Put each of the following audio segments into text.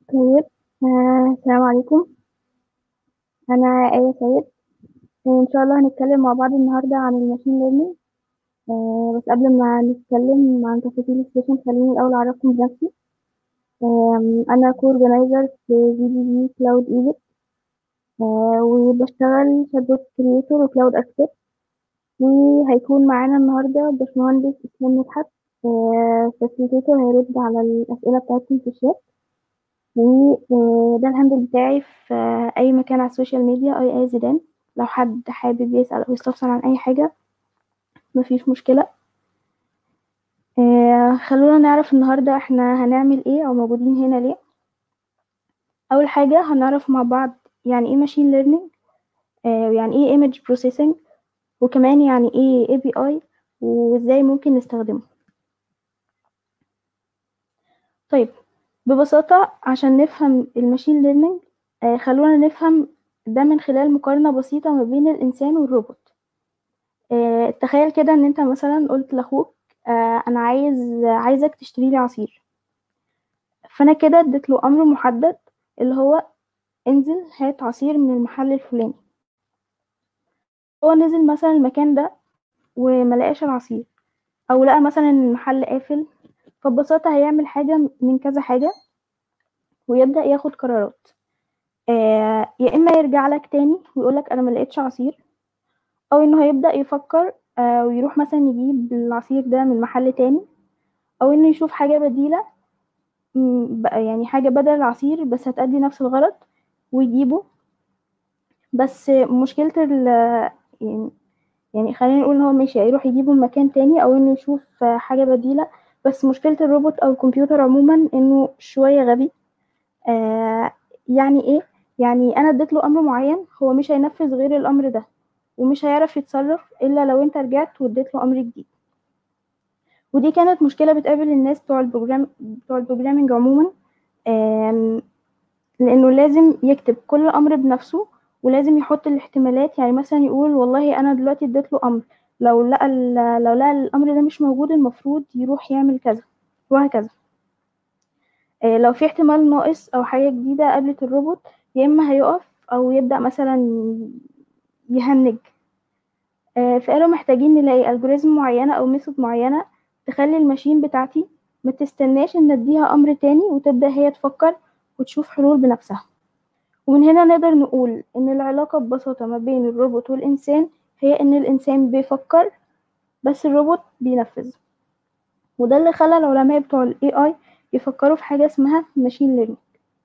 طيب آه، السلام عليكم أنا آية سيد آه، إن شاء الله هنتكلم مع بعض النهاردة عن الماشين ليرنينج آه، بس قبل ما نتكلم عن تفاصيل السيشن خليني الأول أعرفكم بنفسي آم، أنا كور أورجنايزر في جي بي بي كلاود ايجيبت وبشتغل شادوت كريتور وكلاود أكسبت وهيكون معانا النهاردة باشمهندس إسلام مدحت فاسيليتيتور هيرد على الأسئلة بتاعتكم في الشات وده الهاندل بتاعي في أي مكان على السوشيال ميديا أي أي زيدان لو حد حابب يسأل أو يستفسر عن أي حاجة مفيش مشكلة آه، خلونا نعرف النهاردة احنا هنعمل ايه أو موجودين هنا ليه أول حاجة هنعرف مع بعض يعني ايه ماشين ليرنينج ويعني ايه ايمج بروسيسنج وكمان يعني ايه اي بي اي وازاي ممكن نستخدمه طيب ببساطة عشان نفهم الماشين ليرنينج آه خلونا نفهم ده من خلال مقارنة بسيطة ما بين الإنسان والروبوت آه تخيل كده إن أنت مثلا قلت لأخوك آه أنا عايز عايزك تشتري لي عصير فأنا كده اديت له أمر محدد اللي هو انزل هات عصير من المحل الفلاني هو نزل مثلا المكان ده وملقاش العصير أو لقى مثلا المحل قافل فببساطة هيعمل حاجة من كذا حاجة ويبدأ ياخد قرارات آه يا إما يرجع لك تاني ويقولك أنا ملقتش عصير أو إنه هيبدأ يفكر آه ويروح مثلا يجيب العصير ده من محل تاني أو إنه يشوف حاجة بديلة يعني حاجة بدل العصير بس هتأدي نفس الغرض ويجيبه بس مشكلة ال يعني يعني خلينا نقول إن هو ماشي هيروح يجيبه من مكان تاني أو إنه يشوف حاجة بديلة بس مشكلة الروبوت أو الكمبيوتر عموما إنه شوية غبي آه يعني إيه؟ يعني أنا اديت له أمر معين هو مش هينفذ غير الأمر ده ومش هيعرف يتصرف إلا لو أنت رجعت واديت له أمر جديد ودي كانت مشكلة بتقابل الناس بتوع البروجرام بتوع البروجرامينج عموما لأنه لازم يكتب كل أمر بنفسه ولازم يحط الاحتمالات يعني مثلا يقول والله أنا دلوقتي اديت له أمر لو لقى لو لقى الأمر ده مش موجود المفروض يروح يعمل كذا وهكذا آه لو في احتمال ناقص أو حاجة جديدة قابلت الروبوت يا إما هيقف أو يبدأ مثلا يهنج آه فقالوا محتاجين نلاقي الجوريزم معينة أو ميثود معينة تخلي الماشين بتاعتي ما تستناش ان اديها امر تاني وتبدا هي تفكر وتشوف حلول بنفسها ومن هنا نقدر نقول ان العلاقة ببساطة ما بين الروبوت والانسان هي ان الانسان بيفكر بس الروبوت بينفذ وده اللي خلى العلماء بتوع الاي اي يفكروا في حاجة اسمها ماشين ليرنينج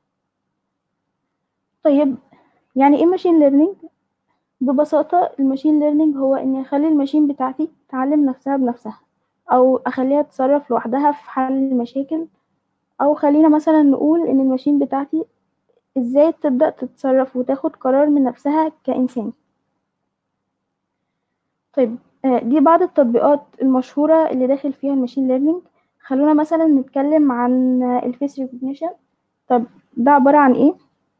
طيب يعني ايه ماشين ليرنينج ببساطة الماشين ليرنينج هو اني اخلي الماشين بتاعتي تعلم نفسها بنفسها او اخليها تتصرف لوحدها في حل المشاكل او خلينا مثلا نقول ان الماشين بتاعتي ازاي تبدأ تتصرف وتاخد قرار من نفسها كإنسان طيب دي بعض التطبيقات المشهورة اللي داخل فيها الماشين ليرنينج خلونا مثلا نتكلم عن الفيس ريكوجنيشن طب ده عبارة عن ايه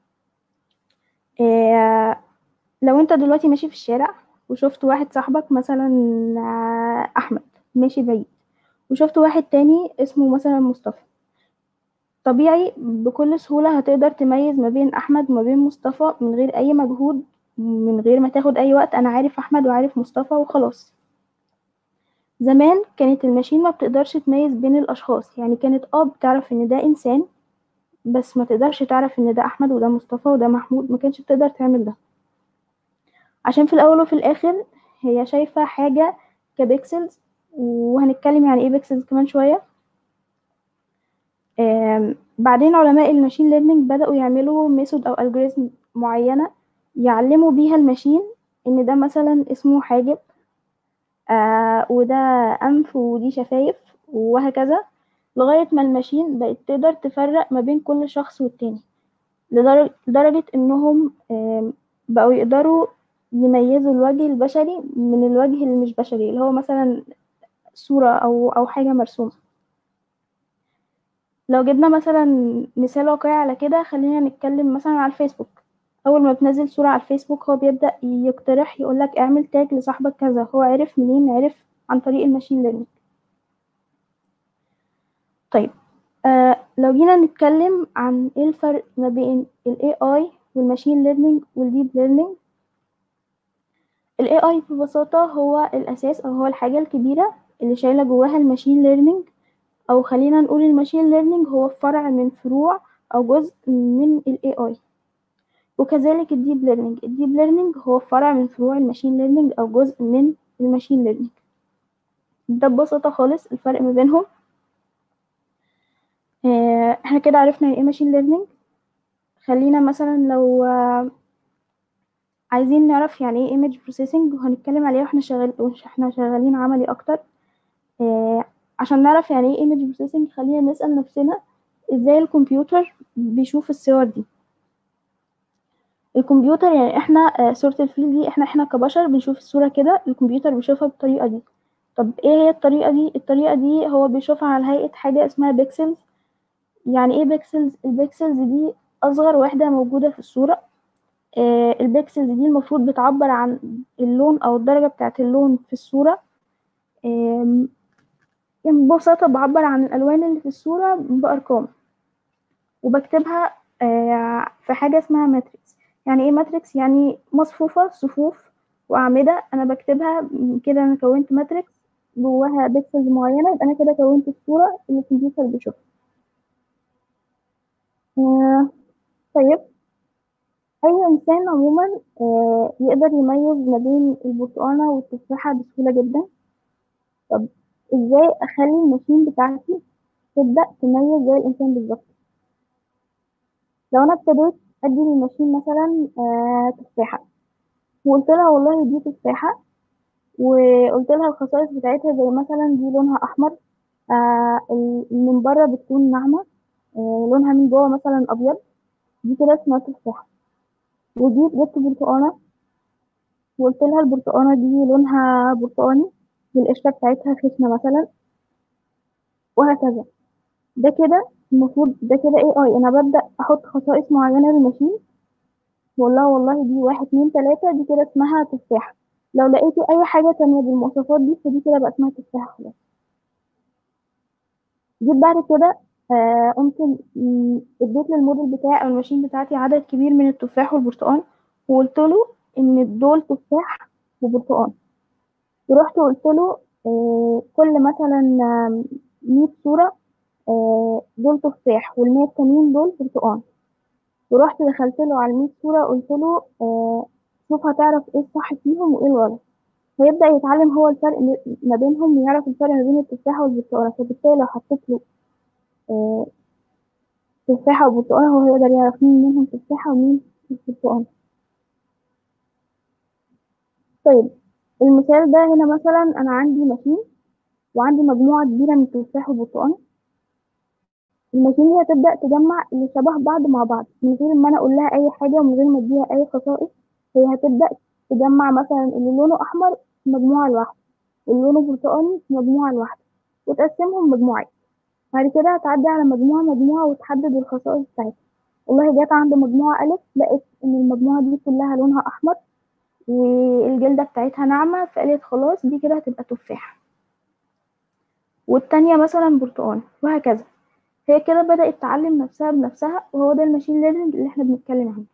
آه لو انت دلوقتي ماشي في الشارع وشفت واحد صاحبك مثلا احمد ماشي بعيد وشفت واحد تاني اسمه مثلا مصطفى طبيعي بكل سهولة هتقدر تميز ما بين أحمد وما بين مصطفى من غير أي مجهود من غير ما تاخد أي وقت أنا عارف أحمد وعارف مصطفى وخلاص زمان كانت الماشين ما بتقدرش تميز بين الأشخاص يعني كانت اه بتعرف إن ده إنسان بس ما تقدرش تعرف إن ده أحمد وده مصطفى وده محمود ما كانتش بتقدر تعمل ده عشان في الأول وفي الآخر هي شايفة حاجة كبيكسلز وهنتكلم يعني ايه بيكسلز كمان شوية بعدين علماء الماشين ليرنينج بدأوا يعملوا ميثود أو ألجوريزم معينة يعلموا بيها الماشين إن ده مثلا اسمه حاجب آه وده أنف ودي شفايف وهكذا لغاية ما الماشين بقت تقدر تفرق ما بين كل شخص والتاني لدرجة, لدرجة إنهم بقوا يقدروا يميزوا الوجه البشري من الوجه اللي مش بشري اللي هو مثلا صورة أو أو حاجة مرسومة لو جبنا مثلا مثال واقعي على كده خلينا نتكلم مثلا على الفيسبوك أول ما بتنزل صورة على الفيسبوك هو بيبدأ يقترح يقولك اعمل تاج لصاحبك كذا هو عرف منين عرف عن طريق الماشين ليرنينج طيب آه لو جينا نتكلم عن ايه الفرق ما بين ال AI والماشين ليرنينج والديب ليرنينج ال AI ببساطة هو الأساس أو هو الحاجة الكبيرة اللي شايلة جواها الماشين ليرنينج أو خلينا نقول الماشين ليرنينج هو فرع من فروع أو جزء من ال AI وكذلك الديب ليرنينج الديب ليرنينج هو فرع من فروع الماشين ليرنينج أو جزء من الماشين ليرنينج ده ببساطة خالص الفرق ما بينهم آه، احنا كده عرفنا يعني ايه ماشين ليرنينج خلينا مثلا لو آه، عايزين نعرف يعني ايه ايمج بروسيسنج وهنتكلم عليه واحنا شغال واحنا شغالين عملي اكتر آه، عشان نعرف يعني ايه ايمج بروسيسنج خلينا نسأل نفسنا ازاي الكمبيوتر بيشوف الصور دي الكمبيوتر يعني احنا صورة الفيل دي احنا احنا كبشر بنشوف الصورة كده الكمبيوتر بيشوفها بالطريقة دي طب ايه هي الطريقة دي الطريقة دي هو بيشوفها على هيئة حاجة اسمها بيكسلز يعني ايه بيكسلز البيكسلز دي اصغر وحدة موجودة في الصورة آه البيكسلز دي المفروض بتعبر عن اللون او الدرجة بتاعت اللون في الصورة آه يعني ببساطة بعبر عن الالوان اللي في الصورة بارقام وبكتبها آه في حاجة اسمها ماتريكس يعني ايه ماتريكس يعني مصفوفة صفوف وأعمدة أنا بكتبها كده أنا كونت ماتريكس جواها بيكسلز معينة يبقى أنا كده كونت الصورة اللي الكمبيوتر بيشوفها آه طيب أي إنسان عموما آه يقدر يميز ما بين البرتقانة والتفاحة بسهولة جدا طب إزاي أخلي الماشين بتاعتي تبدأ تميز زي الإنسان بالظبط لو أنا ابتديت أدي للماشين مثلا آه تفاحة وقلت لها والله دي تفاحة وقلت لها الخصائص بتاعتها زي مثلا دي لونها أحمر آه من بره بتكون ناعمة آه لونها من جوه مثلا أبيض دي كده اسمها تفاحة وجيت جبت برتقانة وقلت لها البرتقانة دي لونها برتقاني والقشرة بتاعتها خشنة مثلا وهكذا ده كده المفروض ده كده اي اي انا ببدأ احط خصائص معينة للماشين واقول لها والله دي واحد اتنين تلاتة دي كده اسمها تفاحة لو لقيتي اي حاجة تانية بالمواصفات دي فدي كده بقى اسمها تفاحة خلاص جيت بعد كده آه قمت اديت للموديل بتاعي او الماشين بتاعتي عدد كبير من التفاح والبرتقال وقلت له ان دول تفاح وبرتقال ورحت قلت له آه كل مثلا 100 صورة آه دول تفاح والمية التانيين دول برتقال ورحت دخلت له على المية صورة قلت له آه شوف هتعرف ايه الصح فيهم وايه الغلط هيبدأ يتعلم هو الفرق ما بينهم ويعرف الفرق ما بين التفاحة والبرتقالة فبالتالي لو حطيت له آه تفاحة وبرتقالة هو هيقدر يعرف مين منهم تفاحة ومين البرتقالة طيب المثال ده هنا مثلا أنا عندي ماشين وعندي مجموعة كبيرة من التفاح والبرتقال الماشين دي هتبدأ تجمع اللي شبه بعض مع بعض من غير ما أنا أقول لها أي حاجة ومن غير ما أديها أي خصائص هي هتبدأ تجمع مثلا اللي لونه أحمر في مجموعة لوحده واللي لونه برتقاني في مجموعة لوحده وتقسمهم مجموعات بعد كده هتعدي على مجموعة مجموعة وتحدد الخصائص بتاعتها والله جت عند مجموعة ألف لقيت إن المجموعة دي كلها لونها أحمر والجلدة بتاعتها ناعمة فقالت خلاص دي كده هتبقى تفاحة والتانية مثلا برتقال وهكذا هي كده بدأت تعلم نفسها بنفسها وهو ده الماشين ليرنينج اللي احنا بنتكلم عنه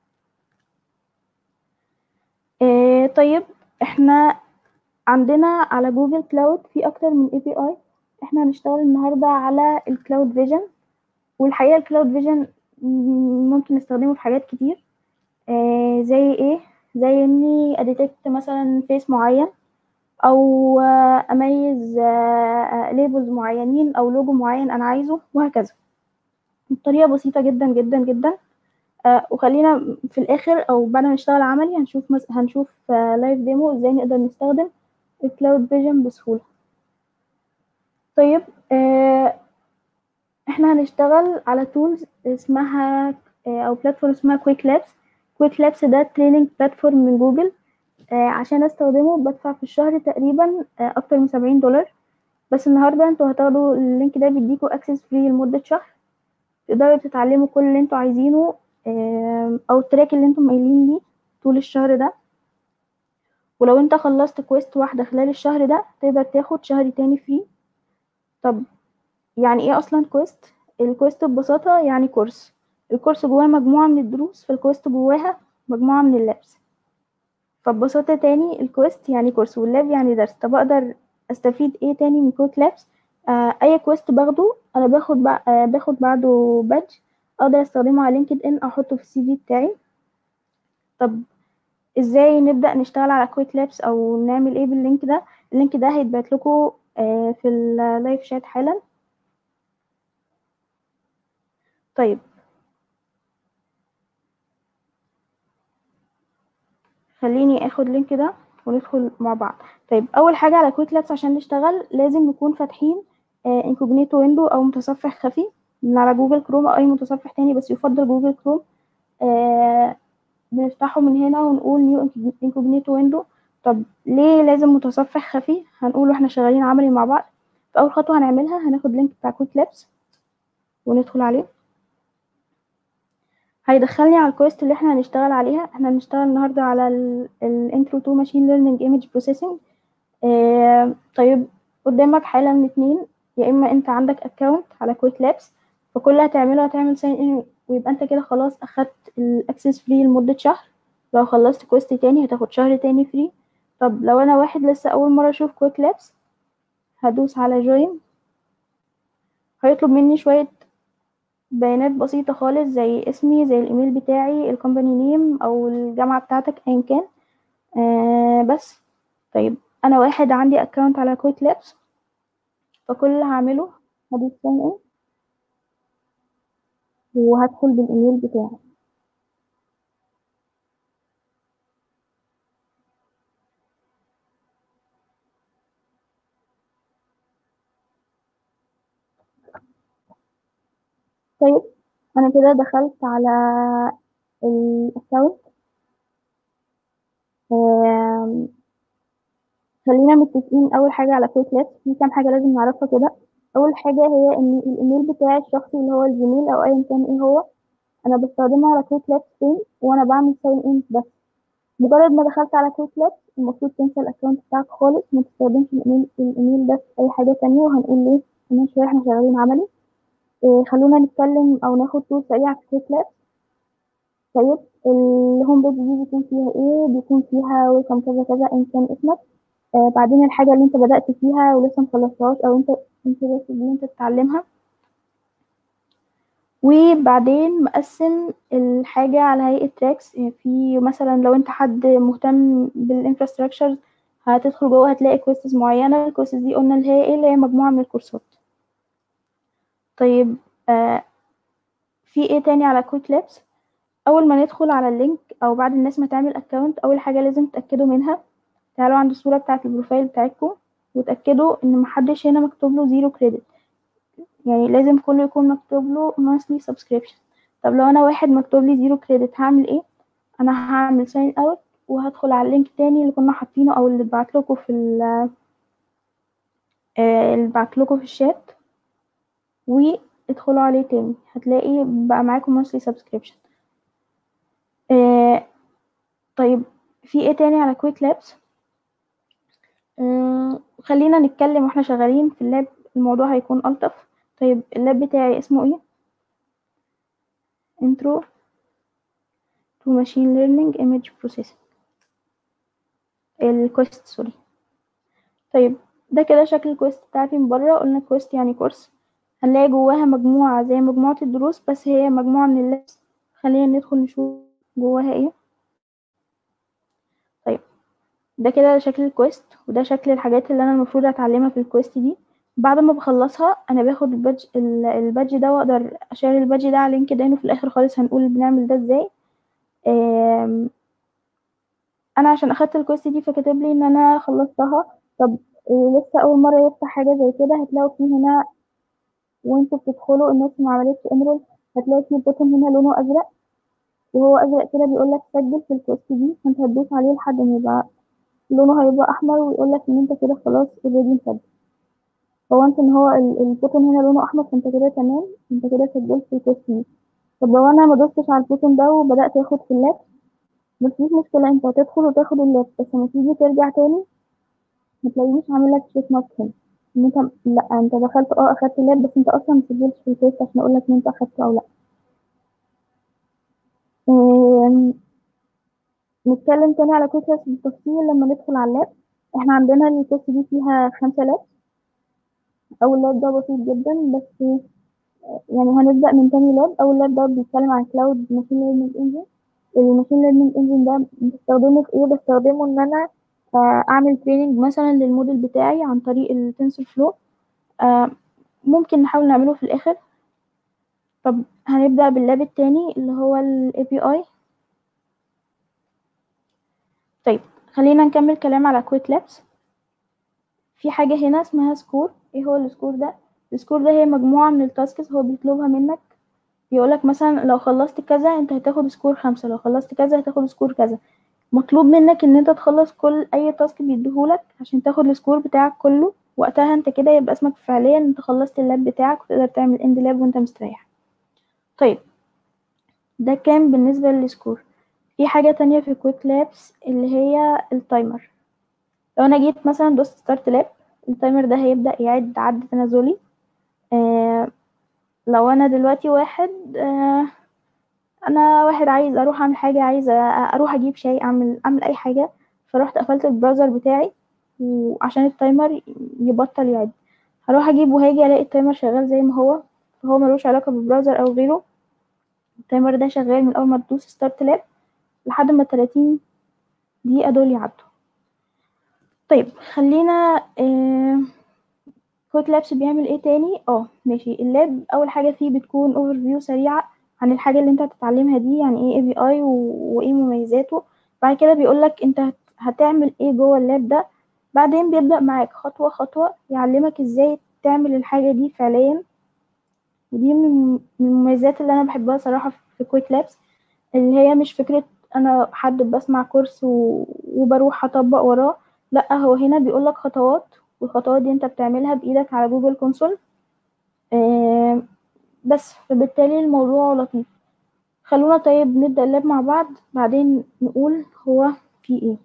إيه طيب احنا عندنا على جوجل كلاود في اكتر من اي بي اي احنا هنشتغل النهارده على الكلاود فيجن والحقيقه الكلاود فيجن ممكن نستخدمه في حاجات كتير إيه زي ايه زي اني اديتكت مثلا فيس معين او اميز ليبلز معينين او لوجو معين انا عايزه وهكذا بطريقه بسيطه جدا جدا جدا آه وخلينا في الاخر او بعد ما نشتغل عملي هنشوف مس... هنشوف آه لايف ديمو ازاي نقدر نستخدم الكلاود فيجن بسهوله طيب آه احنا هنشتغل على تولز اسمها او بلاتفورم اسمها كويك لابس كويك لابس ده تريننج بلاتفورم من جوجل عشان استخدمه بدفع في الشهر تقريبا اكتر من سبعين دولار بس النهارده انتوا هتاخدوا اللينك ده بيديكوا اكسس فري لمده شهر تقدروا تتعلموا كل اللي انتوا عايزينه او التراك اللي انتم مايلين ليه طول الشهر ده ولو انت خلصت كويست واحدة خلال الشهر ده تقدر تاخد شهر تاني فري طب يعني ايه اصلا كويست الكويست ببساطة يعني كورس الكورس جواه مجموعة من الدروس فالكويست جواها مجموعة من اللابس فببساطة تاني الكويست يعني كورس واللاب يعني درس طب أقدر أستفيد إيه تاني من كويك لابس آه أي كويست باخده أنا باخد بع... آه باخد بعده بادج أقدر أستخدمه على لينكد إن أو أحطه في السي في بتاعي طب ازاي نبدأ نشتغل على كويك لابس او نعمل ايه باللينك ده اللينك ده هيتبعت لكم في اللايف شات حالا طيب خليني اخد اللينك ده وندخل مع بعض طيب اول حاجه على كويك لابس عشان نشتغل لازم نكون فاتحين انكوجنيتو ويندو او متصفح خفي من على جوجل كروم او اي متصفح تاني بس يفضل جوجل كروم آه بنفتحه من هنا ونقول نيو انكوجنيتو ويندو طب ليه لازم متصفح خفي هنقول واحنا شغالين عملي مع بعض في اول خطوه هنعملها هناخد لينك بتاع كويك لابس وندخل عليه هيدخلني على الكويست اللي احنا هنشتغل عليها احنا هنشتغل النهارده على الانترو تو ماشين ليرنينج ايمج بروسيسنج طيب قدامك حاله من اتنين يا اما انت عندك اكونت على كويك لابس فكل اللي هتعمله هتعمل ساين ان ويبقى انت كده خلاص اخدت الاكسس فري لمدة شهر لو خلصت كويست تاني هتاخد شهر تاني فري طب لو انا واحد لسه اول مرة اشوف كويك لابس هدوس على جوين هيطلب مني شوية بيانات بسيطة خالص زي اسمي زي الايميل بتاعي الكومباني نيم او الجامعة بتاعتك ايا كان آه بس طيب انا واحد عندي اكونت على كويك لابس فكل اللي هعمله هدوس ساين ان وهدخل بالايميل بتاعي طيب انا كده دخلت على الاكونت خلينا متفقين اول حاجه على كويك لابس في كام حاجه لازم نعرفها كده اول حاجه هي ان الايميل بتاعي الشخصي اللي هو الجيميل او ايا كان ايه هو انا بستخدمه على كويك لابس فين وانا بعمل ساين ان بس مجرد ما دخلت على كويك لابس المفروض تنسى الاكونت بتاعك خالص ما تستخدمش الايميل الايميل ده في اي حاجه تانية وهنقول ليه كمان شويه احنا شغالين عملي إيه خلونا نتكلم او ناخد تور سريعه في كويك لابس طيب الهوم بيج دي بيكون فيها ايه بيكون فيها ويلكم كذا كذا ان كان اسمك آه بعدين الحاجه اللي انت بدات فيها ولسه مخلصتهاش او انت انت بس ان انت تتعلمها وبعدين مقسم الحاجة على هيئة تراكس يعني في مثلا لو انت حد مهتم بالانفراستراكشر هتدخل جوه هتلاقي كويستز معينة الكويستز دي قلنا اللي هي ايه اللي هي مجموعة من الكورسات طيب آه في ايه تاني على كويك لابس اول ما ندخل على اللينك او بعد الناس ما تعمل اكونت اول حاجة لازم تتأكدوا منها تعالوا عند الصورة بتاعة البروفايل بتاعتكم وتأكدوا ان محدش هنا مكتوب له زيرو كريدت يعني لازم كله يكون مكتوب له monthly subscription طب لو انا واحد مكتوب لي زيرو كريدت هعمل ايه انا هعمل ساين اوت وهدخل على اللينك تاني اللي كنا حاطينه او اللي بعت لكم في ال اللي بعت لكم في الشات وادخلوا عليه تاني هتلاقي بقى معاكم monthly subscription آه طيب في ايه تاني على كويك لابس آه خلينا نتكلم واحنا شغالين في اللاب الموضوع هيكون ألطف طيب اللاب بتاعي اسمه ايه intro to machine learning image processing الكويست سوري طيب ده كده شكل الكويست بتاعتي من بره قلنا كويست يعني كورس هنلاقي جواها مجموعة زي مجموعة الدروس بس هي مجموعة من اللبس خلينا ندخل نشوف جواها ايه طيب ده كده شكل الكويست وده شكل الحاجات اللي انا المفروض اتعلمها في الكويست دي بعد ما بخلصها انا باخد البادج البادج ده واقدر اشير البادج ده على لينكد ان وفي الاخر خالص هنقول بنعمل ده ازاي انا عشان اخدت الكويست دي فكاتب لي ان انا خلصتها طب لسه اول مره يفتح حاجه زي كده هتلاقوا فيه هنا وانتوا بتدخلوا الناس ما عملتش انرول هتلاقي فيه بوتن هنا لونه ازرق وهو ازرق كده بيقول لك سجل في الكويست دي فانت هتدوس عليه لحد ما يبقى لونه هيبقى احمر ويقول لك ان انت كده خلاص اوريدي مسجل هو انت ان هو البوتون هنا لونه احمر فانت كده تمام انت كده سجلت في الكويست دي طب لو انا ما دوستش على البوتون ده وبدات اخد في اللاب مفيش مشكله انت هتدخل وتاخد اللاب بس لما تيجي ترجع تاني متلاقينيش عامل لك تشيك مارك هنا ان انت لا انت دخلت اه اخدت اللاب بس انت اصلا مسجلتش في الفيس عشان اقول لك ان انت اخدته او لا آم، نتكلم تاني على كويكلس بالتفصيل لما ندخل على اللاب احنا عندنا الكورس دي فيها خمسة لاب اول لاب ده بسيط جدا بس يعني هنبدأ من تاني لاب اول لاب ده بيتكلم عن كلاود ماشين ليرنينج انجن الماشين ليرنينج انجن ده بستخدمه في ايه بستخدمه ان انا آه، اعمل تريننج مثلا للموديل بتاعي عن طريق التنسور فلو ممكن نحاول نعمله في الاخر طب هنبدأ باللاب التاني اللي هو ال API طيب خلينا نكمل كلام على كويك لابس في حاجة هنا اسمها سكور ايه هو السكور ده السكور ده هي مجموعة من التاسكس هو بيطلبها منك بيقولك مثلا لو خلصت كذا انت هتاخد سكور خمسة لو خلصت كذا هتاخد سكور كذا مطلوب منك ان انت تخلص كل اي تاسك بيديهولك عشان تاخد السكور بتاعك كله وقتها انت كده يبقى اسمك فعليا انت خلصت اللاب بتاعك وتقدر تعمل اند لاب وانت مستريح طيب ده كان بالنسبة للسكور في حاجة تانية في كويك لابس اللي هي التايمر لو انا جيت مثلا دوست ستارت لاب التايمر ده هيبدأ يعد عد تنازلي آه لو انا دلوقتي واحد آه انا واحد عايز اروح اعمل حاجة عايز اروح اجيب شاي اعمل اعمل اي حاجة فرحت قفلت البراوزر بتاعي وعشان التايمر يبطل يعد هروح اجيب وهاجي الاقي التايمر شغال زي ما هو فهو ملوش علاقة بالبراوزر او غيره التايمر ده شغال من اول ما تدوس ستارت لاب لحد ما 30 دقيقة دول يعدوا طيب خلينا آه كويك لابس بيعمل ايه تاني اه ماشي اللاب اول حاجة فيه بتكون اوفر فيو سريعة عن الحاجة اللي انت هتتعلمها دي يعني ايه اي بي اي وايه مميزاته بعد كده بيقولك انت هتعمل ايه جوه اللاب ده بعدين بيبدأ معاك خطوة خطوة يعلمك ازاي تعمل الحاجة دي فعليا ودي من المميزات اللي انا بحبها صراحة في كويك لابس اللي هي مش فكرة انا حد بسمع كورس و... وبروح اطبق وراه لا هو هنا بيقولك خطوات والخطوات دي انت بتعملها بايدك على جوجل كونسول آه بس فبالتالي الموضوع لطيف خلونا طيب نبدأ اللاب مع بعض بعدين نقول هو فيه ايه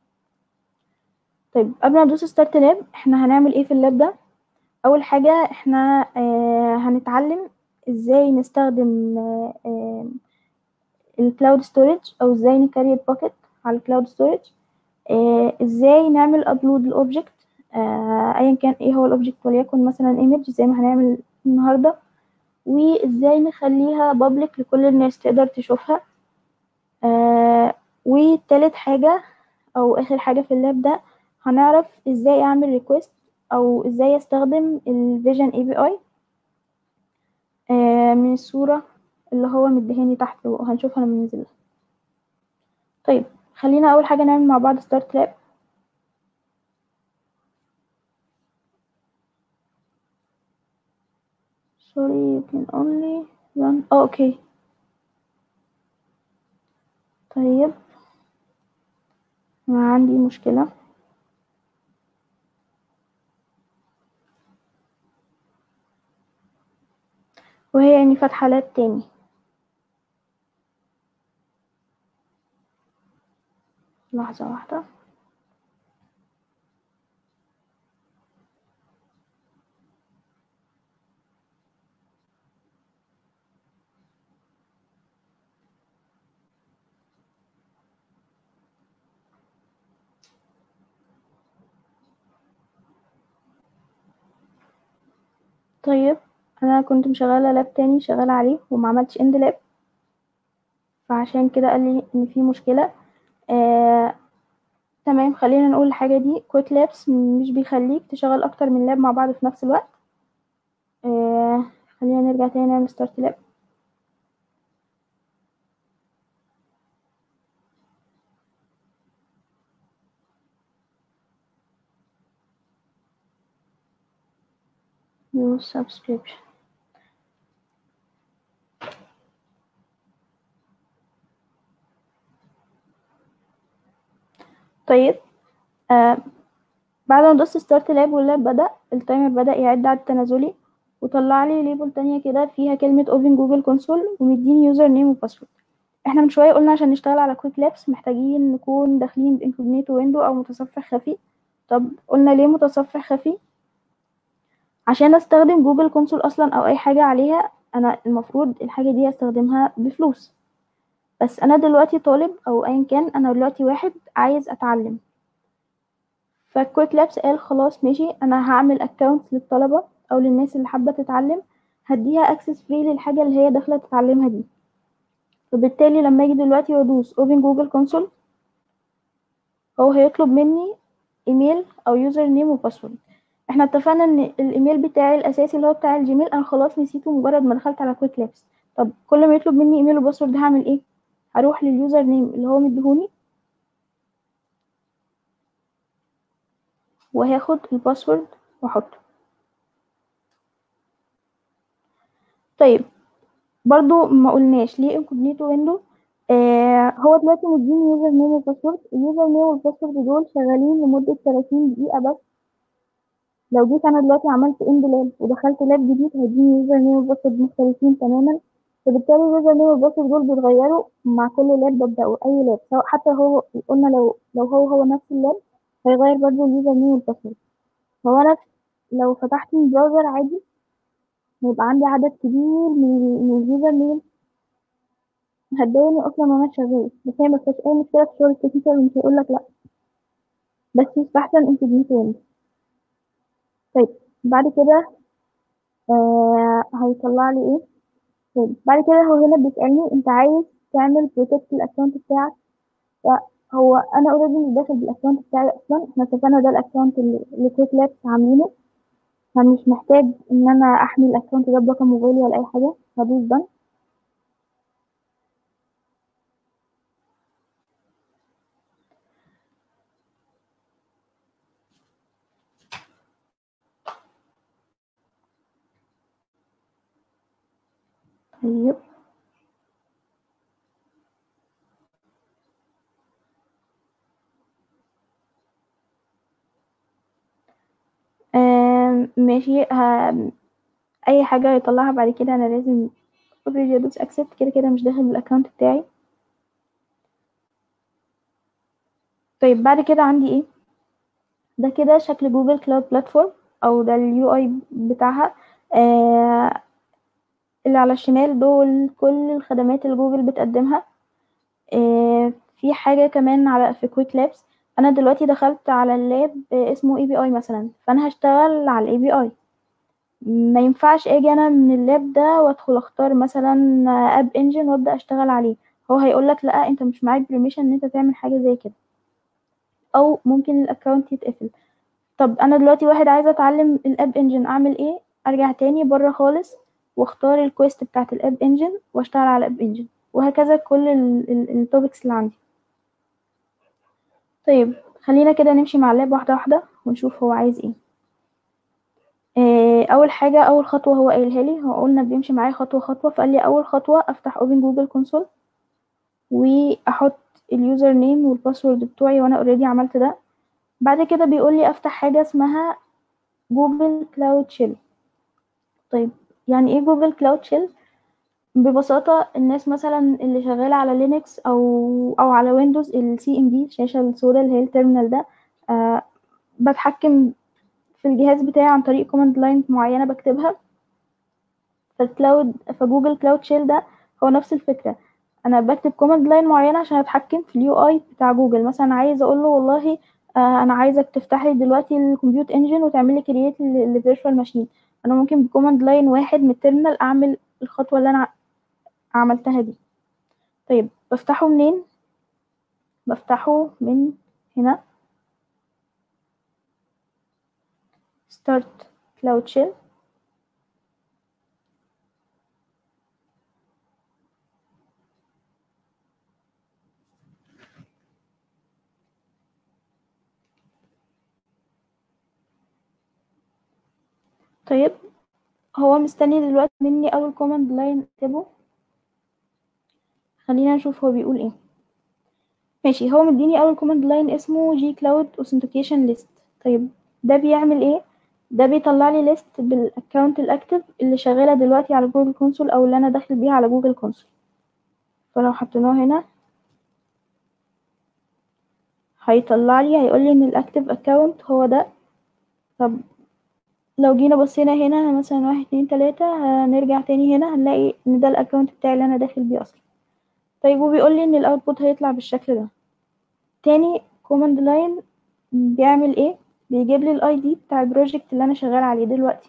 طيب قبل ما ندوس ستارت لاب احنا هنعمل ايه في اللاب ده اول حاجة احنا آه هنتعلم ازاي نستخدم آه آه الكلاود ستورج او ازاي نكريت باكيت على الكلاود ستورج آه ازاي نعمل ابلود الاوبجكت آه ايا كان ايه هو الاوبجكت وليكن مثلا ايمج زي ما هنعمل النهارده وازاي نخليها بابليك لكل الناس تقدر تشوفها آه وتالت حاجة او اخر حاجة في اللاب ده هنعرف ازاي اعمل ريكوست او ازاي استخدم الفيجن اي بي اي من الصورة اللي هو مدهاني تحت وهنشوفها لما ننزل طيب خلينا اول حاجة نعمل مع بعض ستارت لاب sorry you can only run oh, okay طيب ما عندي مشكلة وهي اني فاتحة لاب تاني لحظة واحدة طيب انا كنت مشغله لاب تاني شغاله عليه وما عملتش اند لاب فعشان كده قال لي ان في مشكله آه، تمام خلينا نقول الحاجه دي كويك لابس مش بيخليك تشغل اكتر من لاب مع بعض في نفس الوقت آه، خلينا نرجع تاني نعمل ستارت لاب use subscription طيب آه بعد ما دوست ستارت لاب واللاب بدأ التايمر بدأ يعد عد تنازلي وطلع لي ليبل تانية كده فيها كلمة اوبن جوجل كونسول ومديني يوزر نيم وباسورد احنا من شوية قلنا عشان نشتغل على كويك لابس محتاجين نكون داخلين بانكوجنيتو ويندو او متصفح خفي طب قلنا ليه متصفح خفي عشان استخدم جوجل كونسول اصلا او اي حاجه عليها انا المفروض الحاجه دي استخدمها بفلوس بس انا دلوقتي طالب او ايا كان انا دلوقتي واحد عايز اتعلم فكويك لابس قال خلاص ماشي انا هعمل اكونت للطلبه او للناس اللي حابه تتعلم هديها اكسس فري للحاجه اللي هي داخله تتعلمها دي فبالتالي لما اجي دلوقتي وادوس اوبن جوجل كونسول هو هيطلب مني ايميل او يوزر نيم وباسورد احنا اتفقنا ان الايميل بتاعي الاساسي اللي هو بتاع الجيميل انا خلاص نسيته مجرد ما دخلت على كويك لابس طب كل ما يطلب مني ايميل وباسورد هعمل ايه هروح لليوزر نيم اللي هو مديهوني وهاخد الباسورد واحطه طيب برضو ما قلناش ليه انكوجنيتو ويندو آه هو دلوقتي مديني يوزر نيم وباسورد اليوزر نيم والباسورد دول شغالين لمدة 30 دقيقة بس لو جيت انا دلوقتي عملت اند لاب ودخلت لاب جديد هيديني يوزر نيم وباسورد مختلفين تماما فبالتالي اليوزر نيم والباسورد دول بيتغيروا مع كل لاب ببدأه اي لاب سواء حتى هو قلنا لو لو هو هو نفس اللاب هيغير برضه اليوزر نيم والباسورد هو انا لو فتحت من براوزر عادي هيبقى عندي عدد كبير من من اليوزر نيم هتضايقني اصلا وانا شغال بس هي مفيهاش اي مشكله في شغل التكنيكال ومش هيقولك لا بس يستحسن انكوجنيتو ويندو طيب بعد كده آه هيطلع لي ايه طيب بعد كده هو هنا بيسألني انت عايز تعمل بروتكت الاكونت بتاعك هو انا اوريدي مش داخل بالاكونت بتاعي اصلا احنا اتفقنا ده الاكونت اللي كويك لابس عاملينه فمش محتاج ان انا احمي الاكونت ده برقم موبايلي ولا اي حاجه هدوس ده طيب آم، ماشي ه... اي حاجه يطلعها بعد كده انا لازم اوريدي ادوس اكسبت كده كده مش داخل بالاكونت بتاعي طيب بعد كده عندي ايه ده كده شكل جوجل كلاود بلاتفورم او ده اليو اي بتاعها آه اللي على الشمال دول كل الخدمات اللي جوجل بتقدمها آه في حاجة كمان على في كويك لابس انا دلوقتي دخلت على اللاب اسمه اي بي اي مثلا فانا هشتغل على الاي بي اي ما ينفعش اجي انا من اللاب ده وادخل اختار مثلا اب انجن وابدا اشتغل عليه هو هيقولك لا انت مش معاك بريميشن ان انت تعمل حاجه زي كده او ممكن الاكونت يتقفل طب انا دلوقتي واحد عايزه اتعلم الاب انجن اعمل ايه ارجع تاني بره خالص واختار الكويست بتاعت الاب انجن واشتغل على الاب انجن وهكذا كل التوبكس اللي عندي طيب خلينا كده نمشي مع اللاب واحده واحده ونشوف هو عايز ايه آه اول حاجه اول خطوه هو قايلها لي هو قلنا بيمشي معايا خطوه خطوه فقال لي اول خطوه افتح اوبن جوجل كونسول واحط اليوزر نيم والباسورد بتوعي وانا اوريدي عملت ده بعد كده بيقول لي افتح حاجه اسمها جوجل كلاود شيل طيب يعني ايه جوجل كلاود شيل ببساطة الناس مثلا اللي شغالة على لينكس أو أو على ويندوز السي ام دي الشاشة السوداء اللي هي التيرمينال ده أه بتحكم في الجهاز بتاعي عن طريق كوماند لاين معينة بكتبها فالكلاود فجوجل كلاود شيل ده هو نفس الفكرة أنا بكتب كوماند لاين معينة عشان أتحكم في اليو اي بتاع جوجل مثلا عايز أقول له والله أه أنا عايزك تفتح لي دلوقتي الكمبيوت انجن وتعمل لي كرييت لفيرتشوال ماشين أنا ممكن بكوماند لاين واحد من التيرمينال أعمل الخطوة اللي أنا عملتها دي طيب بفتحه منين بفتحه من هنا start cloud shell طيب هو مستني دلوقتي مني اول كوماند لاين اكتبه خلينا نشوف هو بيقول ايه ماشي هو مديني اول كوماند لاين اسمه جي كلاود اوثنتيكيشن ليست طيب ده بيعمل ايه ده بيطلع لي ليست بالاكونت الاكتف اللي شغاله دلوقتي على جوجل كونسول او اللي انا داخل بيها على جوجل كونسول فلو حطيناه هنا هيطلع لي هيقول لي ان الاكتف اكونت هو ده طب لو جينا بصينا هنا مثلا واحد اتنين تلاتة هنرجع تاني هنا هنلاقي ان ده الاكونت بتاعي اللي انا داخل بيه اصلا طيب وبيقول لي ان الاوتبوت هيطلع بالشكل ده تاني كوماند لاين بيعمل ايه بيجيب لي الاي دي بتاع البروجكت اللي انا شغال عليه دلوقتي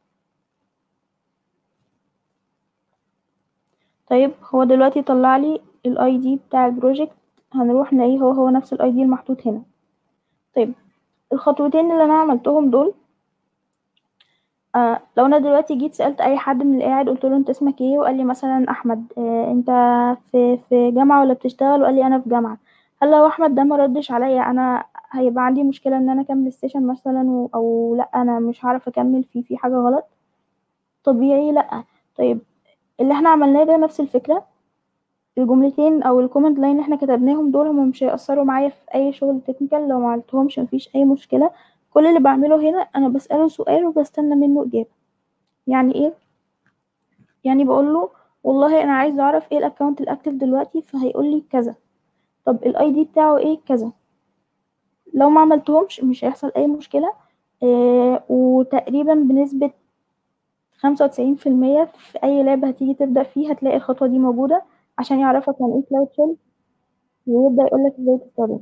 طيب هو دلوقتي طلع لي الاي دي بتاع البروجكت هنروح نلاقيه هو هو نفس الاي دي المحطوط هنا طيب الخطوتين اللي انا عملتهم دول آه لو انا دلوقتي جيت سالت اي حد من اللي قاعد قلت له انت اسمك ايه وقال لي مثلا احمد آه انت في في جامعه ولا بتشتغل وقال لي انا في جامعه هل لو احمد ده ما ردش عليا انا هيبقى عندي مشكله ان انا اكمل السيشن مثلا و- او لا انا مش هعرف اكمل في في حاجه غلط طبيعي لا طيب اللي احنا عملناه ده نفس الفكره الجملتين او الكومنت لاين اللي احنا كتبناهم دول هم مش هيأثروا معايا في اي شغل تكنيكال لو ما عملتهمش مفيش اي مشكله كل اللي بعمله هنا انا بسأله سؤال وبستنى منه اجابه يعني ايه يعني بقول له والله انا عايز اعرف ايه الاكونت الاكتف دلوقتي فهيقول لي كذا طب الاي دي بتاعه ايه كذا لو ما عملتهمش مش هيحصل اي مشكله آه وتقريبا بنسبه خمسة وتسعين في المية في أي لاب هتيجي تبدأ فيه هتلاقي الخطوة دي موجودة عشان يعرفك يعني ايه كلاود شيل ويبدأ يقولك ازاي تستخدمه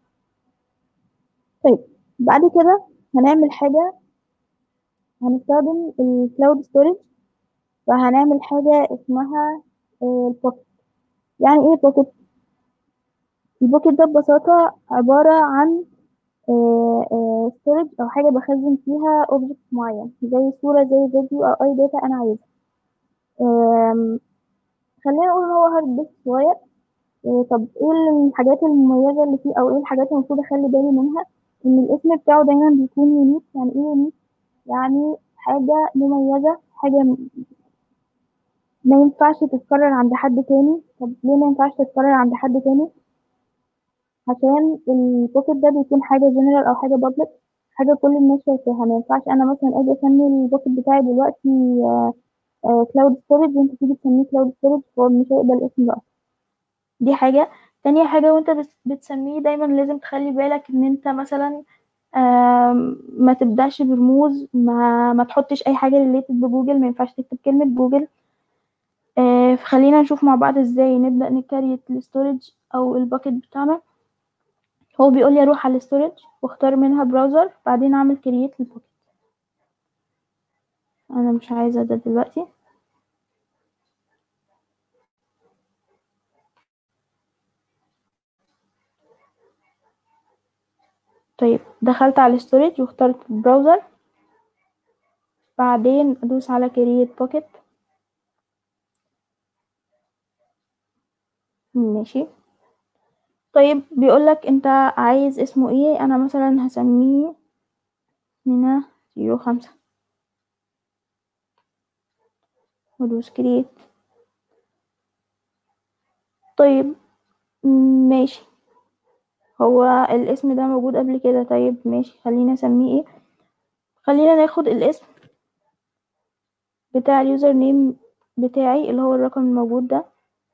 طيب بعد كده هنعمل حاجة هنستخدم الكلاود ستورج فهنعمل حاجة اسمها البوكيت يعني ايه بوكيت البوكيت ده ببساطة عبارة عن ستورج او حاجة بخزن فيها اوبجكت معين زي صورة زي فيديو او اي داتا انا عايزها آم، خلينا نقول ان هو هارد ديسك صغير آه، طب ايه الحاجات المميزة اللي فيه او ايه الحاجات اللي المفروض اخلي بالي منها ان الاسم بتاعه دايما بيكون يونيك يعني ايه يونيك يعني حاجة مميزة حاجة م- ما ينفعش تتكرر عند حد تاني طب ليه ما ينفعش تتكرر عند حد تاني عشان البوكيت ده بيكون حاجة جنرال أو حاجة بابليك حاجة كل الناس شايفاها ما ينفعش أنا مثلا أجي أسمي البوكيت بتاعي دلوقتي كلاود ستورج وأنت تيجي تسميه كلاود ستورج فهو مش هيقبل الاسم ده دي حاجة تانية حاجة وانت بت- بتسميه دايما لازم تخلي بالك ان انت مثلا آم، ما تبدأش برموز ما ما تحطش اي حاجة ريليتد بجوجل ما ينفعش تكتب كلمة جوجل آه، فخلينا نشوف مع بعض ازاي نبدأ نكريت الستورج او الباكت بتاعنا هو بيقول لي اروح على الستورج واختار منها براوزر بعدين اعمل كرييت للباكت انا مش عايزة ده دلوقتي طيب دخلت على الستورج واخترت البراوزر بعدين ادوس على كرييت باكت ماشي طيب بيقولك انت عايز اسمه ايه انا مثلا هسميه مينا زيرو خمسة وادوس كريت طيب م- ماشي هو الاسم ده موجود قبل كده طيب ماشي خلينا نسميه ايه خلينا ناخد الاسم بتاع اليوزر نيم بتاعي اللي هو الرقم الموجود ده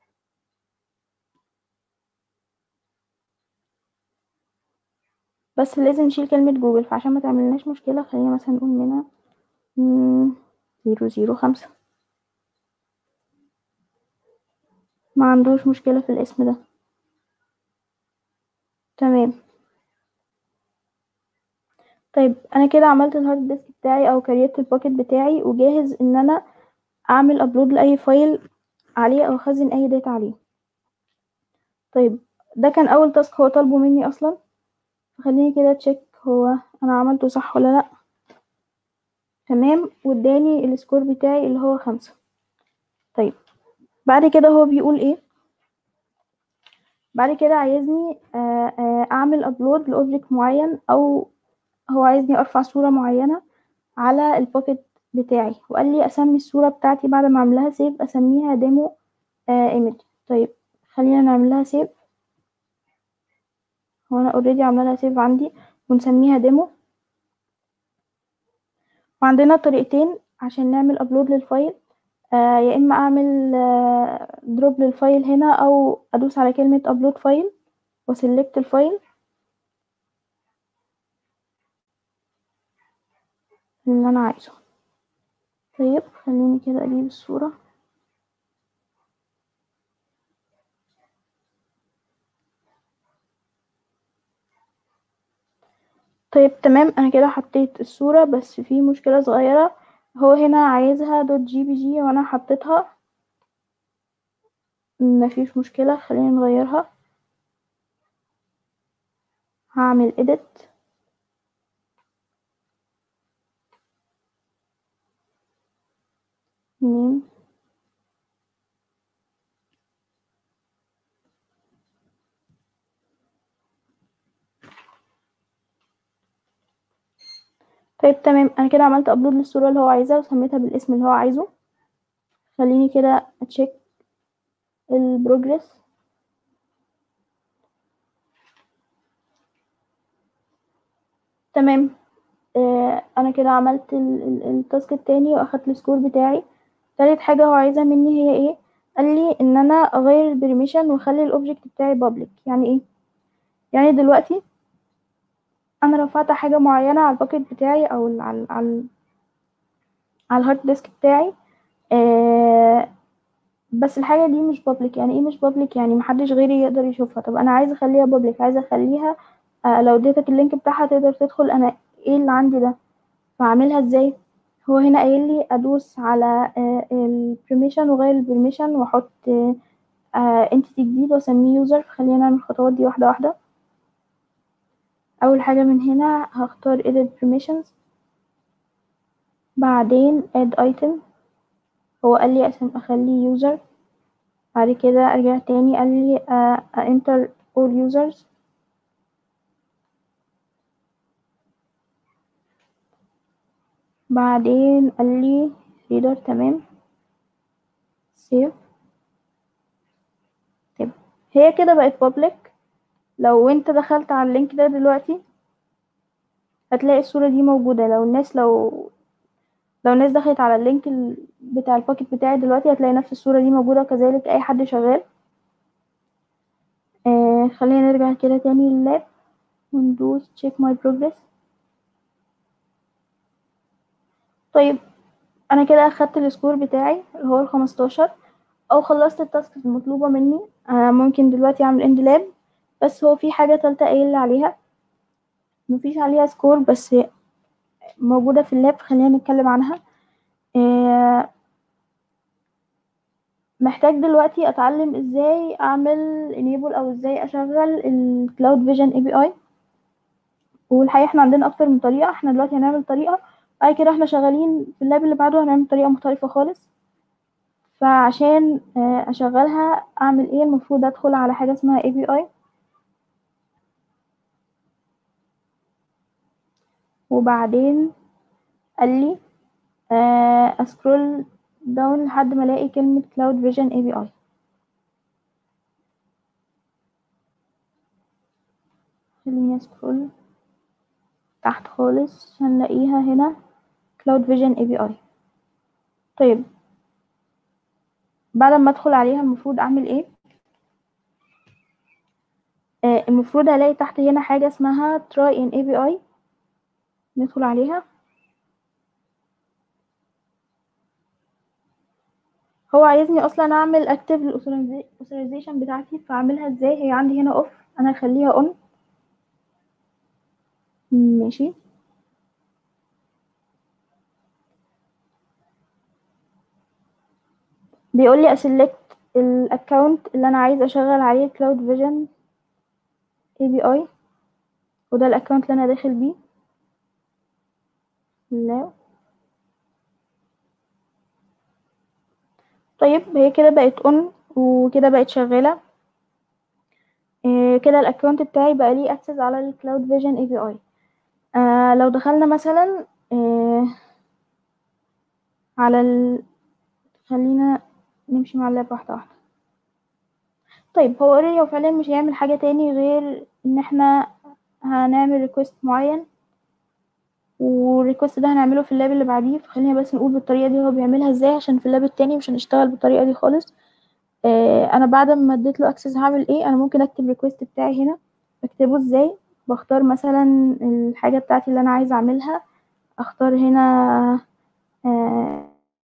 بس لازم نشيل كلمة جوجل فعشان ما تعملناش مشكلة خلينا مثلا نقول منها م- زيرو زيرو خمسة ما عندوش مشكلة في الاسم ده تمام طيب انا كده عملت الهارد ديسك بتاعي او كريت الباكت بتاعي وجاهز ان انا اعمل ابلود لاي فايل عليه او اخزن اي داتا عليه طيب ده كان اول تاسك هو طالبه مني اصلا فخليني كده تشيك هو انا عملته صح ولا لا تمام واداني السكور بتاعي اللي هو خمسة طيب بعد كده هو بيقول ايه بعد كده عايزني آه، آه، اعمل ابلود لاوبجكت معين او هو عايزني ارفع صورة معينة على البوكيت بتاعي وقال لي اسمي الصورة بتاعتي بعد ما اعملها سيف اسميها ديمو ايمج طيب خلينا نعملها سيف هو انا اوريدي عامله لها سيف عندي ونسميها ديمو وعندنا طريقتين عشان نعمل ابلود للفايل آه يا اما اعمل آه دروب للفايل هنا او ادوس على كلمة ابلود فايل وسلكت الفايل اللي انا عايزه طيب خليني كده اجيب الصورة طيب تمام انا كده حطيت الصورة بس في مشكلة صغيرة هو هنا عايزها دوت جي بي جي وانا حطيتها مفيش مشكلة خلينا نغيرها هعمل edit name طيب تمام انا كده عملت ابلود للصورة اللي هو عايزها وسميتها بالاسم اللي هو عايزه خليني كده اتشيك البروجرس تمام آه انا كده عملت التاسك التاني واخدت السكور بتاعي تالت حاجة هو عايزها مني هي ايه قال لي ان انا اغير البرميشن واخلي الاوبجكت بتاعي بابليك يعني ايه يعني دلوقتي انا رفعت حاجة معينة على الباكت بتاعي او على على على الهارد ديسك بتاعي آه بس الحاجة دي مش بابليك يعني ايه مش بابليك يعني محدش غيري يقدر يشوفها طب انا عايزة اخليها بابليك عايزة اخليها آه لو اديتك اللينك بتاعها تقدر تدخل انا ايه اللي عندي ده فاعملها ازاي هو هنا قايل لي ادوس على البرميشن واغير البرميشن واحط انتيتي جديد واسميه يوزر خلينا نعمل الخطوات دي واحده واحده اول حاجه من هنا هختار edit permissions بعدين add item هو قال لي اخليه user بعد كده ارجع تاني قال لي uh, enter all users بعدين قال لي reader تمام save طيب هي كده بقت public لو انت دخلت على اللينك ده دلوقتي هتلاقي الصورة دي موجودة لو الناس لو لو الناس دخلت على اللينك بتاع الباكت بتاعي دلوقتي هتلاقي نفس الصورة دي موجودة وكذلك اي حد شغال آه خلينا نرجع كده تاني لللاب وندوس check my progress طيب انا كده اخدت السكور بتاعي اللي هو الخمستاشر او خلصت التاسك المطلوبة مني انا ممكن دلوقتي اعمل اند لاب بس هو في حاجة تالتة قايل عليها مفيش عليها سكور بس موجودة في اللاب خلينا نتكلم عنها إيه محتاج دلوقتي اتعلم ازاي اعمل enable او ازاي اشغل الكلاود فيجن اي بي اي والحقيقة احنا عندنا اكتر من طريقة احنا دلوقتي هنعمل طريقة بعد كده احنا شغالين في اللاب اللي بعده هنعمل طريقة مختلفة خالص فعشان اشغلها اعمل ايه المفروض ادخل على حاجة اسمها اي بي اي وبعدين قال لي اسكرول داون لحد ما الاقي كلمة كلاود فيجن اي بي اي خليني اسكرول تحت خالص عشان نلاقيها هنا كلاود فيجن اي بي اي طيب بعد ما ادخل عليها المفروض اعمل ايه آه المفروض الاقي تحت هنا حاجة اسمها try in API ندخل عليها هو عايزني اصلا اعمل اكتف الاوثرايزيشن بتاعتي فاعملها ازاي هي عندي هنا اوف انا هخليها اون ماشي بيقول لي اسلكت الاكونت اللي انا عايز اشغل عليه كلاود فيجن اي بي اي وده الاكونت اللي انا داخل بيه لا طيب هي كده بقت اون وكده بقت شغاله إيه كده الاكونت بتاعي بقى ليه اكسس على الكلاود فيجن اي بي اي آه لو دخلنا مثلا إيه على ال... خلينا نمشي مع اللاب واحده واحده طيب هو اوريدي هو فعليا مش هيعمل حاجه تاني غير ان احنا هنعمل ريكوست معين والريكوست ده هنعمله في اللاب اللي بعديه فخلينا بس نقول بالطريقه دي هو بيعملها ازاي عشان في اللاب التاني مش هنشتغل بالطريقه دي خالص آه انا بعد ما اديت له اكسس هعمل ايه انا ممكن اكتب ريكوست بتاعي هنا بكتبه ازاي بختار مثلا الحاجه بتاعتي اللي انا عايزه اعملها أختار هنا آآ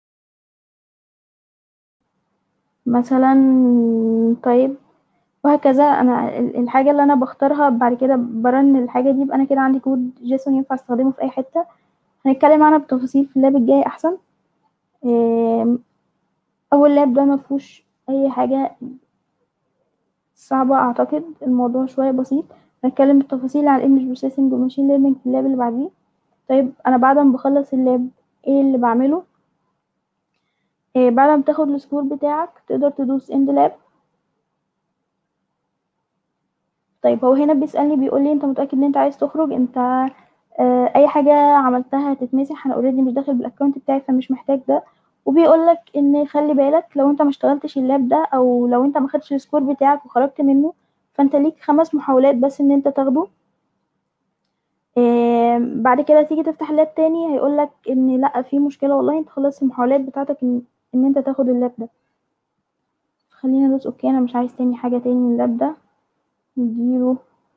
مثلًا طيب وهكذا أنا ال الحاجة اللي أنا باختارها بعد كده بارن الحاجة دي يبقى أنا كده عندي كود JSON ينفع أستخدمه في أي حتة، هنتكلم عنها بالتفاصيل في اللاب الجاي أحسن، آمم أول لاب ده مفيهوش أي حاجة صعبة أعتقد الموضوع شوية بسيط، هنتكلم بالتفاصيل عن الimage processing والmachine learning في اللاب اللي بعديه، طيب أنا بعد ما باخلّص اللاب إيه اللي باعمله؟ آآ بعد ما بتاخد الscore بتاعك تقدر تدوس end lab. طيب هو هنا بيسألني بيقول لي أنت متأكد إن أنت عايز تخرج أنت آآ أي حاجة عملتها هتتمسح أنا already مش داخل بالaccount بتاعي فمش محتاج ده، وبيقول لك إن خلّي بالك لو أنت ما اشتغلتش اللاب ده أو لو أنت ما خدتش الscore بتاعك وخرجت منه فأنت ليك 5 محاولات بس إن أنت تاخده. آمم بعد كده تيجي تفتح اللاب تاني هيقول لك إن لأ في مشكلة والله أنت خلّصت المحاولات بتاعتك إن إن أنت تاخد اللاب ده. خلّيني أدوس OK أنا مش عايز تاني حاجة تاني من اللاب ده، ندّي له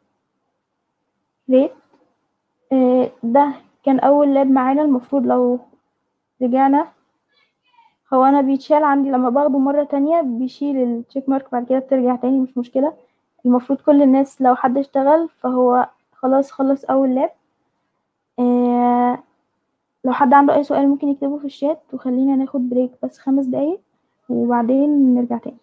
rate آآ ده كان أول لاب معانا المفروض لو رجعنا هو أنا بيتشال عندي لمّا باخده مرة تانية بيشيل الcheck mark بعد كده بترجع تاني مش مشكلة، المفروض كل الناس لو حد اشتغل فهو خلاص خلّص أول لاب. آآ لو حد عنده أي سؤال ممكن يكتبه في الchat وخلّينا ناخد break بس 5 دقايق وبعدين نرجع تاني.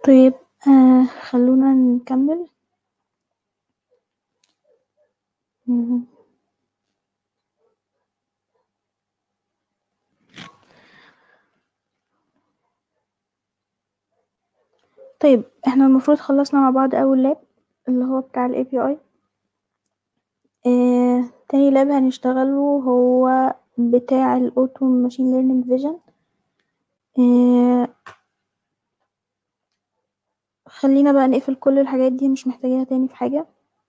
طيب آه خلونا نكمل مهم. طيب احنا المفروض خلصنا مع بعض اول لاب اللي هو بتاع ال API آه تاني لاب هنشتغله هو بتاع ال Auto Machine Learning Vision آه خلينا بقى نقفل كل الحاجات دي مش محتاجاها تاني في حاجة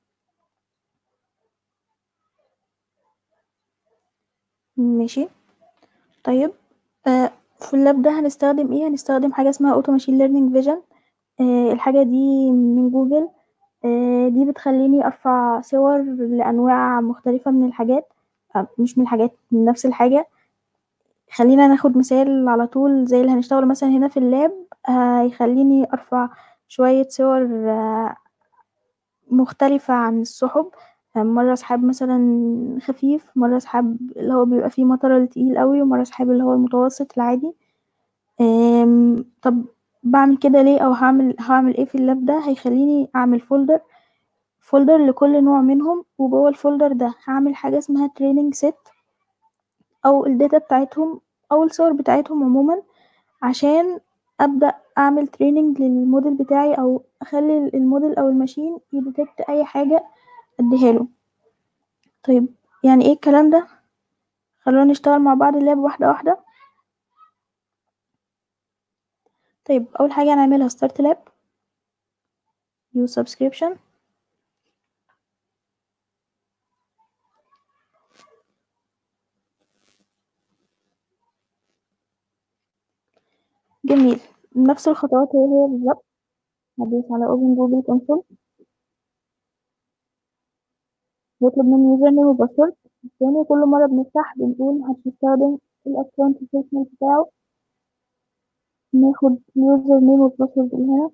ماشي طيب آه في اللاب ده هنستخدم ايه هنستخدم حاجة اسمها Auto Machine Learning Vision آه الحاجة دي من جوجل آه دي بتخليني ارفع صور لانواع مختلفة من الحاجات آه مش من الحاجات من نفس الحاجة خلينا ناخد مثال على طول زي اللي هنشتغله مثلا هنا في اللاب هيخليني ارفع شوية صور آه مختلفة عن السحب مرة سحاب مثلا خفيف مرة سحاب اللي هو بيبقى فيه مطر التقيل قوي ومرة سحاب اللي هو المتوسط العادي طب بعمل كده ليه او هعمل هعمل ايه في اللاب ده هيخليني اعمل فولدر فولدر لكل نوع منهم وجوه الفولدر ده هعمل حاجة اسمها تريننج سيت او الداتا بتاعتهم او الصور بتاعتهم عموما عشان ابدا اعمل تريننج للموديل بتاعي او اخلي الموديل او الماشين يديتكت اي حاجه اديها له طيب يعني ايه الكلام ده خلونا نشتغل مع بعض اللاب واحده واحده طيب اول حاجه هنعملها ستارت لاب يو سبسكريبشن جميل نفس الخطوات هي هي بالظبط هدوس على اوبن جوجل كونسول يطلب مني يوزر نيم وباسورد تاني كل مرة بنفتح بنقول هنستخدم الاكونت البيرسونال بتاعه ناخد يوزر نيم وباسورد اللي هنا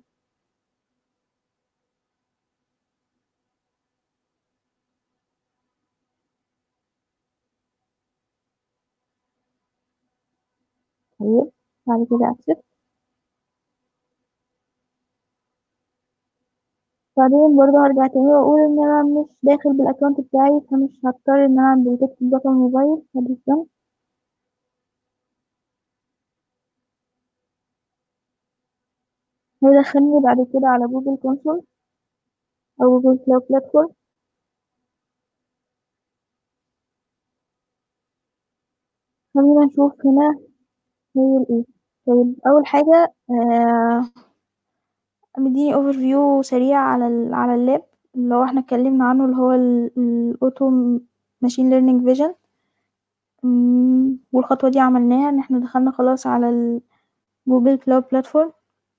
طيب بعد كده اكسبت بعدين برضه هرجع تاني واقول ان انا مش داخل بالاكونت بتاعي فمش هضطر ان انا اعمل ديتكت برقم الموبايل هدوس done هيدخلني بعد كده على جوجل كونسول او جوجل كلاود بلاتفورم خلينا نشوف هنا هي الايه طيب اول حاجة آه مديني اوفر فيو سريع على ال على اللاب اللي هو احنا اتكلمنا عنه اللي هو الاوتو ماشين ليرنينج فيجن والخطوة دي عملناها ان احنا دخلنا خلاص على جوجل كلاود بلاتفورم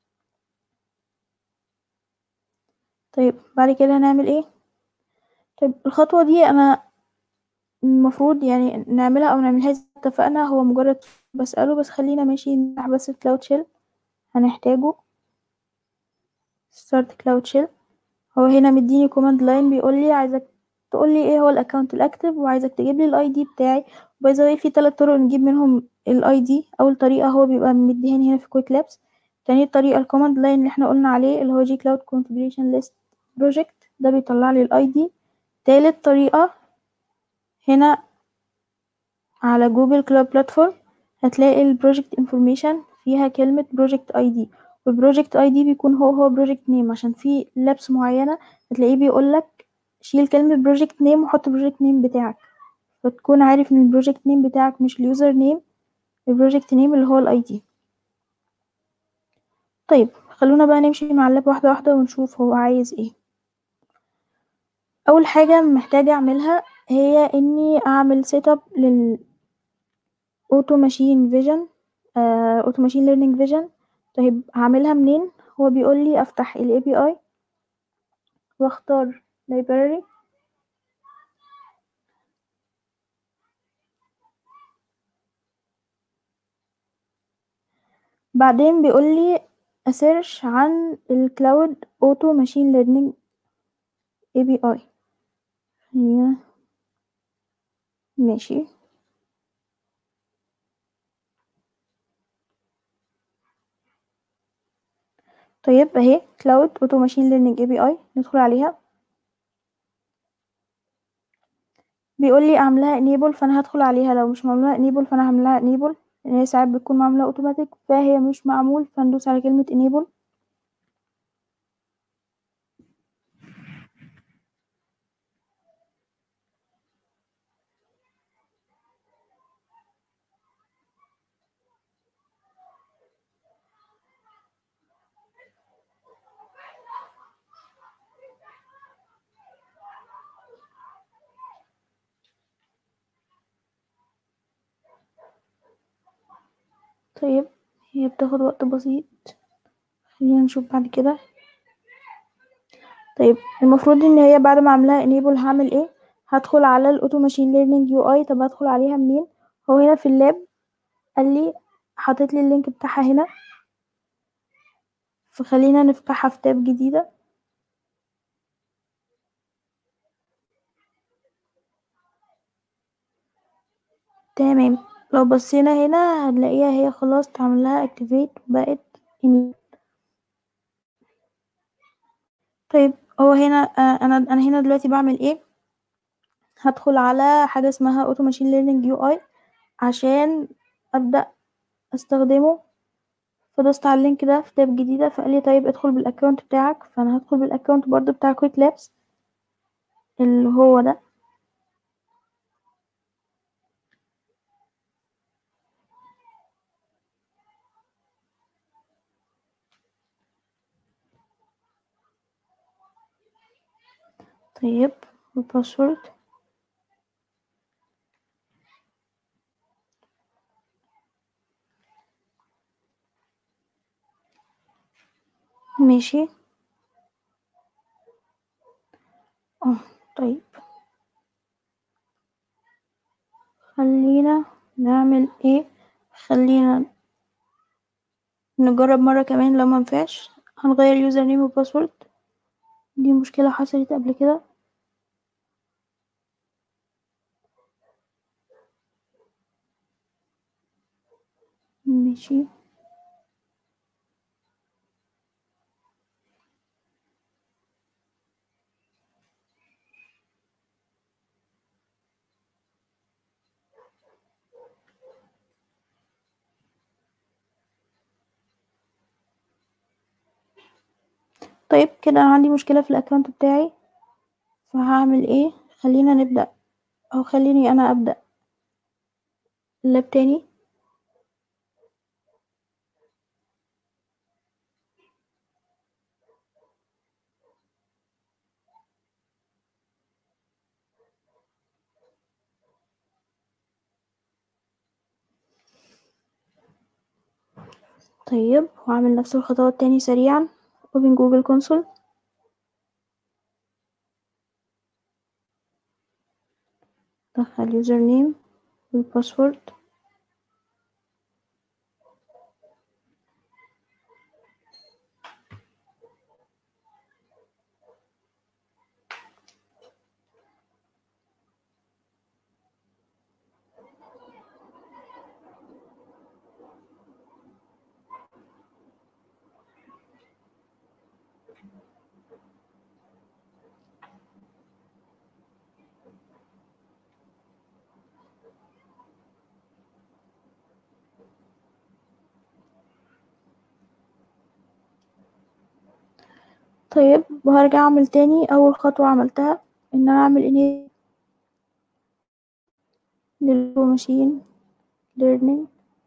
طيب بعد كده هنعمل ايه طيب الخطوة دي انا المفروض يعني نعملها او نعملهاش اتفقنا هو مجرد بسأله بس خلينا ماشي نفتح بس كلاود شيل هنحتاجه start cloud shell هو هنا مديني command line بيقول لي عايزك تقول لي ايه هو الاكونت الاكتف وعايزك تجيب لي الاي دي بتاعي باي ذا في ثلاث طرق نجيب منهم الاي دي اول طريقه هو بيبقى مديهاني هنا في كويك لابس تاني طريقه الكوماند لاين اللي احنا قلنا عليه اللي هو جي كلاود كونفيجريشن ليست بروجكت ده بيطلع لي الاي دي تالت طريقه هنا على جوجل كلاود بلاتفورم هتلاقي البروجكت انفورميشن فيها كلمه بروجكت اي دي والبروجكت اي دي بيكون هو هو بروجكت نيم عشان في لابس معينه هتلاقيه بيقولك شيل كلمه بروجكت نيم وحط البروجكت نيم بتاعك فتكون عارف ان البروجكت نيم بتاعك مش اليوزر نيم البروجكت نيم اللي هو الاي دي طيب خلونا بقى نمشي مع اللاب واحده واحده ونشوف هو عايز ايه اول حاجه محتاجه اعملها هي اني اعمل سيت اب لل اوتو ماشين فيجن اوتو ماشين ليرنينج فيجن طيب هعملها منين هو بيقول لي افتح ال API واختار library بعدين بيقول لي اسيرش عن الكلاود اوتو ماشين ليرنينج API هي ماشي طيب أهي cloud auto machine learning API ندخل عليها بيقول لي أعملها enable فأنا هادخل عليها لو مش معمولة enable فأنا هاعملها enable لأن هي ساعات بتكون معمولة automatic فهي مش معمول فندوس على كلمة enable طيب هي بتاخد وقت بسيط خلينا نشوف بعد كده طيب المفروض ان هي بعد ما اعملها enable هعمل ايه هدخل على الاوتو ماشين ليرنينج يو اي طب هدخل عليها منين هو هنا في اللاب قال لي حاطط لي اللينك بتاعها هنا فخلينا نفتحها في تاب جديدة تمام لو بصينا هنا هنلاقيها هي خلاص اتعمل لها activate وبقت enable طيب هو هنا آه، انا انا هنا دلوقتي بعمل ايه هدخل على حاجة اسمها اوتو ماشين ليرنينج يو اي عشان ابدأ استخدمه فدوست على اللينك ده في تاب جديدة فقال لي طيب ادخل بالاكونت بتاعك فانا هدخل بالاكونت برضو بتاع كويك لابس اللي هو ده طيب والباسورد ماشي اه طيب خلينا نعمل ايه خلينا نجرب مرة كمان لو منفعش هنغير يوزر نيم وباسورد دي مشكلة حصلت قبل كده ماشي طيب كده انا عندي مشكلة في الاكونت بتاعي فهعمل ايه خلينا نبدأ او خليني انا ابدأ اللاب تاني طيب وأعمل نفس الخطوات تاني سريعا open جوجل كونسول دخل يوزر نيم والباسورد طيب وهرجع أعمل تاني أول خطوة عملتها إن أنا أعمل إني للماشين learning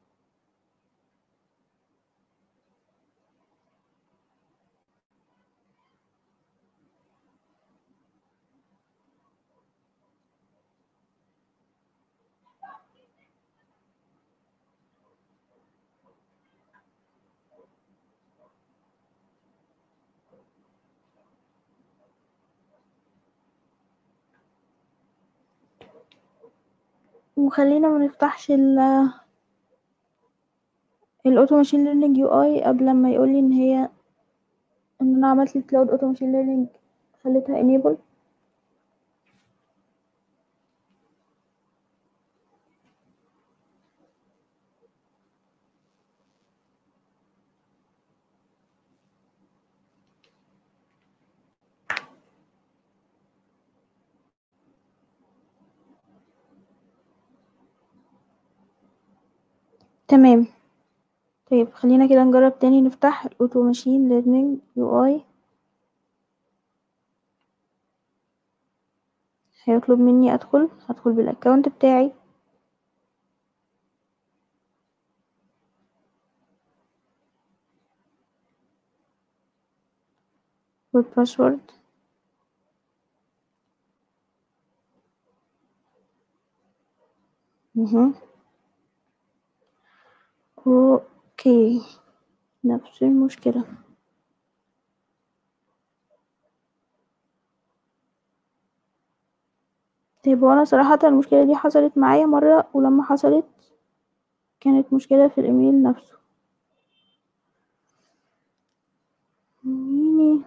وخلينا ما نفتحش ال الاوتو ماشين ليرنينج يو اي قبل ما يقولي ان هي ان انا عملت الكلاود اوتو ماشين ليرنينج خليتها enable تمام طيب خلينا كده نجرب تاني نفتح الاوتو ماشين ليرنينج يو اي هيطلب مني ادخل هدخل بالاكونت بتاعي والباسورد مهم. اوكي نفس المشكلة طيب وانا صراحة المشكلة دي حصلت معايا مرة ولما حصلت كانت مشكلة في الايميل نفسه ميني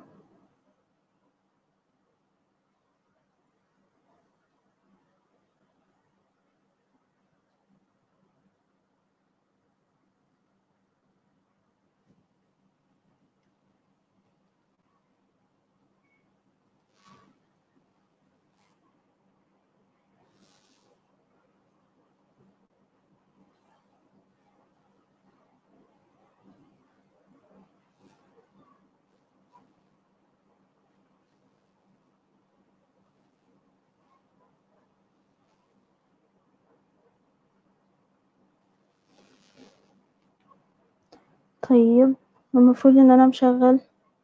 طيب المفروض ان انا مشغل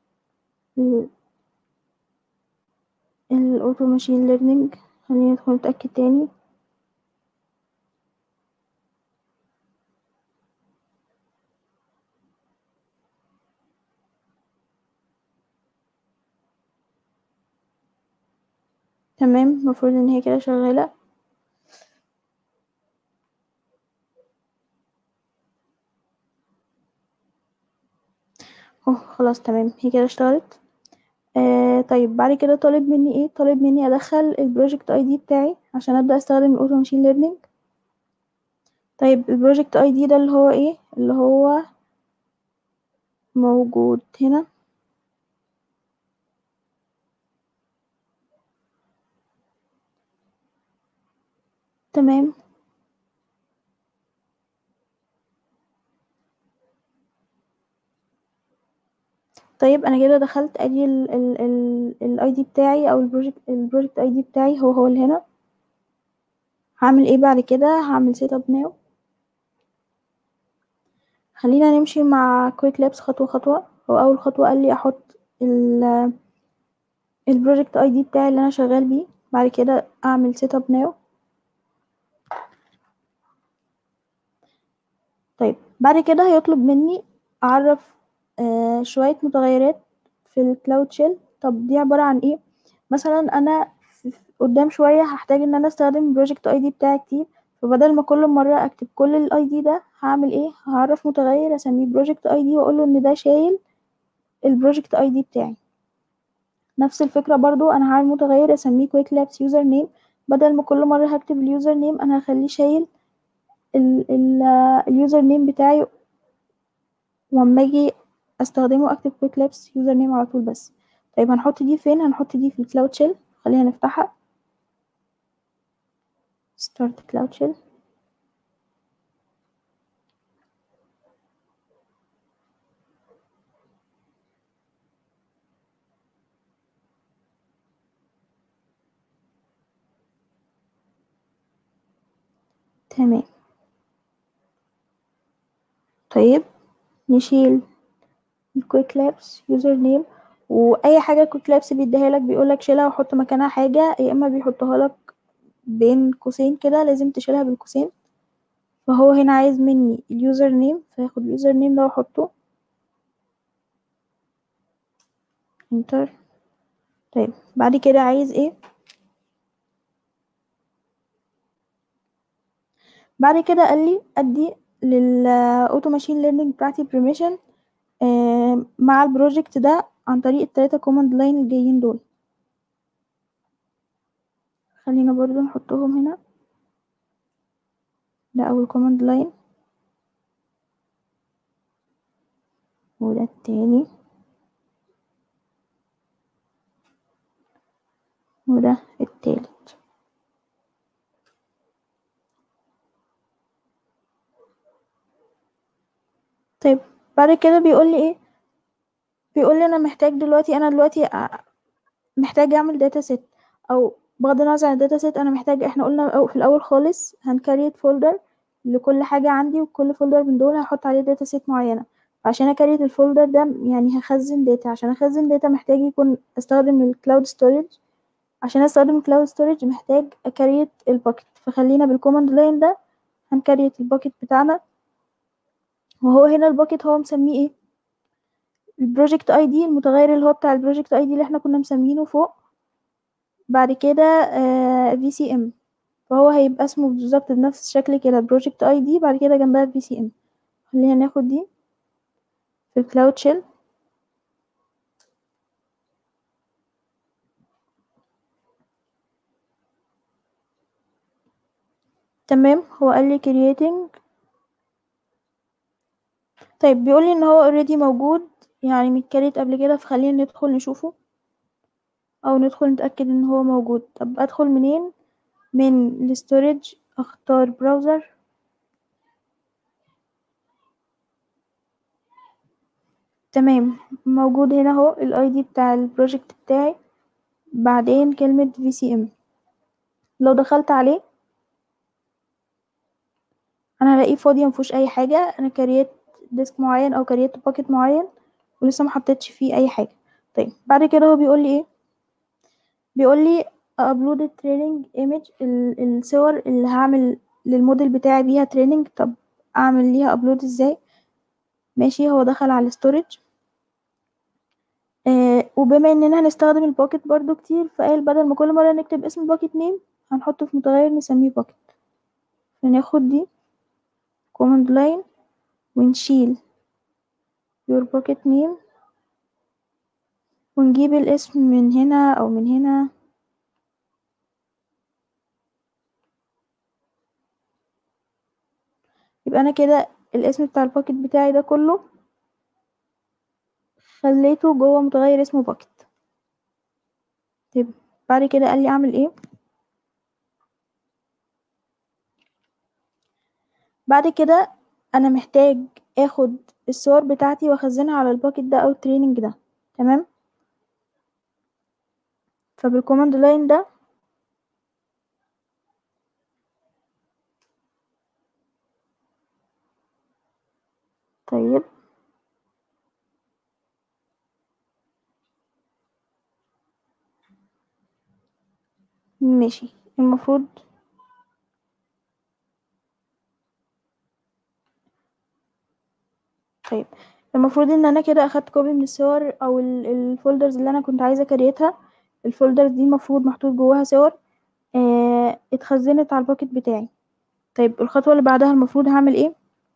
الاوتو ماشين ليرنينج خلينا ندخل نتأكد تاني تمام المفروض ان هي كده شغالة اوه خلاص تمام هي كده اشتغلت آه طيب بعد كده طالب مني ايه طالب مني ادخل البروجكت اي دي بتاعي عشان ابدا استخدم الاوتو ماشين ليرنينج طيب البروجكت اي دي ده اللي هو ايه اللي هو موجود هنا تمام طيب انا كده دخلت ادي ال ال ال الاي دي بتاعي او البروجكت البروجكت اي دي بتاعي هو هو اللي هنا هعمل ايه بعد كده هعمل سيت اب ناو خلينا نمشي مع كويك لابس خطوه خطوه هو اول خطوه قال لي احط ال البروجكت اي دي بتاعي اللي انا شغال بيه بعد كده اعمل سيت اب ناو طيب بعد كده هيطلب مني اعرف آه شويه متغيرات في الكلاود شيل طب دي عباره عن ايه مثلا انا قدام شويه هحتاج ان انا استخدم البروجكت اي دي بتاعي كتير فبدل ما كل مره اكتب كل الاي دي ده هعمل ايه هعرف متغير اسميه بروجكت اي دي واقول له ان ده شايل البروجكت اي دي بتاعي نفس الفكره برضو انا هعمل متغير اسميه كويك لابس يوزر نيم بدل ما كل مره هكتب اليوزر نيم انا هخليه شايل اليوزر نيم بتاعي واما اجي استخدمه اكتب كويك لابس يوزر نيم على طول بس طيب هنحط دي فين هنحط دي في الكلاود شيل خلينا نفتحها start cloud shell تمام طيب نشيل الكويك لابس يوزر نيم واي حاجه كويك لابس بيديها لك بيقول لك شيلها وحط مكانها حاجه يا اما بيحطها لك بين قوسين كده لازم تشيلها بين قوسين فهو هنا عايز مني اليوزر نيم فياخد اليوزر نيم ده واحطه انتر طيب بعد كده عايز ايه بعد كده قال لي ادي للاوتو ماشين ليرنينج بتاعتي بريميشن آه مع البروجكت ده عن طريق التلاتة كوماند لاين الجايين دول خلينا برضو نحطهم هنا ده اول كوماند لاين وده التاني وده التالت طيب بعد كده بيقول لي ايه بيقول لي انا محتاج دلوقتي انا دلوقتي ع- محتاج اعمل داتا سيت او بغض النظر عن الداتا سيت انا محتاج احنا قلنا أو- في الاول خالص هنكريت فولدر لكل حاجة عندي وكل فولدر من دول هحط عليه داتا سيت معينة عشان اكريت الفولدر ده يعني هخزن داتا عشان اخزن داتا محتاج يكون استخدم الكلاود ستورج عشان استخدم الكلاود ستورج محتاج اكريت الباكت فخلينا بالكوماند لاين ده هنكريت الباكت بتاعنا وهو هنا الباكت هو مسميه ايه البروجكت اي دي المتغير اللي هو بتاع البروجكت اي دي اللي احنا كنا مسمينه فوق بعد كده في سي ام فهو هيبقى اسمه بالظبط بنفس الشكل كده بروجكت اي دي بعد كده جنبها في سي ام خلينا ناخد دي في الكلاود شيل تمام هو قال لي creating طيب بيقول لي ان هو already موجود يعني متكريت قبل كده فخلينا ندخل نشوفه او ندخل نتأكد ان هو موجود طب ادخل منين من الستورج اختار براوزر تمام موجود هنا اهو الاي دي بتاع البروجكت بتاعي بعدين كلمة VCM لو دخلت عليه انا هلاقيه فاضي مفيهوش اي حاجة انا كريت ديسك معين او كريت باكيت معين ولسه ما حطيتش فيه اي حاجة طيب بعد كده هو بيقول لي ايه بيقول لي ابلود التريننج ايمج الصور اللي هعمل للموديل بتاعي بيها تريننج طب اعمل ليها ابلود ازاي ماشي هو دخل على الستورج آه وبما اننا هنستخدم الباكت برضو كتير فقال بدل ما كل مرة نكتب اسم باكت نيم هنحطه في متغير نسميه باكت فناخد دي command line ونشيل your bucket name ونجيب الاسم من هنا او من هنا يبقى انا كده الاسم بتاع الباكت بتاعي ده كله خليته جوه متغير اسمه باكت طيب بعد كده قال لي اعمل ايه بعد كده انا محتاج اخد الصور بتاعتي واخزنها على الباكت ده او التريننج ده تمام فبالكوماند لاين ده طيب ماشي المفروض طيب المفروض ان انا كده اخدت كوبي من الصور او الفولدرز اللي انا كنت عايزه كريتها الفولدرز دي المفروض محطوط جواها صور آه اتخزنت على الباكت بتاعي طيب الخطوه اللي بعدها المفروض هعمل ايه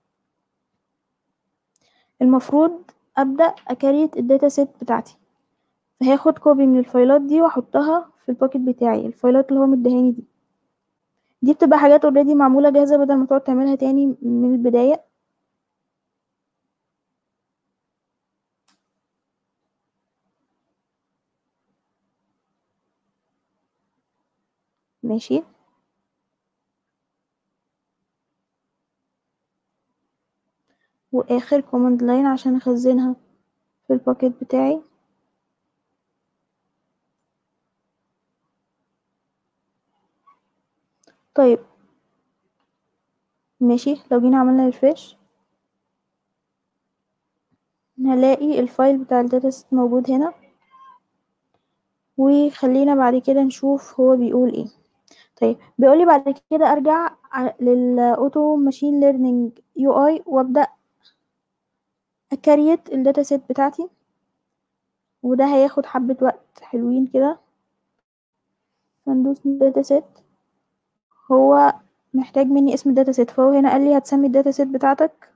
المفروض ابدا اكريت الداتا سيت بتاعتي فهاخد كوبي من الفايلات دي واحطها في الباكت بتاعي الفايلات اللي هو مديهاني دي دي بتبقى حاجات اوريدي معموله جاهزه بدل ما تقعد تعملها تاني من البدايه ماشي واخر كوماند لاين عشان اخزنها في الباكت بتاعي طيب ماشي لو جينا عملنا ريفريش هنلاقي الفايل بتاع الداتاست موجود هنا وخلينا بعد كده نشوف هو بيقول ايه طيب بيقولي بعد كده ارجع للاوتو ماشين ليرنينج يو اي وابدا اكريت الداتا سيت بتاعتي وده هياخد حبة وقت حلوين كده فندوس داتا سيت هو محتاج مني اسم الداتا سيت فهو هنا قال لي هتسمي الداتا سيت بتاعتك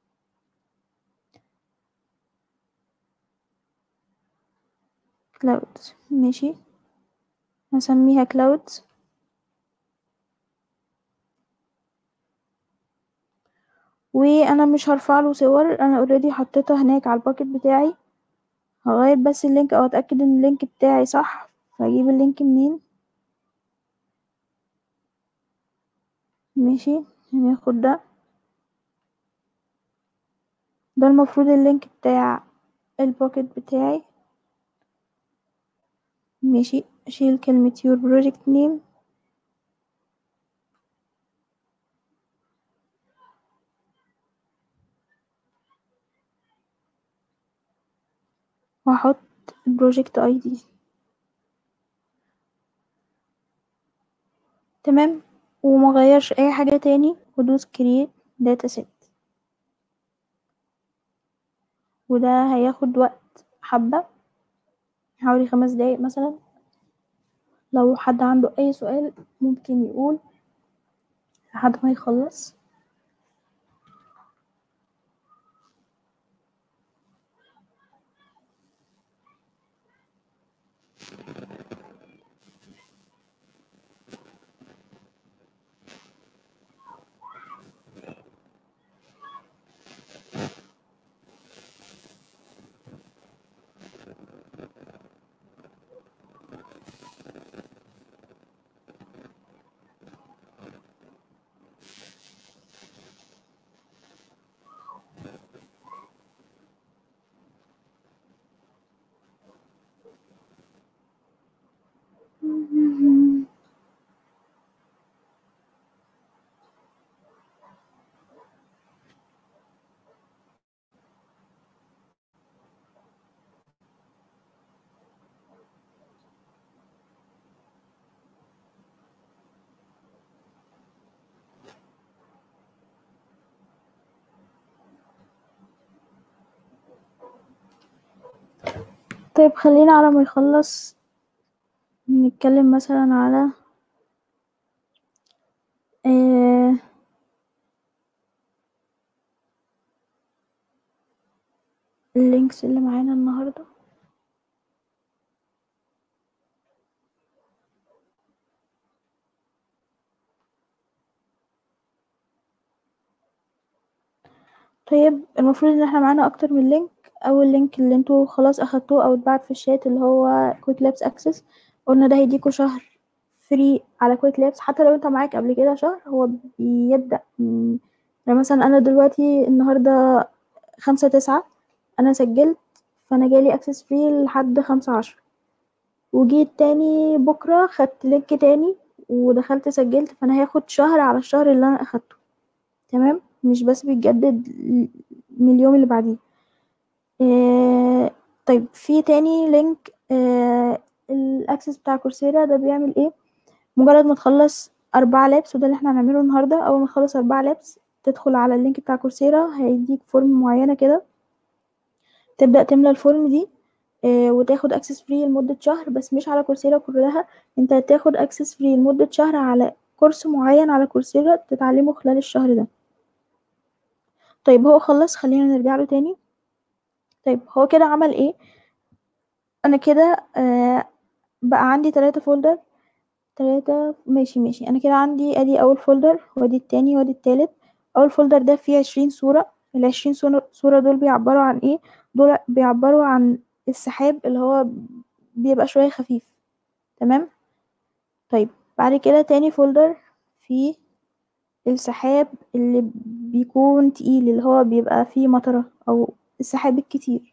كلاود ماشي هسميها كلاود وانا مش هرفع له صور انا اوريدي حطيتها هناك على الباكت بتاعي هغير بس اللينك او اتاكد ان اللينك بتاعي صح فاجيب اللينك منين ماشي هناخد ده ده المفروض اللينك بتاع البوكيت بتاعي ماشي اشيل كلمة your project name واحط البروجكت اي دي تمام وما غيرش اي حاجة تاني وادوس create data set وده هياخد وقت حبة حوالي خمس دقايق مثلا لو حد عنده اي سؤال ممكن يقول لحد ما يخلص طيب خلينا على ما يخلص نتكلم مثلا على آه اللينكس اللي معانا النهارده طيب المفروض ان احنا معانا اكتر من لينك اول لينك اللي انتوا خلاص اخدتوه او اتبعت في الشات اللي هو كويك لابس اكسس قلنا ده هيديكوا شهر فري على كويك لابس حتى لو انت معاك قبل كده شهر هو بيبدأ من يعني مثلا انا دلوقتي النهارده خمسة تسعة انا سجلت فانا جالي اكسس فري لحد خمسة عشرة وجيت تاني بكرة خدت لينك تاني ودخلت سجلت فانا هاخد شهر على الشهر اللي انا اخدته تمام مش بس بيتجدد من اليوم اللي بعديه آه طيب في تاني لينك آه الاكسس بتاع كورسيرا ده بيعمل ايه مجرد ما تخلص أربعة لابس وده اللي احنا هنعمله النهاردة أول ما تخلص أربعة لابس تدخل على اللينك بتاع كورسيرا هيديك فورم معينة كده تبدأ تملى الفورم دي آه وتاخد اكسس فري لمدة شهر بس مش على كورسيرا كلها انت هتاخد اكسس فري لمدة شهر على كورس معين على كورسيرا تتعلمه خلال الشهر ده طيب هو خلص خلينا نرجع له تاني طيب هو كده عمل ايه انا كده آه بقى عندي تلاتة فولدر تلاتة ماشي ماشي انا كده عندي ادي اول فولدر وادي التاني وادي التالت اول فولدر ده فيه عشرين صورة العشرين صورة دول بيعبروا عن ايه دول بيعبروا عن السحاب اللي هو بيبقى شوية خفيف تمام طيب بعد كده تاني فولدر فيه السحاب اللي بيكون تقيل اللي هو بيبقى فيه مطرة او السحاب الكتير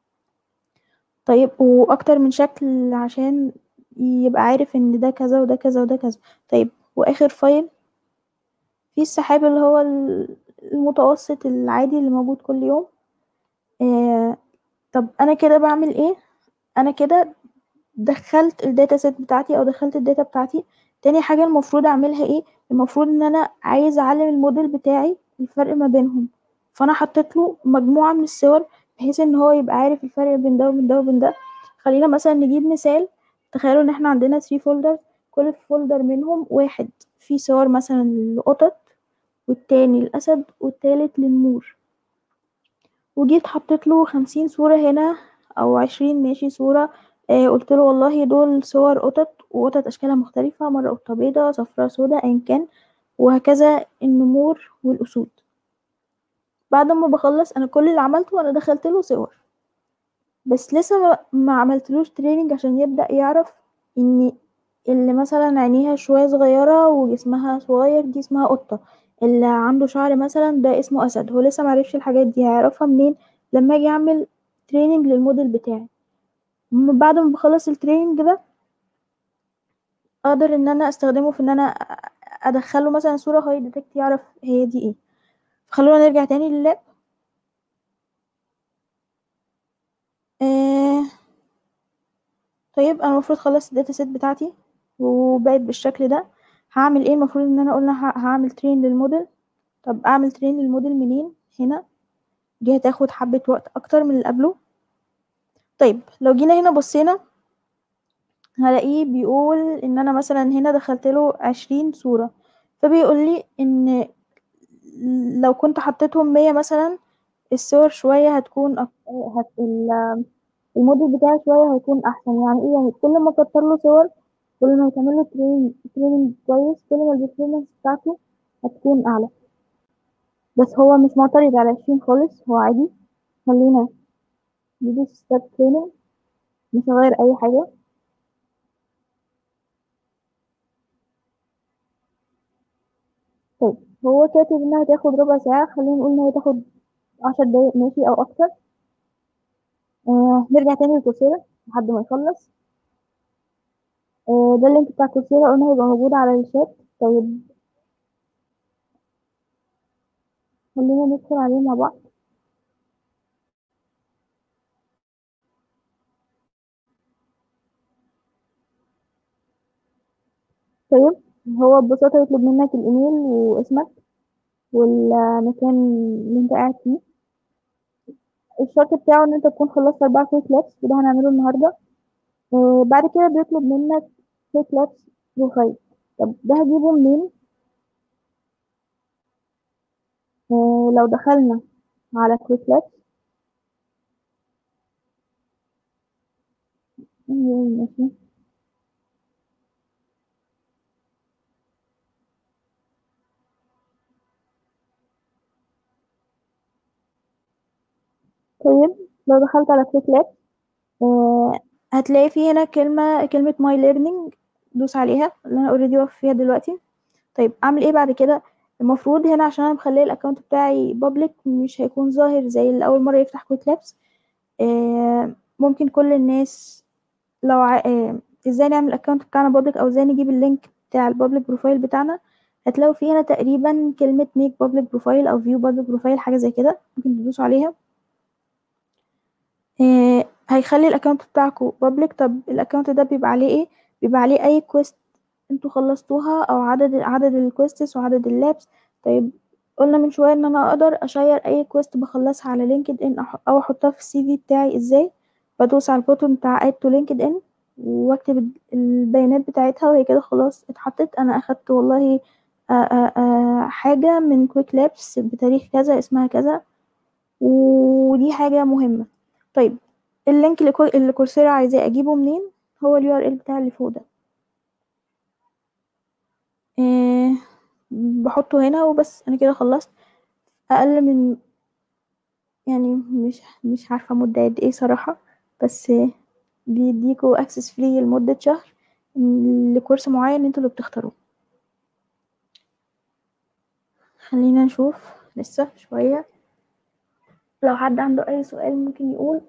طيب واكتر من شكل عشان يبقى عارف ان ده كذا وده كذا وده كذا طيب واخر فايل في السحاب اللي هو المتوسط العادي اللي موجود كل يوم آه طب انا كده بعمل ايه انا كده دخلت الداتا سيت بتاعتي او دخلت الداتا بتاعتي تاني حاجة المفروض اعملها ايه المفروض ان انا عايز اعلم الموديل بتاعي الفرق ما بينهم فانا حطيت له مجموعة من الصور بحيث ان هو يبقى عارف الفرق بين ده وبين ده وبين ده خلينا مثلا نجيب مثال تخيلوا ان احنا عندنا 3 فولدر كل فولدر منهم واحد فيه صور مثلا لقطط والتاني الاسد والتالت للنمور وجيت حطيت له خمسين صورة هنا او عشرين ماشي صورة آه قلت له والله دول صور قطط وقطط اشكالها مختلفة مرة قطة بيضة صفرا سودا ايا كان وهكذا النمور والاسود بعد ما بخلص انا كل اللي عملته انا دخلت له صور بس لسه ما, ما عملتلوش تريننج عشان يبدأ يعرف ان اللي مثلا عينيها شوية صغيرة وجسمها صغير دي اسمها قطة اللي عنده شعر مثلا ده اسمه اسد هو لسه معرفش الحاجات دي هيعرفها منين لما اجي اعمل تريننج للموديل بتاعي م- بعد ما بخلص التريننج ده اقدر ان انا استخدمه في ان انا ادخله مثلا صورة هاي ديتكت يعرف هي دي ايه خلونا نرجع تاني لللاب آه طيب انا المفروض خلصت الداتا سيت بتاعتي وبقت بالشكل ده هعمل ايه المفروض ان انا قلنا ه- هعمل ترين للموديل طب اعمل ترين للموديل منين هنا دي هتاخد حبة وقت اكتر من اللي قبله طيب لو جينا هنا بصينا هلاقيه بيقول ان انا مثلا هنا دخلت له عشرين صورة فبيقول لي ان لو كنت حطيتهم مية مثلا الصور شوية هتكون أك... هت... ال- الموديل بتاعي شوية هيكون أحسن يعني إيه يعني كل ما كتر له صور كل ما يتعمل له تريننج تريننج كويس كل ما البرفورمانس بتاعته هتكون أعلى بس هو مش معترض على عشرين خالص هو عادي خلينا ندوس ستارت تريننج مش هغير أي حاجة طيب هو كاتب إنها هتاخد ربع ساعة خلينا نقول إنها هتاخد عشر دقايق ماشي أو أكتر آه نرجع تاني لكورسيرا لحد ما يخلص آه ده اللينك بتاع كورسيرا قلنا هيبقى موجود على الشات طيب خلينا ندخل عليه مع بعض طيب هو ببساطة يطلب منك الإيميل واسمك والمكان اللي انت قاعد فيه الشرط بتاعه ان انت تكون خلصت أربعة كويك لابس وده هنعمله النهاردة آه بعد كده بيطلب منك كويك لابس بروفايل طب ده هجيبه منين آه لو دخلنا على كويك لابس ماشي طيب لو دخلت على كويك لابس آه هتلاقي فيه هنا كلمة كلمة ماي ليرنينج دوس عليها اللي انا اوريدي واقف فيها دلوقتي طيب اعمل ايه بعد كده المفروض هنا عشان انا مخليه الاكونت بتاعي بابليك مش هيكون ظاهر زي اللي اول مره يفتح كويك لابس آه ممكن كل الناس لو ع... آه ازاي نعمل الاكونت بتاعنا بابليك او ازاي نجيب اللينك بتاع البابليك بروفايل بتاعنا هتلاقوا فيه هنا تقريبا كلمة ميك بابليك بروفايل او فيو بابليك بروفايل حاجة زي كده ممكن تدوسوا عليها آه هيخلي الاكونت بتاعكم بابليك طب الاكونت ده بيبقى عليه ايه بيبقى عليه اي كويست انتوا خلصتوها او عدد عدد الكويستس وعدد اللابس طيب قلنا من شويه ان انا اقدر اشير اي كويست بخلصها على لينكد ان او احطها في السي في بتاعي ازاي بدوس على البوتون بتاع اد تو لينكد ان واكتب البيانات بتاعتها وهي كده خلاص اتحطت انا اخدت والله آآ آآ حاجه من كويك لابس بتاريخ كذا اسمها كذا ودي حاجه مهمه طيب اللينك اللي كورسيرا عايزاه اجيبه منين هو اليو ار ال بتاع اللي فوق ده إيه بحطه هنا وبس انا كده خلصت اقل من يعني مش مش عارفه مده قد ايه صراحه بس بيديكوا اكسس فري لمده شهر لكورس معين انتوا اللي بتختاروه خلينا نشوف لسه شويه لو حد عنده اي سؤال ممكن يقول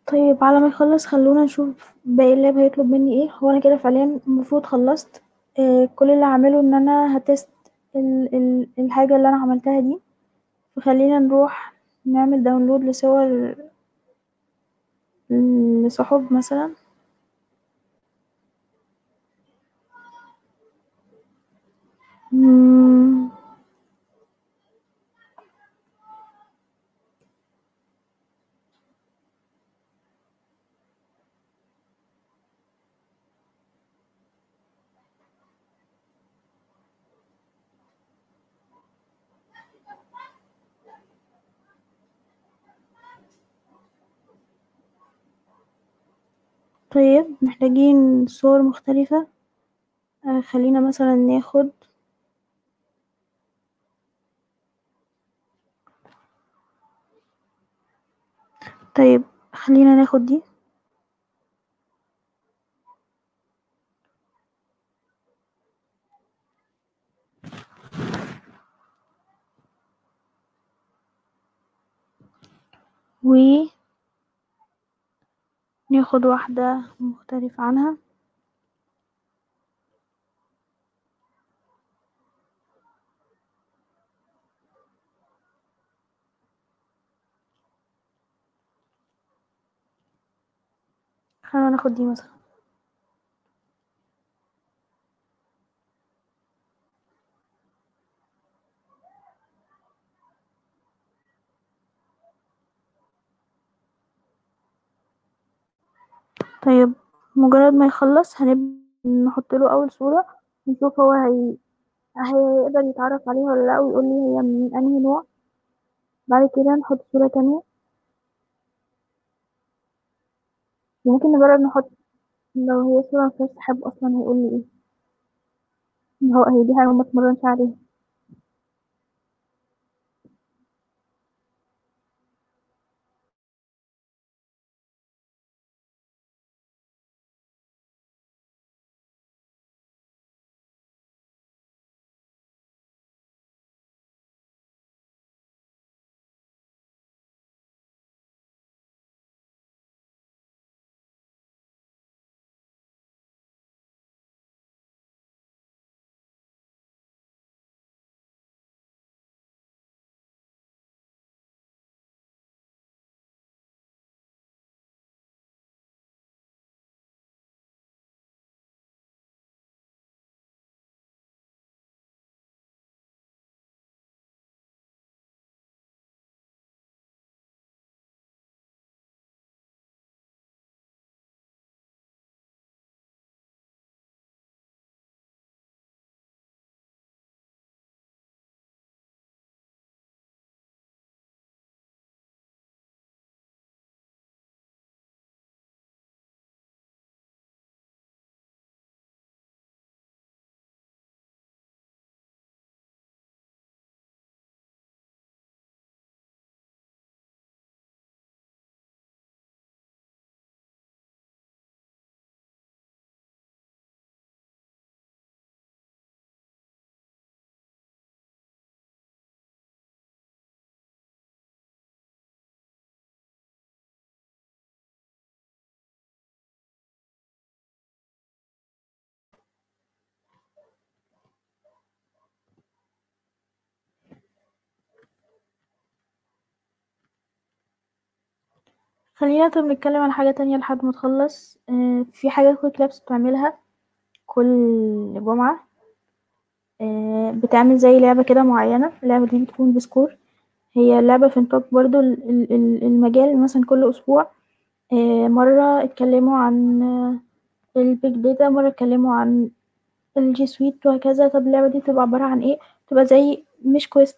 طيب على ما يخلّص خلّونا نشوف باقي اللاب هيطلب منّي إيه، هو أنا كده فعليًا المفروض خلّصت آآ كل اللي هاعمله إن أنا هاتست ال ال الحاجة اللي أنا عملتها دي، فخلّينا نروح نعمل download لصور لسحب مثلًا. إمم. طيب محتاجين صور مختلفة آآ خلّينا مثلًا ناخد طيب خلّينا ناخد دي. و ناخد واحدة مختلفة عنها. خلّينا ناخد دي مثلًا. طيب مجرّد ما يخلّص هنبدأ نحط له أول صورة نشوف هو هي هيقدر يتعرّف عليها والّا لأ ويقول لي هي من أنهي نوع. بعد كده نحط صورة تانية. ممكن نجرّب نحط لو هي صورة مفيهاش سحاب أصلًا هيقول لي إيه. إن هو هي دي حاجة ما اتمرّنش عليها. خلّينا طَب نتكلّم عن حاجة تانية لحد ما تخلّص آآ في حاجة quick labs بتعملها كل جمعة آآ بتعمل زي لعبة كده معيّنة، اللعبة دي بتكون بscore هي لعبة في نطاق برضه ال ال ال المجال مثلًا كل أسبوع آآ مرّة اتكلّموا عن الbig data مرّة اتكلّموا عن الG suite وهكذا. طَب اللعبة دي بتبقى عبارة عن إيه، بتبقى زي مش quest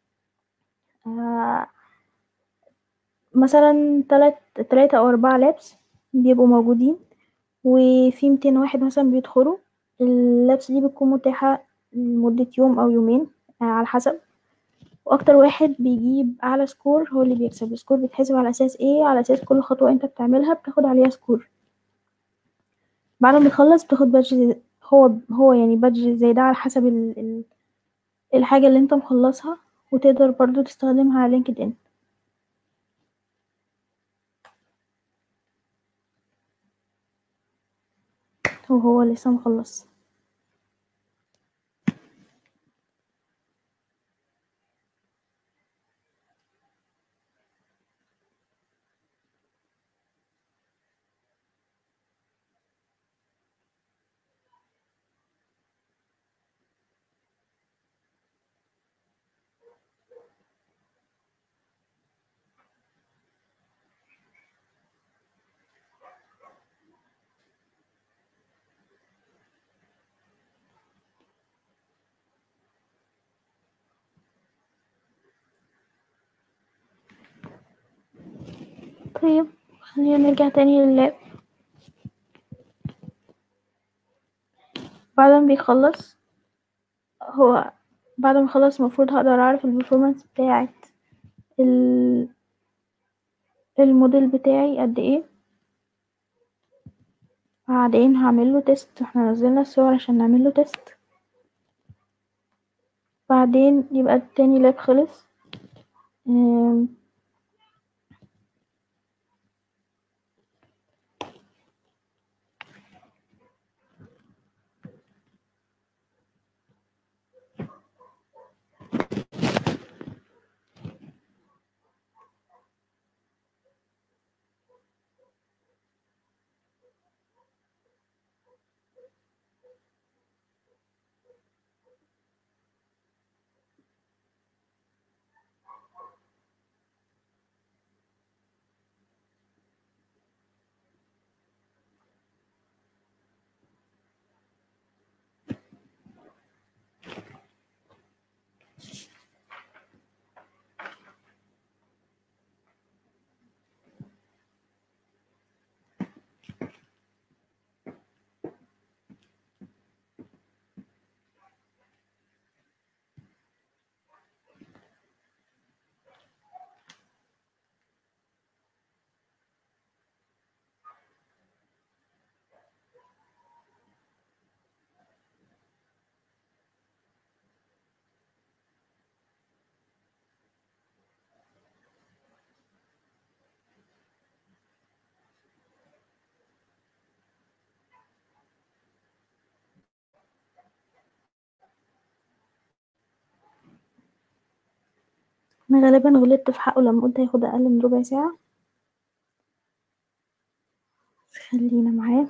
آآ مثلًا تلات تلاتة أو 4 labs بيبقوا موجودين وفي 200 واحد مثلًا بيدخلوا، الlabs دي بتكون متاحة لمدة يوم أو يومين على حسب وأكتر واحد بيجيب أعلى score هو اللي بيكسب، الscore بيتحسب على أساس إيه، على أساس كل خطوة أنت بتعملها بتاخد عليها score. بعد ما تخلّص بتاخد badge هو هو يعني badge زي ده على حسب ال ال الحاجة اللي أنت مخلّصها وتقدر برضه تستخدمها على LinkedIn. وهو لسه مخلص طيب خلينا نرجع تاني لللاب بعد ما بيخلص هو بعد ما يخلص المفروض هقدر اعرف البرفورمانس بتاعة ال الموديل بتاعي قد ايه بعدين هعمله تيست احنا نزلنا الصور عشان نعمله تيست بعدين يبقى التاني لاب خلص أم، انا غالبا غلطت في حقه لما قلت هياخد اقل من ربع ساعة خلينا معاه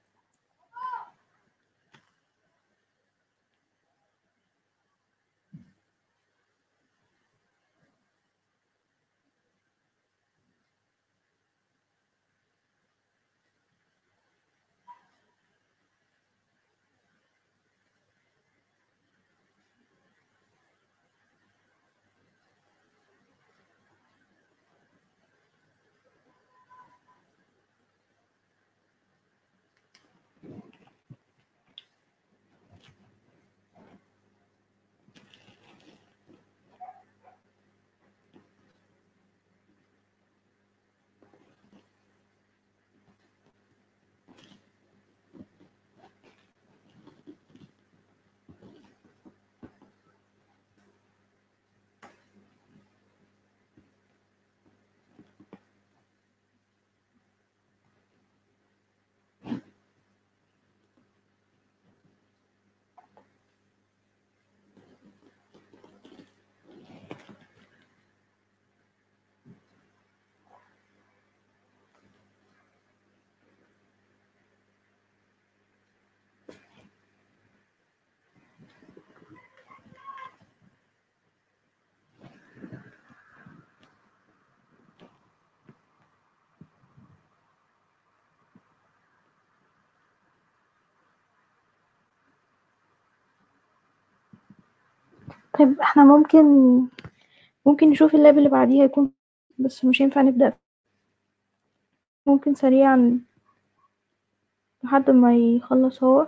طيب احنا ممكن ممكن نشوف اللاب اللي بعديه هيكون بس مش هينفع نبدأ ممكن سريعا لحد ما يخلص هو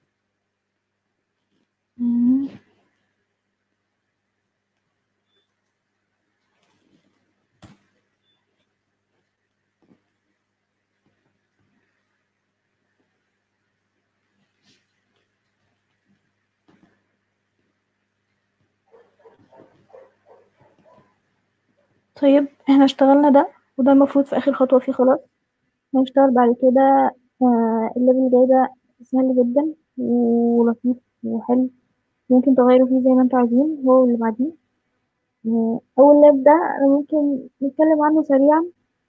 مم. طيب احنا اشتغلنا ده وده المفروض في آخر خطوة فيه خلاص هنشتغل بعد كده آه اللاب اللي جاي ده سهل جدا ولطيف وحلو ممكن تغيروا فيه زي ما انتوا عايزين هو واللي بعديه آه، أول لاب ده أنا ممكن نتكلم عنه سريعا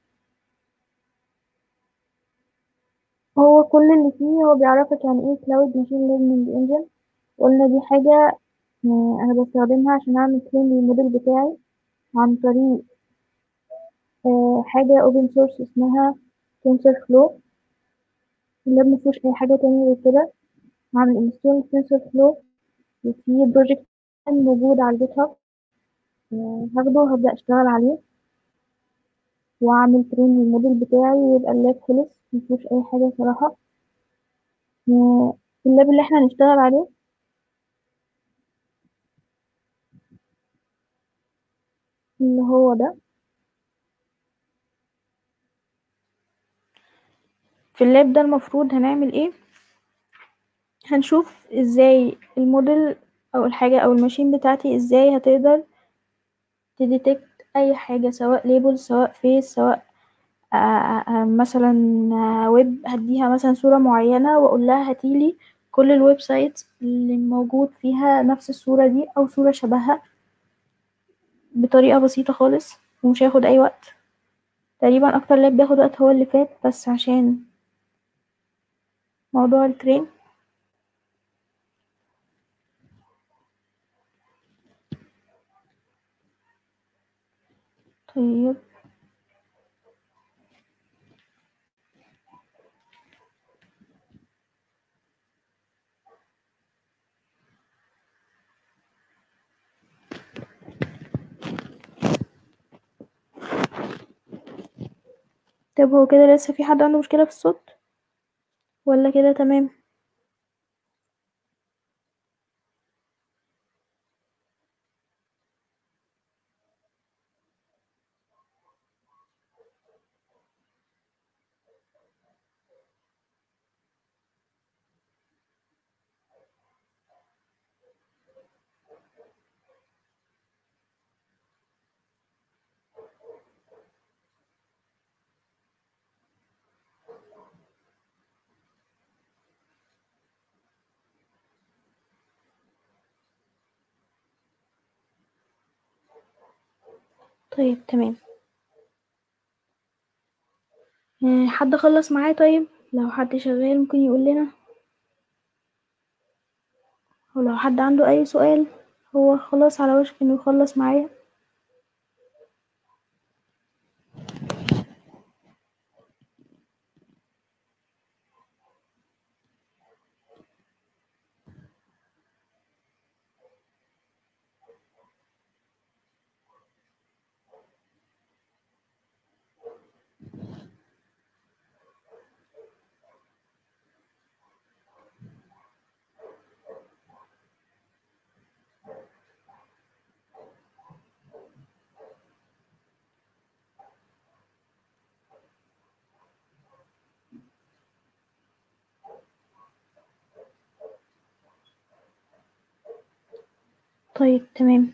هو كل اللي فيه هو بيعرفك يعني ايه كلاود ماشين ليرنينج انجن قلنا دي حاجة آه، أنا بستخدمها عشان أعمل ترين للموديل بتاعي عن طريق آه، حاجة open source اسمها TensorFlow اللاب مفيهوش أي حاجة تانية غير كده هعمل انستول TensorFlow وفي بروجكت موجود على الجيت هاب هاخده وهبدأ أشتغل عليه وأعمل ترين للموديل بتاعي ويبقى اللاب خلص مفيهوش أي حاجة صراحة آه، اللاب اللي احنا هنشتغل عليه اللي هو ده في اللاب ده المفروض هنعمل ايه هنشوف ازاي الموديل او الحاجة او الماشين بتاعتي ازاي هتقدر تديتكت اي حاجة سواء ليبل سواء فيس سواء آه، آه، مثلا آه، ويب هديها مثلا صورة معينة واقول لها هاتيلي كل الويب سايت اللي موجود فيها نفس الصورة دي او صورة شبهها بطريقة بسيطة خالص ومش هياخد اي وقت تقريبا اكتر لاب بياخد وقت هو اللي فات بس عشان موضوع الترين طيب طب هو كده لسه في حد عنده مشكلة في الصوت ولا كده تمام طيب تمام آه، حد خلص معايا طيب لو حد شغال ممكن يقول لنا ولو حد عنده اي سؤال هو خلاص على وشك انه يخلص معايا طيب تمام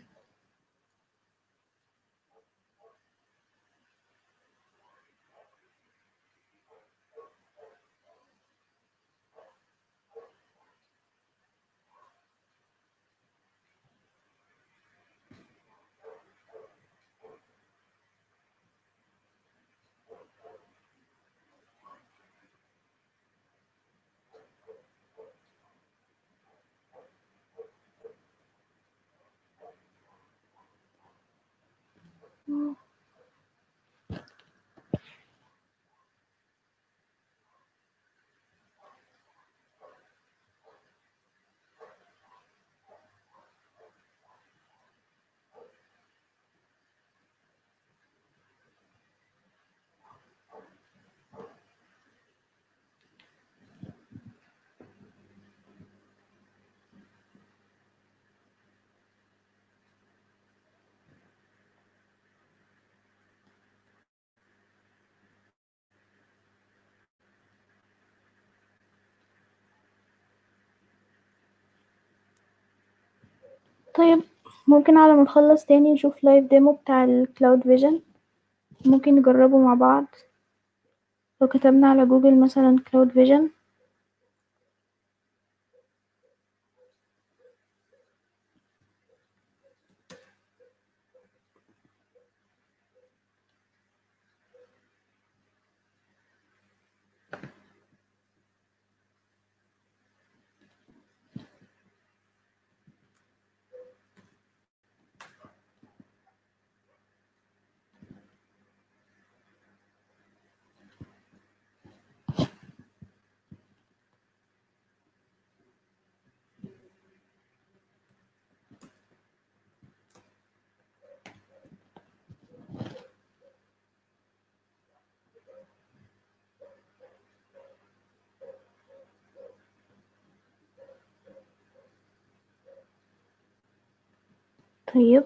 طيب ممكن على ما نخلص تاني نشوف لايف ديمو بتاع الكلاود فيجن ممكن نجربه مع بعض لو كتبنا على جوجل مثلا كلاود فيجن طيب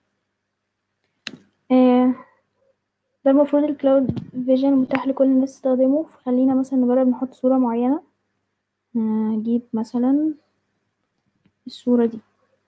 آه ده المفروض الكلاود فيجن متاح لكل الناس تستخدمه فخلينا مثلا نجرب نحط صورة معينة نجيب مثلا الصورة دي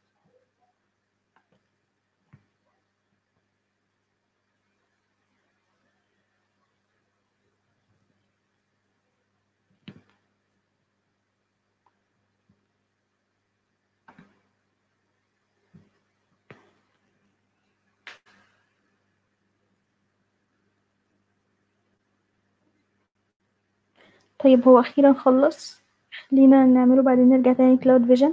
طيب هو أخيرا خلص خلينا نعمله بعدين نرجع تاني كلاود فيجن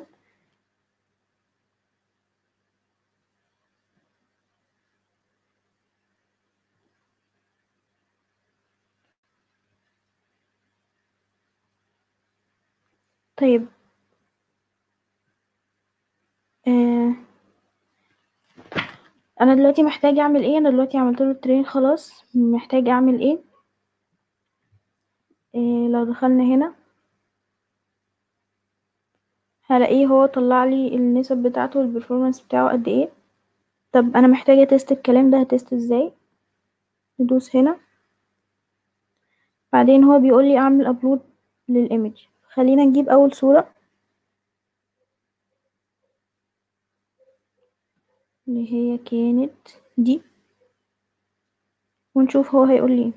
طيب آه انا دلوقتي محتاجة اعمل ايه انا دلوقتي عملت له الترين خلاص محتاجة اعمل ايه إيه لو دخلنا هنا هلاقيه هو طلع لي النسب بتاعته والبرفورمانس بتاعه قد ايه طب انا محتاجة تيست الكلام ده هتست ازاي ندوس هنا بعدين هو بيقول لي اعمل ابلود للايمج خلينا نجيب اول صورة اللي هي كانت دي ونشوف هو هيقول لي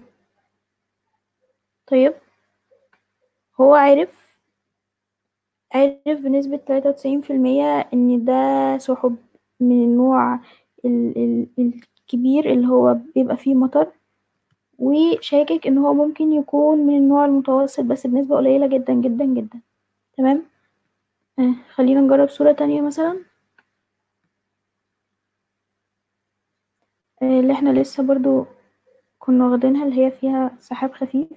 طيب هو عرف عرف بنسبة تلاتة وتسعين في المية ان ده سحب من النوع ال ال الكبير اللي هو بيبقى فيه مطر وشاكك ان هو ممكن يكون من النوع المتوسط بس بنسبة قليلة جدا جدا جدا تمام آه خلينا نجرب صورة تانية مثلا آه اللي احنا لسه برضو كنا واخدينها اللي هي فيها سحاب خفيف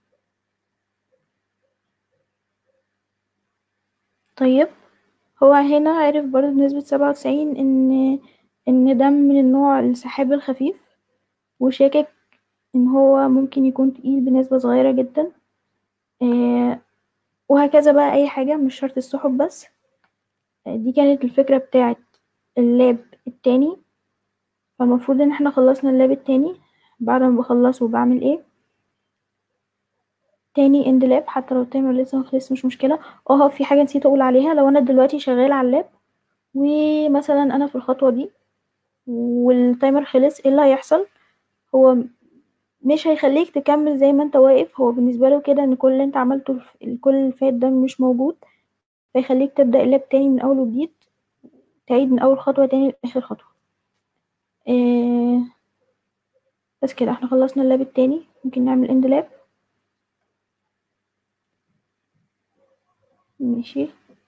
طيب هو هنا عرف برضو بنسبة سبعة وتسعين ان ان ده من النوع السحاب الخفيف وشاكك ان هو ممكن يكون تقيل بنسبة صغيرة جدا آه وهكذا بقى اي حاجة مش شرط السحب بس آه دي كانت الفكرة بتاعت اللاب التاني فالمفروض ان احنا خلصنا اللاب التاني بعد ما بخلصه بعمل ايه تاني اند لاب حتى لو التايمر لسه مخلص مش مشكلة اه في حاجة نسيت اقول عليها لو انا دلوقتي شغالة على اللاب ومثلا انا في الخطوة دي والتايمر خلص ايه اللي هيحصل هو مش هيخليك تكمل زي ما انت واقف هو بالنسبة له كده ان كل اللي انت عملته كل اللي فات ده مش موجود فيخليك تبدأ اللاب تاني من اول وجديد تعيد من اول خطوة تاني لاخر خطوة إيه بس كده احنا خلصنا اللاب التاني ممكن نعمل اند لاب ماشي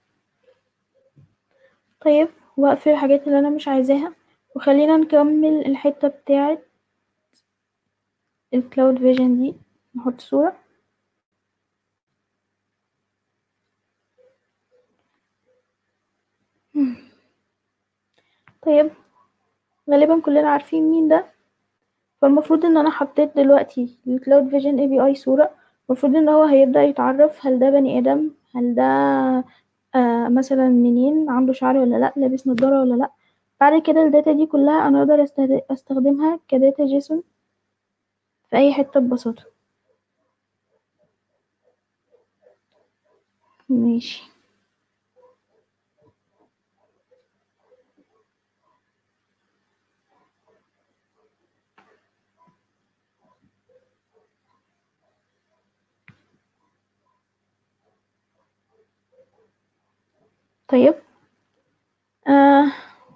طيب واقفل الحاجات اللي انا مش عايزاها وخلينا نكمل الحتة بتاعة الكلاود فيجن دي نحط صورة طيب غالبا كلنا عارفين مين ده فالمفروض ان انا حطيت دلوقتي الكلاود فيجن اي بي اي صورة المفروض ان هو هيبدأ يتعرف هل ده بني ادم هل ده آه مثلا منين عنده شعر ولا لا لابس نضارة ولا لا بعد كده الداتا دي كلها انا اقدر استخدمها كداتا جيسون في اي حتة ببساطة ماشي طيب آه.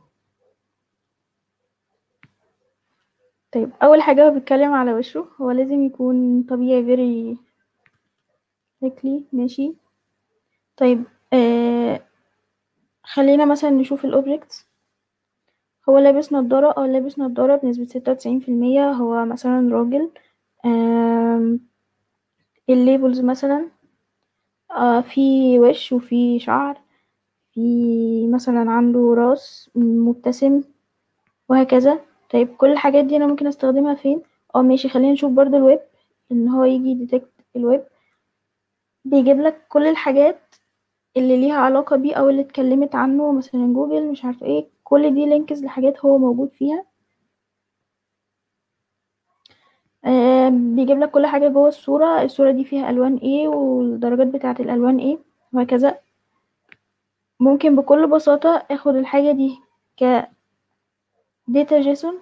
طيب أول حاجة هو بيتكلم على وشه هو لازم يكون طبيعي very likely ماشي طيب آه. خلينا مثلا نشوف الأوبجكتس هو لابس نضارة أو لابس نضارة بنسبة ستة وتسعين في المية هو مثلا راجل آه. الليبلز مثلا آه في وش وفي شعر في مثلا عنده راس مبتسم وهكذا طيب كل الحاجات دي انا ممكن استخدمها فين اه ماشي خلينا نشوف برضو الويب ان هو يجي ديتكت الويب بيجيب لك كل الحاجات اللي ليها علاقة بيه او اللي اتكلمت عنه مثلا جوجل مش عارفة ايه كل دي لينكس لحاجات هو موجود فيها آه بيجيب لك كل حاجة جوه الصورة الصورة دي فيها ألوان ايه والدرجات بتاعة الألوان ايه وهكذا ممكن بكل بساطة اخد الحاجة دي ك داتا جيسون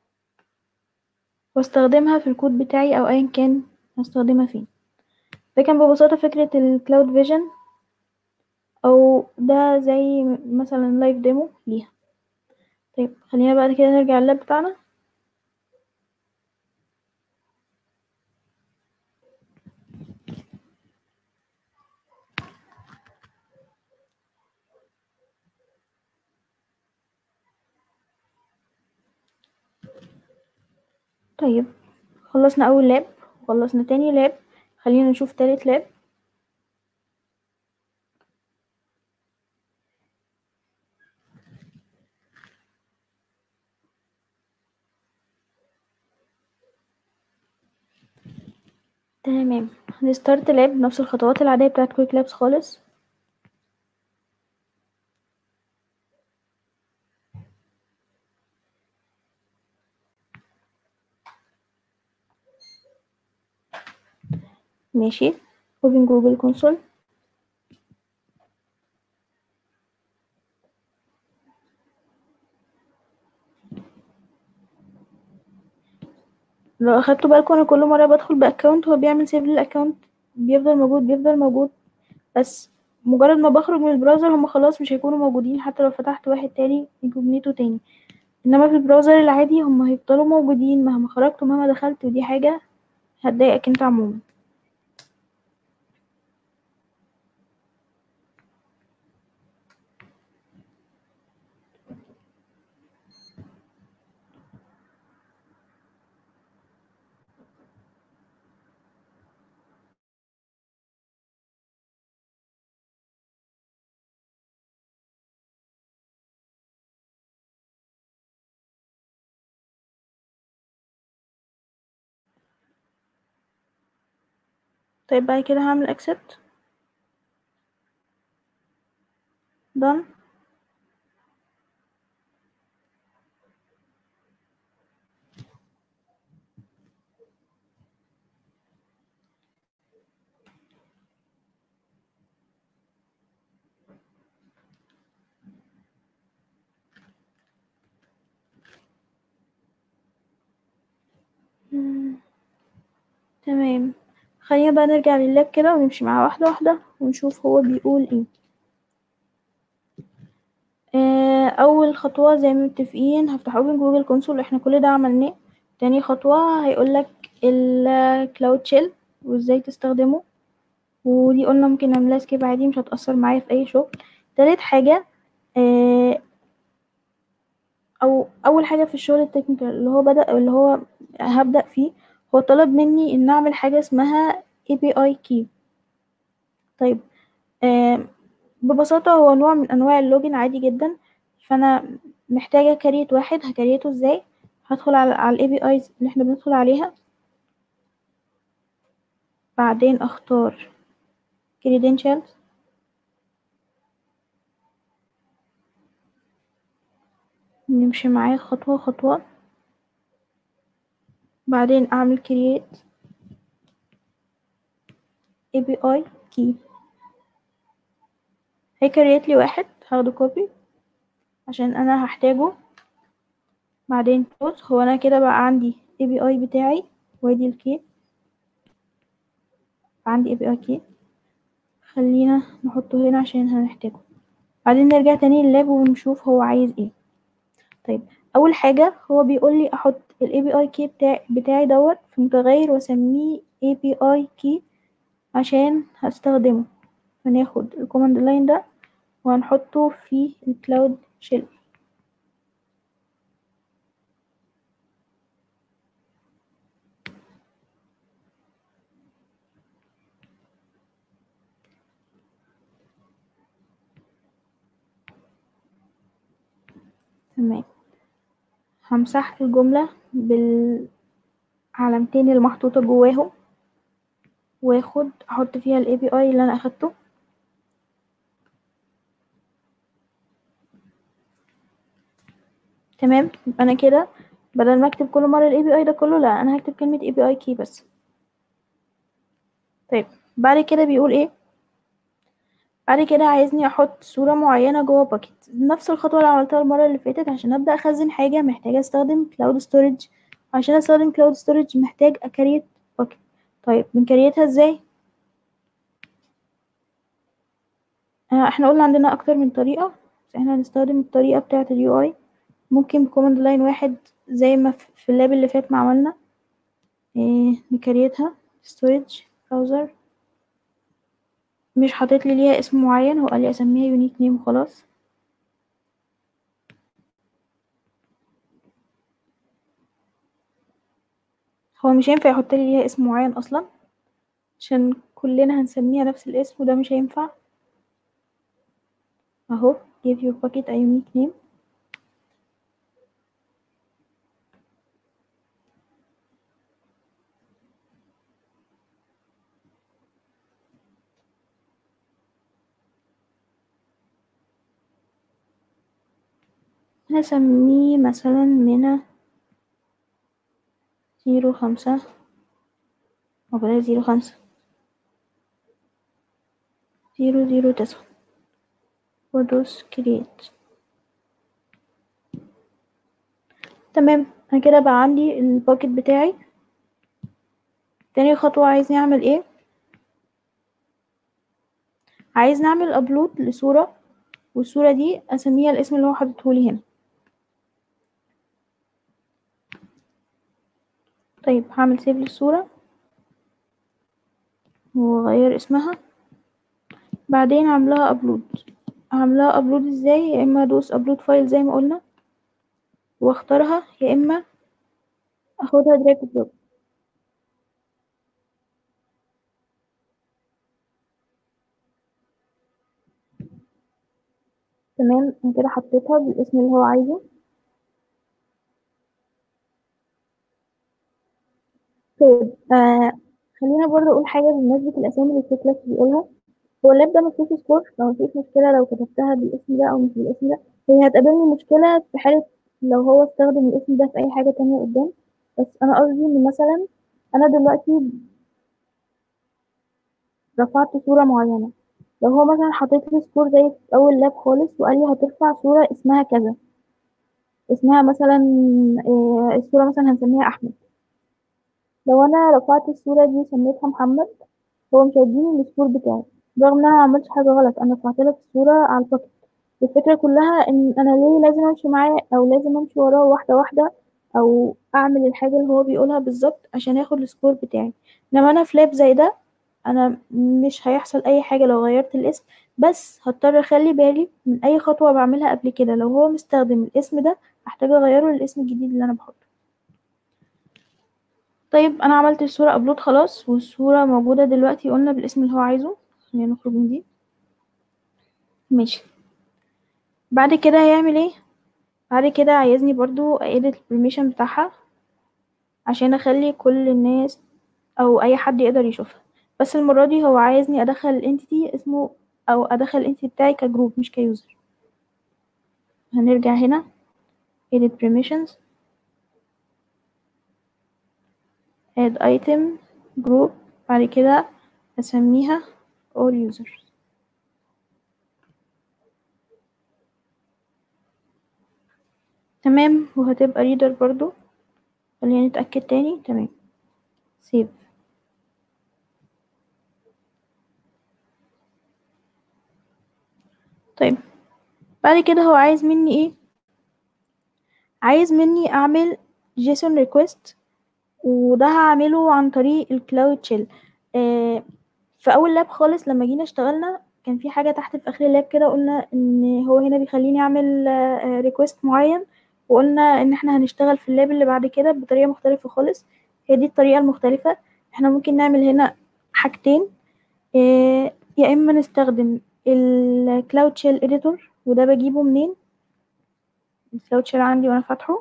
واستخدمها في الكود بتاعي او ايا كان هستخدمها فين ده كان ببساطة فكرة الكلاود فيجن او ده زي مثلا لايف ديمو ليها طيب خلينا بعد كده نرجع اللاب بتاعنا طيب خلصنا اول لاب وخلصنا تاني لاب خلينا نشوف تالت لاب تمام هنستارت لاب بنفس الخطوات العادية بتاعت كويك لابس خالص ماشي اوبن جوجل كونسول لو اخدتوا بالكم انا كل مره بدخل باكونت هو بيعمل سيف للاكونت بيفضل موجود بيفضل موجود بس مجرد ما بخرج من البراوزر هم خلاص مش هيكونوا موجودين حتى لو فتحت واحد تاني انكوجنيتو تاني انما في البراوزر العادي هم هيفضلوا موجودين مهما خرجت ومهما دخلت ودي حاجه هتضايقك انت عموما طيب بعد كده هعمل accept done مم. تمام خلينا بقى نرجع لللاب كده ونمشي معاه واحدة واحدة ونشوف هو بيقول ايه آه، اول خطوة زي ما متفقين هفتح اوبن جوجل كونسول احنا كل ده عملناه تاني خطوة هيقولك الكلاود شيل وازاي تستخدمه ودي قلنا ممكن نعملها سكيب عادي مش هتأثر معايا في اي شغل تالت حاجة آه، او اول حاجة في الشغل التكنيكال اللي هو بدأ اللي هو هبدأ فيه هو طلب مني ان اعمل حاجة اسمها API key طيب آه ببساطة هو نوع من انواع اللوجن عادي جدا فانا محتاجة كريت واحد هكريته ازاي هدخل على على الاي بي ايز اللي احنا بندخل عليها بعدين اختار credentials نمشي معاه خطوة خطوة بعدين اعمل create API key هيكريت لي واحد هاخده كوبي عشان انا هحتاجه بعدين بص هو انا كده بقى عندي API بتاعي وادي الكي عندي API key خلينا نحطه هنا عشان هنحتاجه بعدين نرجع تاني لللاب ونشوف هو عايز ايه طيب اول حاجة هو بيقول لي احط ال API key بتاعي, بتاعي دوت في متغير واسميه API key عشان هستخدمه هناخد الكوماند لاين ده وهنحطه في الكلاود شيل تمام همسح الجملة بالعلامتين المحطوطة جواهم واخد احط فيها ال API اللي انا اخدته تمام يبقى انا كده بدل ما اكتب كل مره الاي بي اي ده كله لا انا هكتب كلمه اي بي اي كي بس طيب بعد كده بيقول ايه بعد كده عايزني احط صوره معينه جوه باكيت نفس الخطوه اللي عملتها المره اللي فاتت عشان ابدا اخزن حاجه محتاجه استخدم كلاود ستورج عشان استخدم كلاود ستورج محتاج اكريت باكيت طيب بنكريتها ازاي آه، احنا قلنا عندنا اكتر من طريقه بس احنا هنستخدم الطريقه بتاعه اليو اي ممكن بكوماند لاين واحد زي ما في في اللاب اللي فات ما عملنا إيه نكريتها ستورج براوزر مش حاطط لي ليها اسم معين هو قال لي اسميها يونيك نيم وخلاص هو مش هينفع يحط لي ليها اسم معين اصلا عشان كلنا هنسميها نفس الاسم وده مش هينفع اهو give your bucket a unique name هسميه مثلا من زيرو خمسة أو بلاش زيرو خمسة زيرو زيرو تسعة وادوس كريت تمام انا كده بقى عندي الباكت بتاعي تاني خطوة عايزني اعمل ايه عايز نعمل ابلود لصورة والصورة دي اسميها الاسم اللي هو حاططهولي هنا طيب هعمل سيف للصورة واغير اسمها بعدين عاملاها ابلود عاملاها ابلود ازاي يا اما ادوس ابلود فايل زي ما قلنا واختارها يا اما اخدها دراج دروب تمام انا كده حطيتها بالاسم اللي هو عايزه طيب آه خلينا برضه اقول حاجه بمناسبه الاسامي اللي الفكرة بيقولها هو اللاب ده مفيهوش سكور فمفيش مشكله لو كتبتها بالاسم ده او مش بالاسم ده هي هتقابلني مشكله في حاله لو هو استخدم الاسم ده في اي حاجه تانية قدام بس انا قصدي ان مثلا انا دلوقتي رفعت صوره معينه لو هو مثلا حاطط لي سكور زي في اول لاب خالص وقال لي هترفع صوره اسمها كذا اسمها مثلا آه، الصوره مثلا هنسميها احمد لو انا رفعت الصوره دي وسميتها محمد هو مش هيديني السكور بتاعي رغم ان انا معملتش حاجه غلط انا رفعت لك الصوره على الباكت الفكره كلها ان انا ليه لازم امشي معاه او لازم امشي وراه واحده واحده او اعمل الحاجه اللي هو بيقولها بالظبط عشان اخد السكور بتاعي انما انا في لاب زي ده انا مش هيحصل اي حاجه لو غيرت الاسم بس هضطر اخلي بالي من اي خطوه بعملها قبل كده لو هو مستخدم الاسم ده هحتاج اغيره للاسم الجديد اللي انا بحطه طيب انا عملت الصوره ابلود خلاص والصوره موجوده دلوقتي قلنا بالاسم اللي هو عايزه خلينا نخرج من دي ماشي بعد كده هيعمل ايه بعد كده عايزني برضو اedit البرميشن بتاعها عشان اخلي كل الناس او اي حد يقدر يشوفها بس المرة دي هو عايزني ادخل الانتيتي اسمه او ادخل الانتيتي بتاعي كجروب مش كيوزر هنرجع هنا edit permissions add item group بعد كده اسميها all users تمام وهتبقى ريدر برضو خلينا نتأكد تاني تمام سيف طيب بعد كده هو عايز مني ايه عايز مني اعمل جيسون ريكوست وده هعمله عن طريق الكلاود شيل آه في اول لاب خالص لما جينا اشتغلنا كان في حاجه تحت في اخر اللاب كده قلنا ان هو هنا بيخليني اعمل ريكوست معين وقلنا ان احنا هنشتغل في اللاب اللي بعد كده بطريقه مختلفه خالص هي دي الطريقه المختلفه احنا ممكن نعمل هنا حاجتين آه يا اما نستخدم الكلاود شيل اديتور وده بجيبه منين الكلاود شيل عندي وانا فاتحه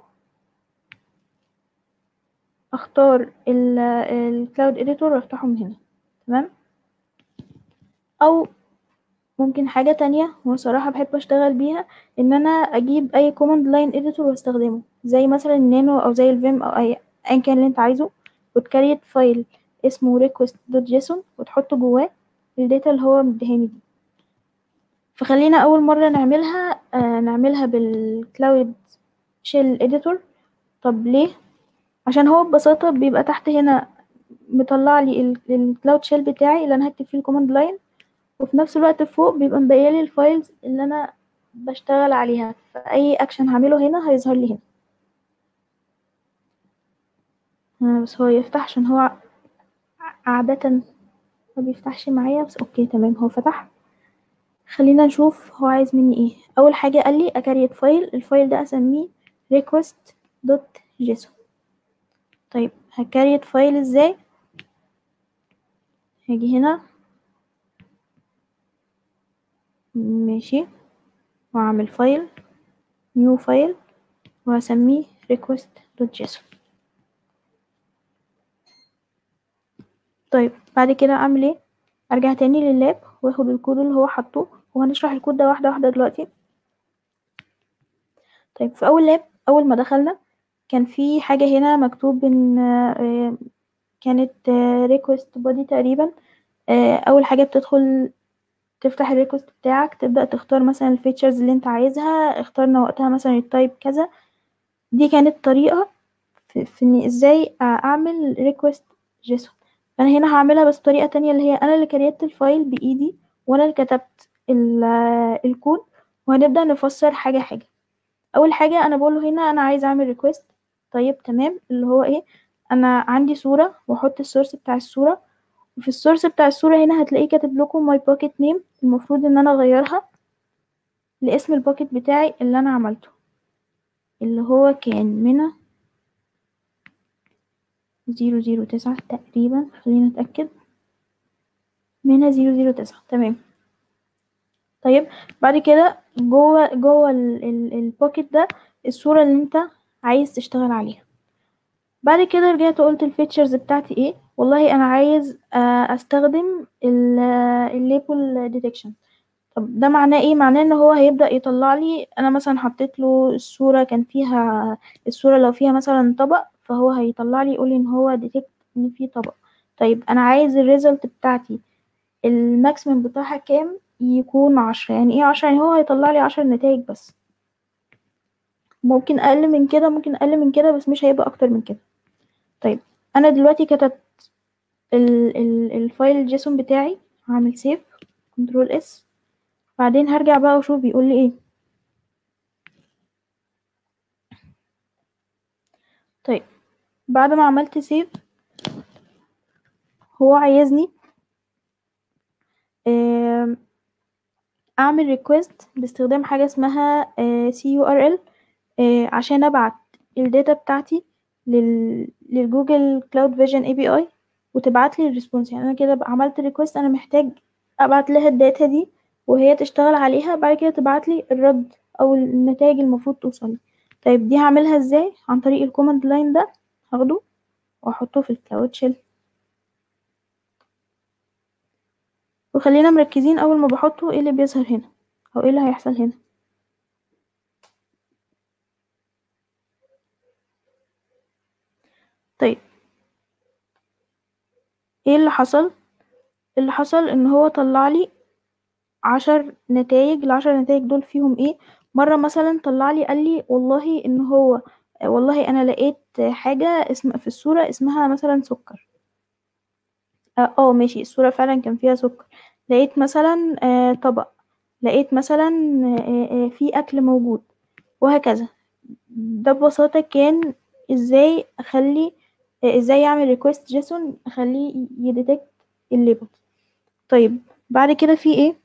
اختار الكلاود اديتور وافتحه من هنا تمام او ممكن حاجة تانية وصراحة بحب اشتغل بيها ان انا اجيب اي command line editor واستخدمه زي مثلا النانو او زي الفيم او اي ايا كان اللي انت عايزه وتكريت فايل اسمه request.json وتحطه جواه الداتا اللي هو مديهاني دي فخلينا اول مرة نعملها آه نعملها بالكلاود شيل اديتور طب ليه عشان هو ببساطة بيبقى تحت هنا مطلع لي الكلاود شيل بتاعي اللي انا هكتب فيه الكوماند لاين وفي نفس الوقت فوق بيبقى مبينلي الفايلز اللي انا بشتغل عليها فاي اكشن هعمله هنا هيظهر لي هنا بس هو يفتح عشان هو عادة ما بيفتحش معايا بس اوكي تمام هو فتح خلينا نشوف هو عايز مني ايه اول حاجة قال لي اكريت فايل الفايل ده اسميه request.json طيب هكريت فايل ازاي هاجي هنا ماشي واعمل فايل نيو فايل وهسميه request.json طيب بعد كده اعمل ايه ارجع تاني لللاب واخد الكود اللي هو حاطه وهنشرح الكود ده واحده واحده دلوقتي طيب في اول لاب اول ما دخلنا كان في حاجه هنا مكتوب ان كانت request body تقريبا اول حاجه بتدخل تفتح الريكوست بتاعك تبدأ تختار مثلا الفيتشرز اللي انت عايزها اخترنا وقتها مثلا التايب كذا دي كانت طريقة في, في اني ازاي اعمل ريكوست جيسون فانا هنا هعملها بس بطريقة تانية اللي هي انا اللي كريت الفايل بايدي وانا اللي كتبت الكود وهنبدأ نفسر حاجة حاجة اول حاجة انا بقوله هنا انا عايز اعمل ريكوست طيب تمام اللي هو ايه انا عندي صورة واحط السورس بتاع الصورة وفي السورس بتاع الصورة هنا هتلاقيه كاتب لكم my bucket name المفروض ان انا اغيرها لاسم الباكت بتاعي اللي انا عملته اللي هو كان منى زيرو زيرو تسعة تقريبا خلينا نتأكد منى زيرو زيرو تسعة تمام طيب بعد كده جوه جوه الباكت ده الصورة اللي انت عايز تشتغل عليها بعد كده رجعت قلت الفيتشرز بتاعتي ايه والله انا عايز استخدم الليبل ديتكشن طب ده معناه ايه معناه ان هو هيبدا يطلع لي انا مثلا حطيت له الصوره كان فيها الصوره لو فيها مثلا طبق فهو هيطلع لي يقول لي ان هو ديتكت ان في طبق طيب انا عايز الريزلت بتاعتي الماكسيمم بتاعها كام يكون عشرة يعني ايه عشرة يعني هو هيطلع لي عشر نتائج بس ممكن اقل من كده ممكن اقل من كده بس مش هيبقى اكتر من كده طيب انا دلوقتي كتبت ال ال الفايل الجيسون بتاعي هعمل سيف كنترول اس بعدين هرجع بقى واشوف بيقول لي ايه طيب بعد ما عملت سيف هو عايزني اعمل ريكوست باستخدام حاجه اسمها سي يو ار ال عشان ابعت الداتا بتاعتي لل للجوجل كلاود فيجن اي بي اي وتبعت لي الريسبونس يعني انا كده عملت ريكوست انا محتاج ابعت لها الداتا دي وهي تشتغل عليها بعد كده تبعت لي الرد او النتائج المفروض توصل لي طيب دي هعملها ازاي عن طريق الكوماند لاين ده هاخده واحطه في الكلاود شيل وخلينا مركزين اول ما بحطه ايه اللي بيظهر هنا او ايه اللي هيحصل هنا طيب ايه اللي حصل اللي حصل ان هو طلع لي عشر نتائج العشر نتائج دول فيهم ايه مرة مثلا طلع لي قال لي والله ان هو والله انا لقيت حاجة اسم في الصورة اسمها مثلا سكر اه ماشي الصورة فعلا كان فيها سكر لقيت مثلا آه طبق لقيت مثلا آه في اكل موجود وهكذا ده ببساطة كان ازاي اخلي آه ازاي اعمل ريكوست جيسون اخليه يديتكت الليبل طيب بعد كده في ايه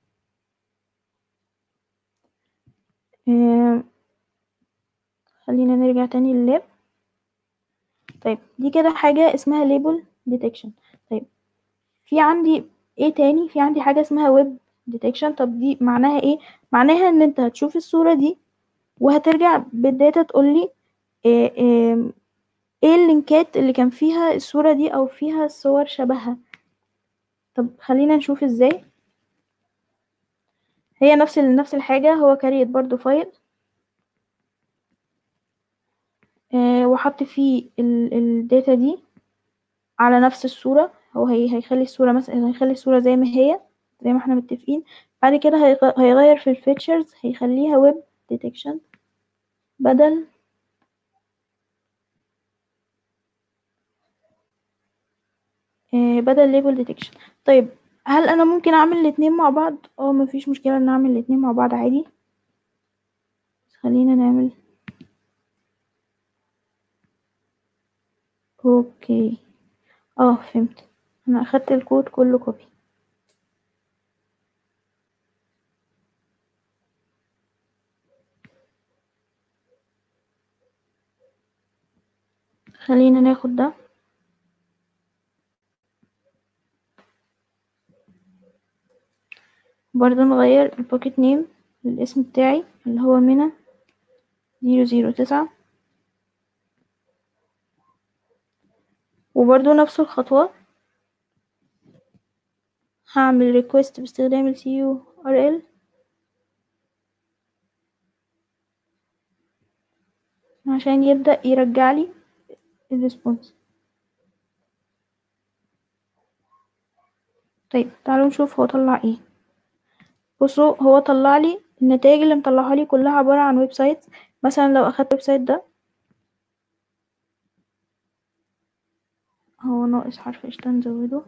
آه خلينا نرجع تاني لللاب طيب دي كده حاجة اسمها label detection طيب في عندي ايه تاني في عندي حاجة اسمها web detection طب دي معناها ايه معناها ان انت هتشوف الصورة دي وهترجع بالداتا تقولي ايه, ايه, ايه اللينكات اللي كان فيها الصورة دي او فيها صور شبهها طب خلينا نشوف ازاي هي نفس ال- نفس الحاجة هو كريت برضو فايل آه وحط فيه الداتا دي على نفس الصورة هو هي هيخلي الصورة مثلا هيخلي الصورة زي ما هي زي ما احنا متفقين بعد كده هيغ- هيغير في الفيتشرز هيخليها ويب ديتكشن بدل آه بدل ليبل ديتكشن طيب هل انا ممكن اعمل الاتنين مع بعض اه مفيش مشكلة ان اعمل الاتنين مع بعض عادي بس خلينا نعمل اوكي اه فهمت انا اخدت الكود كله كوبي خلينا ناخد ده برضو نغير البوكيت نيم الاسم بتاعي اللي هو منى زيرو زيرو تسعة وبرضو نفس الخطوة هعمل ريكوست باستخدام ال CURL عشان يبدأ يرجع لي الريسبونس طيب تعالوا نشوف هو طلع ايه بصوا هو طلع لي النتائج اللي مطلعها لي كلها عبارة عن ويب سايت مثلا لو اخدت الويب سايت ده هو ناقص حرف قشطة نزوده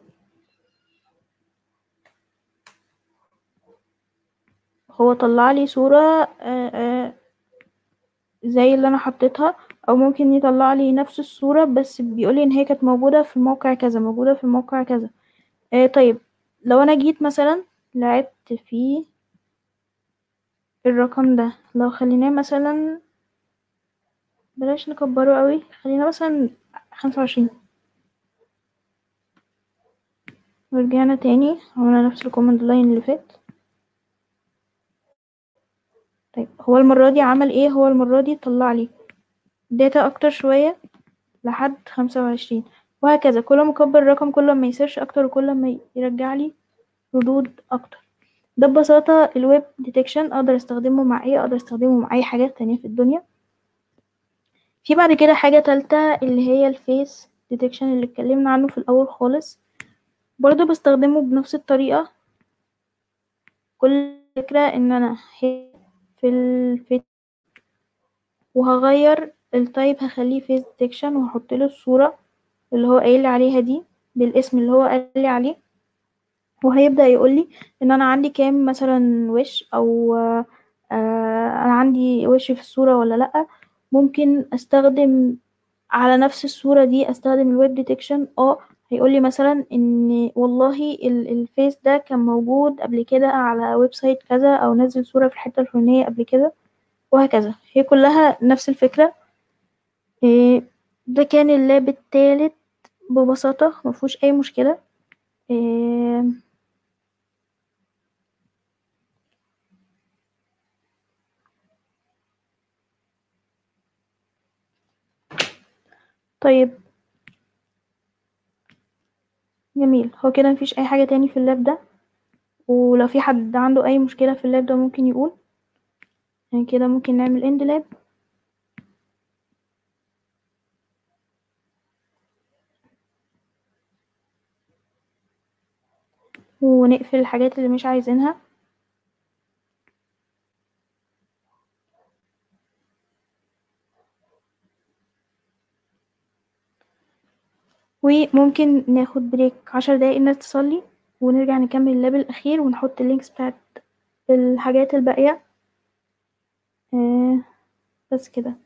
هو طلع لي صورة آآ آآ زي اللي انا حطيتها او ممكن يطلع لي نفس الصورة بس بيقولي ان هي كانت موجودة في الموقع كذا موجودة في الموقع كذا آه طيب لو انا جيت مثلا لعبت في الرقم ده لو خليناه مثلا بلاش نكبره قوي خلينا مثلا خمسة وعشرين ورجعنا تاني عملنا نفس الكوماند لاين اللي فات طيب هو المرة دي عمل ايه هو المرة دي طلع لي داتا اكتر شوية لحد خمسة وعشرين وهكذا كل ما اكبر الرقم كل ما يسيرش اكتر وكل ما يرجع لي ردود اكتر ده ببساطة الويب ديتكشن اقدر استخدمه مع ايه اقدر استخدمه مع اي حاجات تانية في الدنيا في بعد كده حاجة تالتة اللي هي الفيس ديتكشن اللي اتكلمنا عنه في الاول خالص برضو بستخدمه بنفس الطريقة كل فكرة ان انا في الفيت وهغير التايب هخليه فيس ديتكشن وهحط له الصورة اللي هو قايل لي عليها دي بالاسم اللي هو قال لي عليه وهيبدأ يقول لي ان انا عندي كام مثلا وش او آه انا عندي وش في الصورة ولا لأ ممكن استخدم على نفس الصورة دي استخدم الويب ديتكشن اه هيقول لي مثلا ان والله الفيس ده كان موجود قبل كده على ويب سايت كذا او نزل صورة في الحتة الفلانية قبل كده وهكذا هي كلها نفس الفكرة إيه ده كان اللاب التالت ببساطة مفهوش اي مشكلة إيه طيب جميل هو كده مفيش اي حاجة تاني في اللاب ده ولو في حد عنده اي مشكلة في اللاب ده ممكن يقول يعني كده ممكن نعمل اند لاب ونقفل الحاجات اللي مش عايزينها وممكن ناخد بريك عشر دقايق الناس تصلي ونرجع نكمل اللاب الأخير ونحط اللينكس بتاعت الحاجات الباقية آه بس كده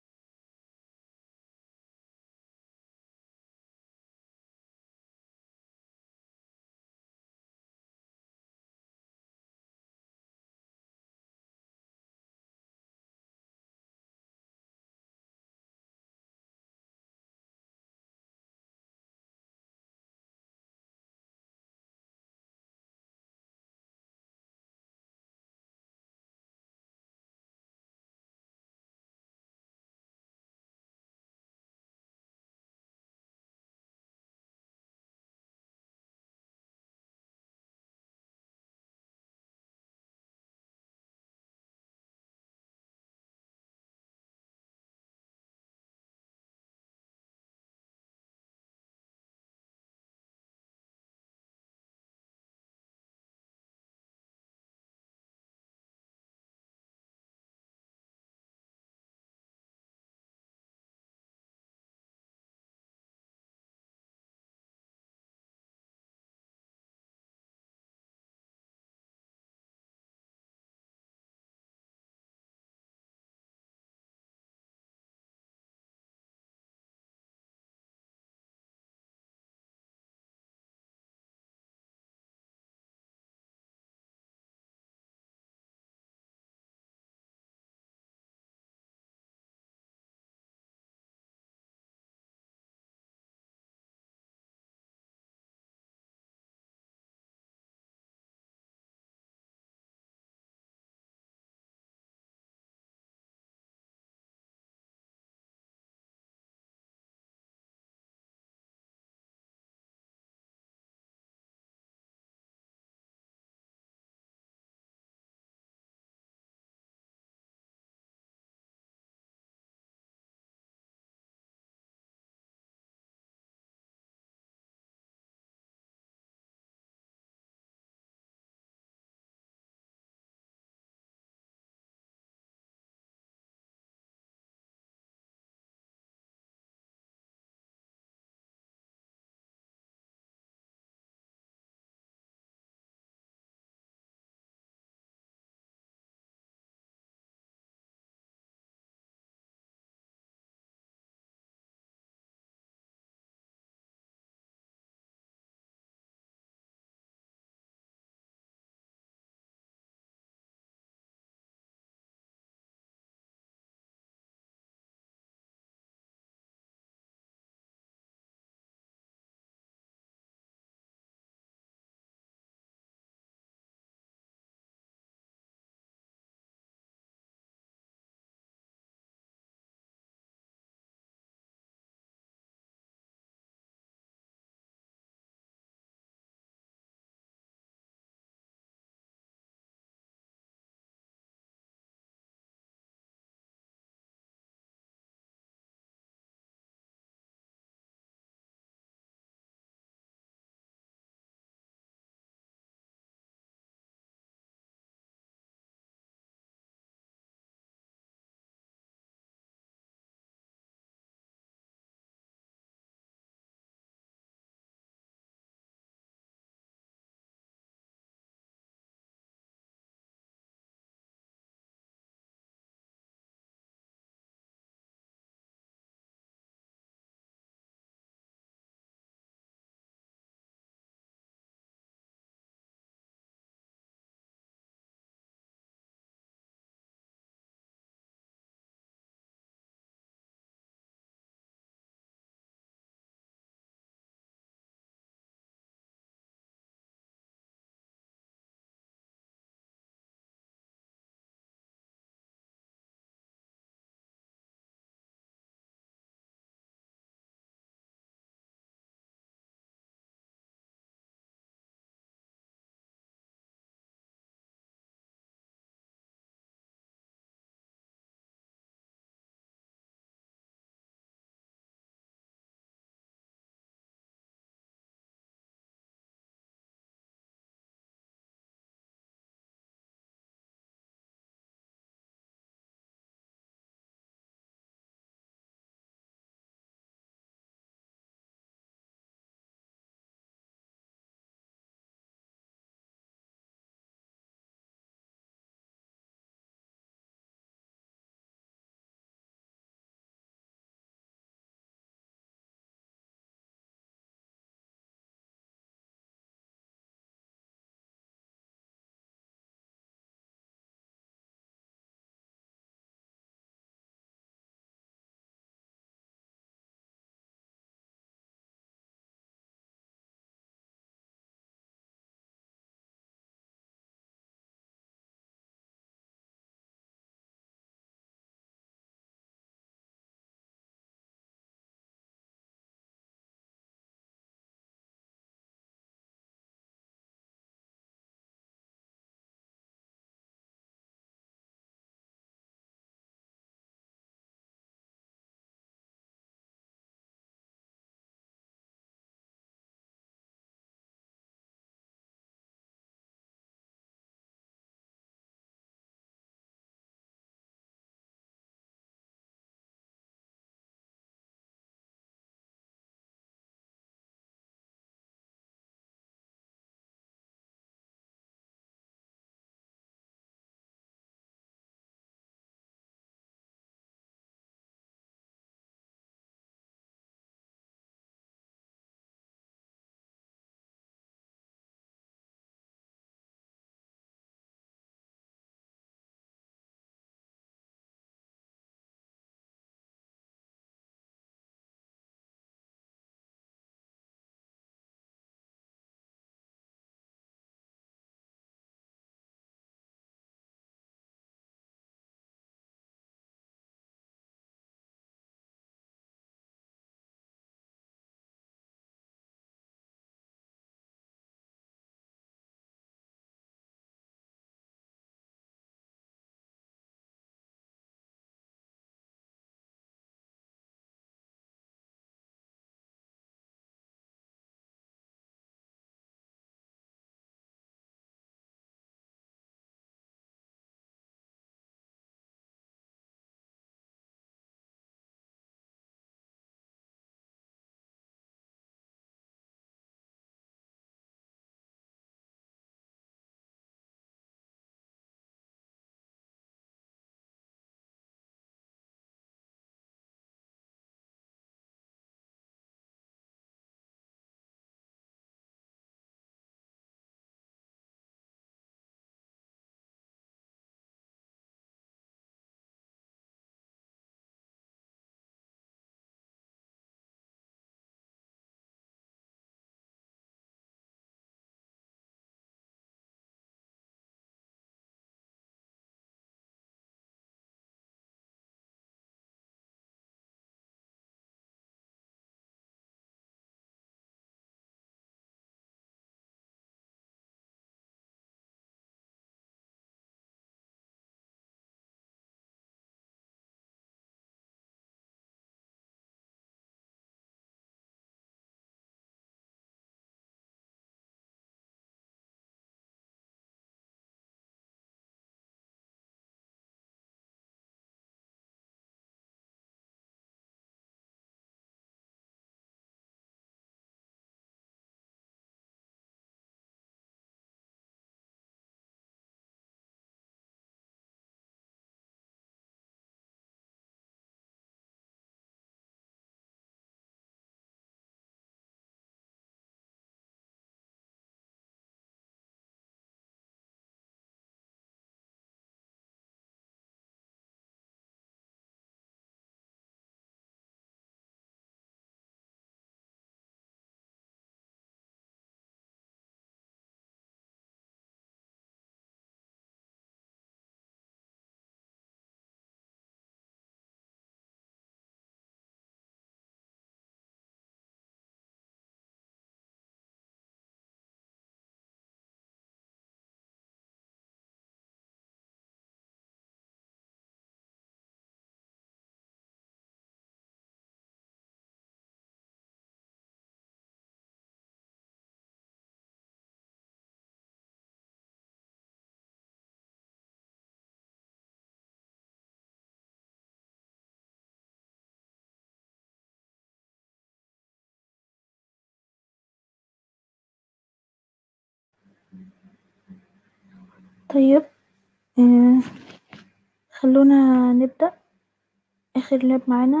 طيب آه خلونا نبدأ آخر لاب معانا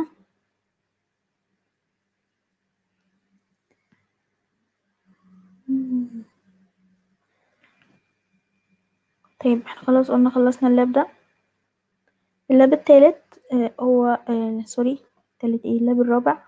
طيب احنا خلاص قلنا خلصنا اللاب ده اللاب التالت آه هو آه سوري التالت ايه اللاب الرابع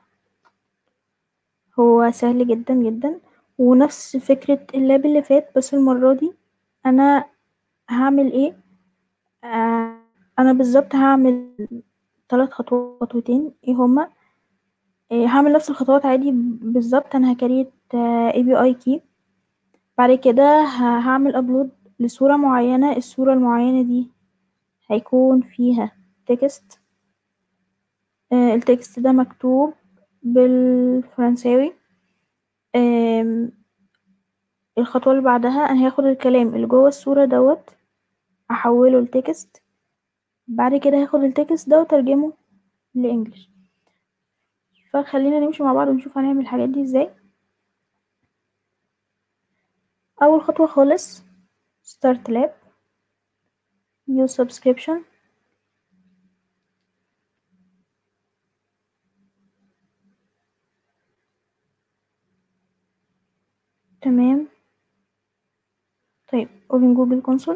هو سهل جدا جدا ونفس فكرة اللاب اللي فات بس المرة دي أنا هعمل ايه آه أنا بالظبط هعمل تلات خطوات خطوتين ايه هما إيه هعمل نفس الخطوات عادي بالظبط أنا هكريت اي بي اي كي بعد كده هعمل ابلود لصورة معينة الصورة المعينة دي هيكون فيها تكست آه التكست ده مكتوب بالفرنساوي آه الخطوة اللي بعدها انا هاخد الكلام اللي جوه الصورة دوت احوله لتكست بعد كده هاخد التكست ده وترجمه لانجلش فخلينا نمشي مع بعض ونشوف هنعمل الحاجات دي ازاي اول خطوة خالص start lab use subscription تمام طيب open جوجل كونسول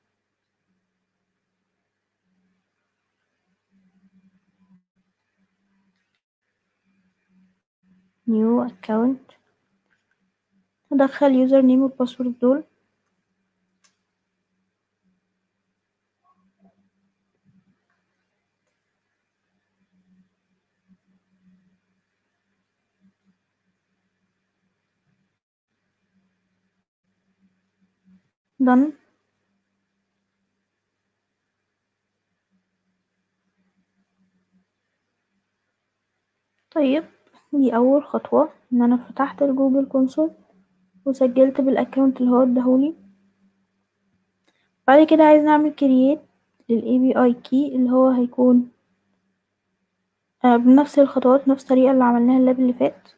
new account هدخل يوزر نيم والباسورد دول done طيب دي اول خطوة ان انا فتحت الجوجل كونسول وسجلت بالاكونت اللي هو اداهولي بعد كده عايز نعمل كرييت للاي بي اي كي اللي هو هيكون آه بنفس الخطوات نفس الطريقة اللي عملناها اللاب اللي فات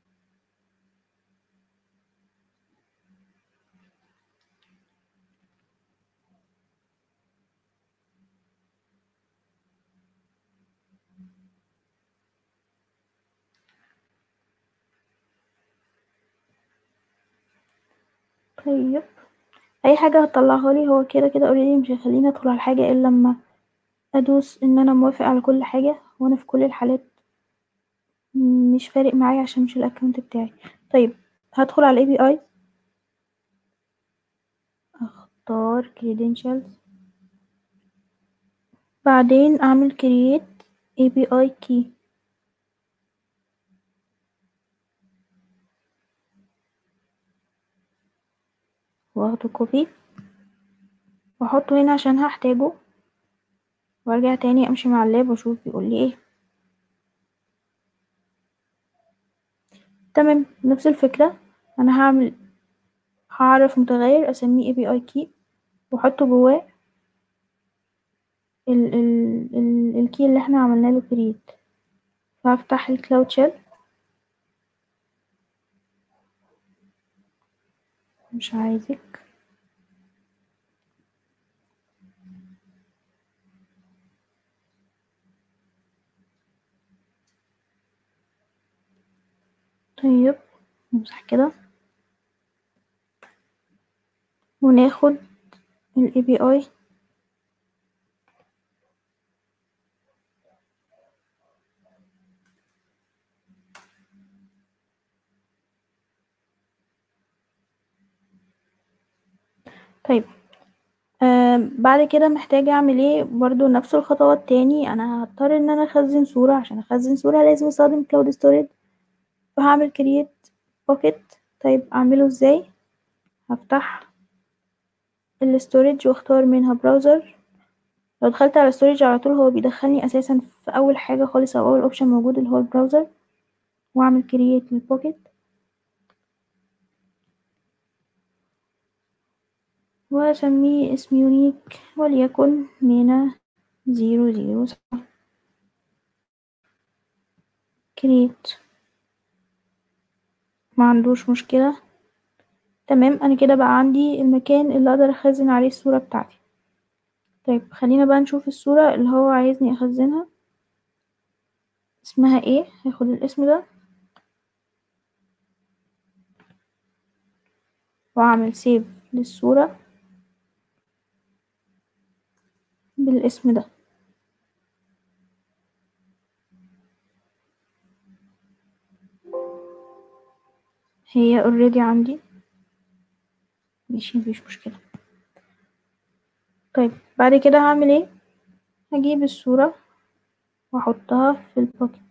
طيب اي حاجة هتطلعها لي هو كده كده اوريدي مش هيخليني ادخل على حاجة الا لما ادوس ان انا موافق على كل حاجة وانا في كل الحالات مش فارق معايا عشان مش الاكونت بتاعي طيب هدخل على الاي بي اي اختار credentials بعدين اعمل create API key واخده كوبي واحطه هنا عشان هحتاجه وارجع تاني امشي مع اللاب واشوف بيقول لي ايه تمام نفس الفكرة انا هعمل هعرف متغير اسميه API key واحطه جواه ال ال ال الكي اللي احنا عملنا له create فهفتح الكلاود شيل مش عايزك طيب نمسح كده وناخد ال API طيب آه بعد كده محتاجة اعمل ايه برضو نفس الخطوات تاني انا هضطر ان انا اخزن صورة عشان اخزن صورة لازم استخدم كلاود ستوريج فهعمل create bucket طيب اعمله ازاي هفتح الستوريج واختار منها براوزر لو دخلت على ستوريج على طول هو بيدخلني اساسا في اول حاجة خالص او اول اوبشن موجود اللي هو البراوزر واعمل create للبوكيت وأسميه اسم يونيك وليكن مينا زيرو زيرو سبعة كريت ما عندوش مشكلة تمام انا كده بقى عندي المكان اللي اقدر اخزن عليه الصورة بتاعتي طيب خلينا بقى نشوف الصورة اللي هو عايزني اخزنها اسمها ايه هاخد الاسم ده واعمل سيف للصورة بالاسم ده هي اوريدي عندي ماشي مفيش مشكلة طيب بعد كده هعمل ايه هجيب الصورة واحطها في البوكيت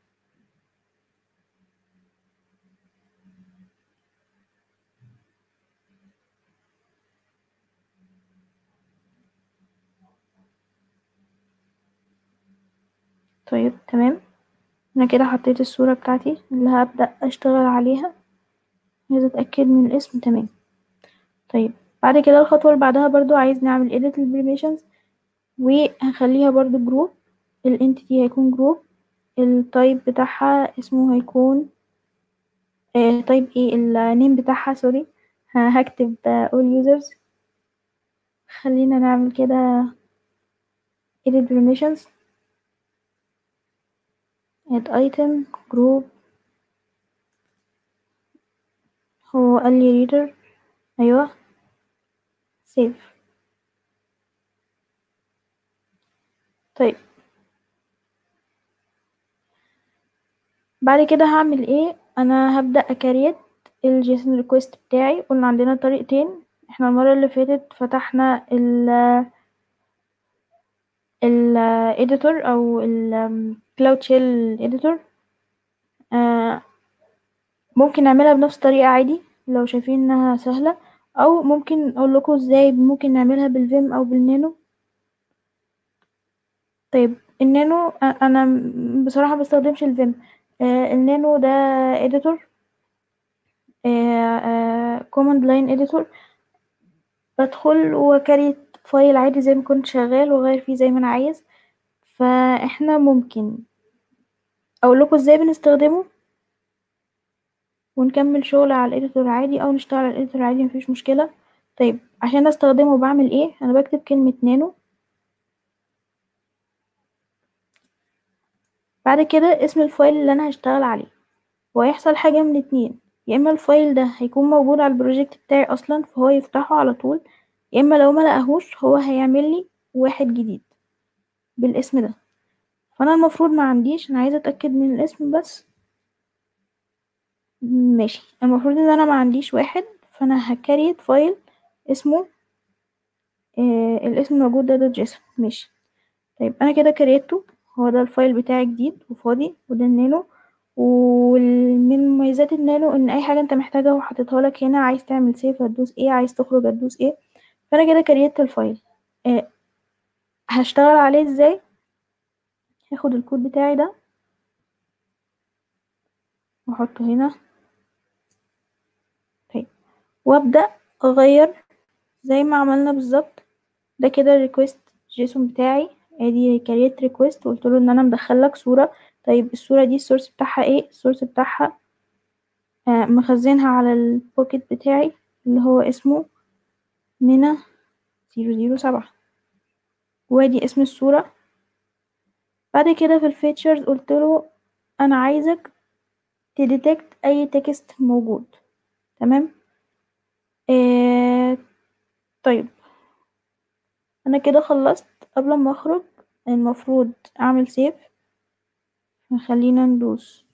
طيب تمام انا كده حطيت الصورة بتاعتي اللي هبدأ اشتغل عليها عايزة اتأكد من الاسم تمام طيب بعد كده الخطوة اللي بعدها برضو عايز نعمل edit للبريميشنز وهخليها برضو جروب الانتيتي هيكون جروب التايب بتاعها اسمه هيكون آه طيب ايه النيم بتاعها سوري هكتب آه all users خلينا نعمل كده edit permissions add item group هو قال لي reader ايوه save طيب بعد كده هعمل ايه انا هبدأ اكريت الجيسون ريكوست بتاعي قلنا عندنا طريقتين احنا المرة اللي فاتت فتحنا ال ال editor او ال cloud shell editor آه ممكن نعملها بنفس الطريقة عادي لو شايفين انها سهلة او ممكن اقول لكم ازاي ممكن نعملها بالفيم او بالنانو طيب النانو انا بصراحة بستخدمش الفيم آه النانو ده editor كوماند لاين editor بدخل وكريت فايل عادي زي ما كنت شغال واغير فيه زي ما انا عايز فاحنا ممكن اقول لكم ازاي بنستخدمه ونكمل شغل على الاديتور عادي او نشتغل على الاديتور عادي مفيش مشكلة طيب عشان استخدمه بعمل ايه انا بكتب كلمة نانو بعد كده اسم الفايل اللي انا هشتغل عليه وهيحصل حاجة من اتنين يا اما الفايل ده هيكون موجود على البروجكت بتاعي اصلا فهو يفتحه على طول يا اما لو ما لقاهوش هو هيعمل لي واحد جديد بالاسم ده فانا المفروض ما عنديش انا عايزه اتاكد من الاسم بس ماشي المفروض ان انا ما عنديش واحد فانا هكريت فايل اسمه آه الاسم موجود ده دوت جيسون ماشي طيب انا كده كريته هو ده الفايل بتاعي جديد وفاضي وده النانو ومن مميزات النانو ان اي حاجه انت محتاجها وحاططها لك هنا عايز تعمل سيف هتدوس ايه عايز تخرج هتدوس ايه فانا كده كريت الفايل آه هشتغل عليه ازاي هاخد الكود بتاعي ده واحطه هنا طيب وابدا اغير زي ما عملنا بالظبط ده كده الريكوست جيسون بتاعي ادي كريت ريكوست قلت له ان انا مدخل لك صوره طيب الصوره دي السورس بتاعها ايه السورس بتاعها آه مخزنها على البوكيت بتاعي اللي هو اسمه منا زيرو زيرو سبعة وادي اسم الصورة بعد كده في الفيتشرز قلت له انا عايزك تديتكت اي تكست موجود تمام آه طيب انا كده خلصت قبل ما اخرج المفروض اعمل سيف خلينا ندوس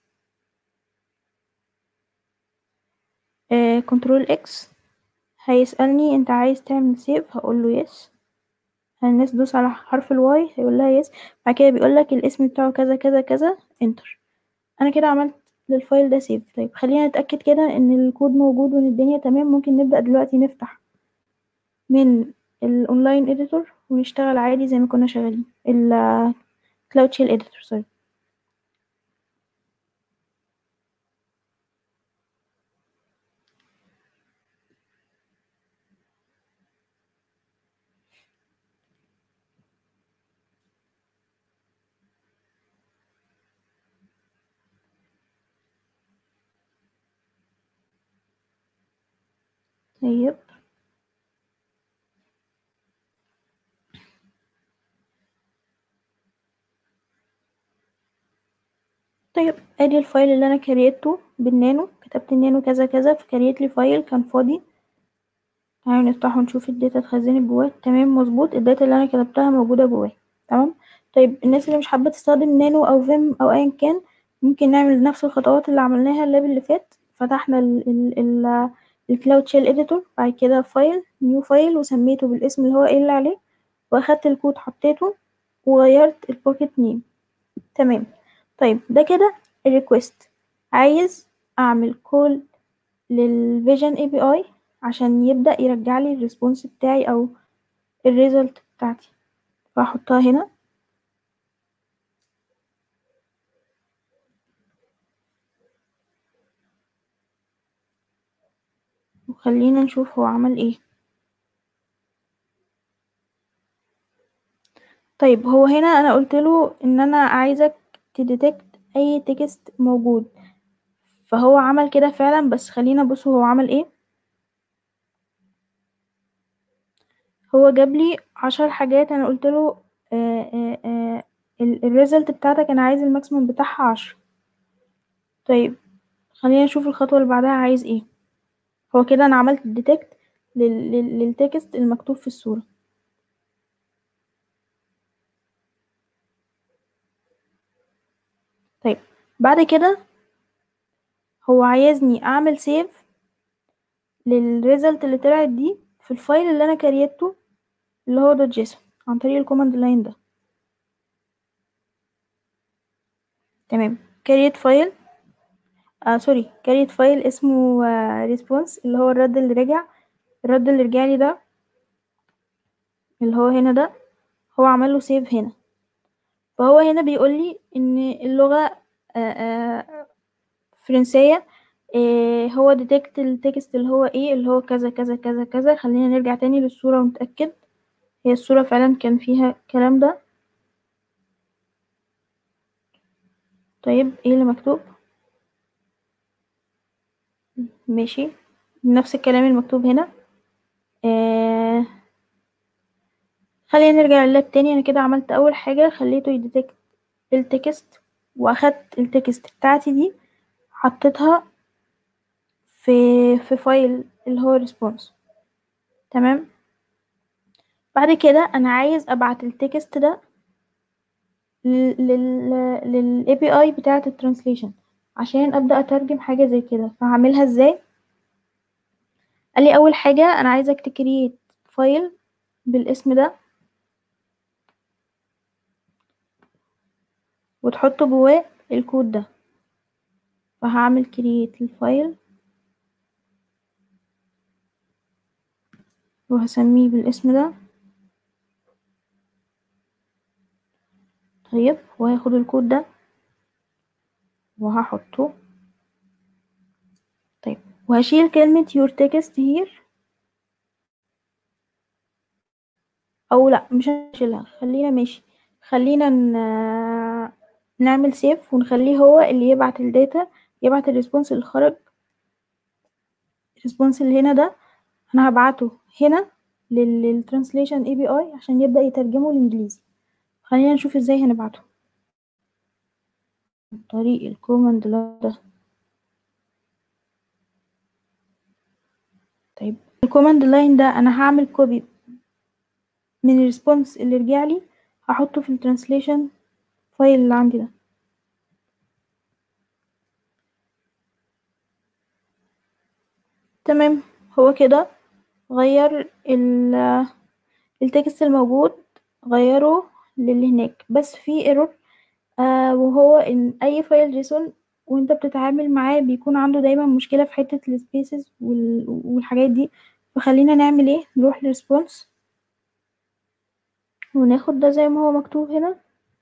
كنترول اكس هيسألني انت عايز تعمل سيف هقول له يس الناس تدوس على حرف الواي هيقول لها يس بعد كده بيقول لك الاسم بتاعه كذا كذا كذا انتر انا كده عملت للفايل ده سيف طيب خلينا نتأكد كده ان الكود موجود وان الدنيا تمام ممكن نبدأ دلوقتي نفتح من الاونلاين اديتور ونشتغل عادي زي ما كنا شغالين الكلاود شيل اديتور سوري طيب طيب ادي الفايل اللي انا كريته بالنانو كتبت النانو كذا كذا فكريت لي فايل كان فاضي تعالوا نفتحه ونشوف الداتا اتخزنت جواه تمام مظبوط الداتا اللي انا كتبتها موجودة جواه تمام طيب الناس اللي مش حابة تستخدم نانو او فيم او ايا كان ممكن نعمل نفس الخطوات اللي عملناها اللاب اللي فات فتحنا ال ال ال الكلاود شيل اديتور بعد كده فايل نيو فايل وسميته بالاسم اللي هو قايل عليه واخدت الكود حطيته وغيرت البوكيت نيم تمام طيب ده كده الريكوست عايز اعمل كول للفيجن اي بي اي عشان يبدأ يرجع لي الريسبونس بتاعي او الريزلت بتاعتي فاحطها هنا وخلينا نشوف هو عمل ايه طيب هو هنا انا قلت له ان انا عايزك تديتكت اي تكست موجود فهو عمل كده فعلا بس خلينا نبص هو عمل ايه هو جاب لي عشر حاجات انا قلت له الريزلت بتاعتك انا عايز الماكسيموم بتاعها عشرة طيب خلينا نشوف الخطوة اللي بعدها عايز ايه هو كده انا عملت ديتكت للتكست المكتوب في الصورة طيب بعد كده هو عايزني اعمل سيف للريزلت اللي طلعت دي في الفايل اللي انا كريته اللي هو دوت جيسون عن طريق الكوماند لاين ده تمام كريت فايل آه سوري كريت فايل اسمه آه ريسبونس اللي هو الرد اللي رجع الرد اللي رجع لي ده اللي هو هنا ده هو عمل له سيف هنا فهو هنا بيقول لي ان اللغة آه آه فرنسية آه هو ديتكت التكست اللي هو ايه اللي هو كذا كذا كذا كذا خلينا نرجع تاني للصورة ونتأكد هي الصورة فعلا كان فيها الكلام ده طيب ايه اللي مكتوب ماشي نفس الكلام المكتوب هنا آه خلينا نرجع لللاب تاني انا كده عملت اول حاجة خليته يديتكت التكست واخدت التكست بتاعتي دي حطيتها في في فايل اللي هو ريسبونس تمام بعد كده انا عايز ابعت التكست ده لل لل API اي بتاعة الترانسليشن عشان ابدا اترجم حاجة زي كده فهعملها ازاي قال لي اول حاجة انا عايزك تكريت فايل بالاسم ده وتحط جواه الكود ده فهعمل كرييت للفايل وهسميه بالاسم ده طيب وهاخد الكود ده وهحطه طيب وهشيل كلمة your text here او لا مش هشيلها خلينا ماشي خلينا نعمل سيف ونخليه هو اللي يبعت الداتا يبعت الريسبونس اللي خرج الريسبونس اللي هنا ده انا هبعته هنا للترانسليشن اي بي اي عشان يبدأ يترجمه الانجليزي خلينا نشوف ازاي هنبعته عن طريق الكوماند ده طيب الكوماند لاين ده انا هعمل كوبي من الريسبونس اللي رجعلي هحطه في الترانسليشن فايل اللي عندي ده تمام هو كده غير التكست الموجود غيره للي هناك بس في ايرور آه وهو ان اي فايل جيسون وانت بتتعامل معاه بيكون عنده دايما مشكلة في حتة السبيسز والحاجات دي فخلينا نعمل ايه نروح للريسبونس وناخد ده زي ما هو مكتوب هنا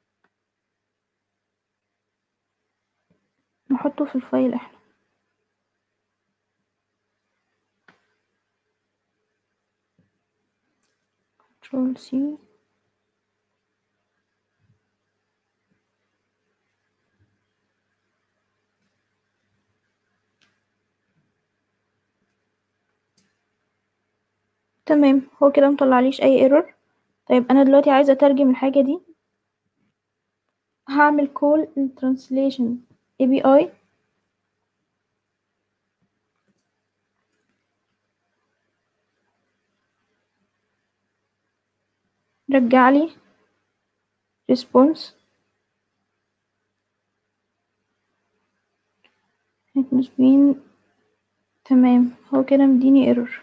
نحطه في الفايل احنا كنترول سي تمام هو كده مطلعليش اي ايرور طيب انا دلوقتي عايزه اترجم الحاجه دي هعمل كول الترانسليشن اي بي اي رجعلي response مسبين تمام هو كده مديني ايرور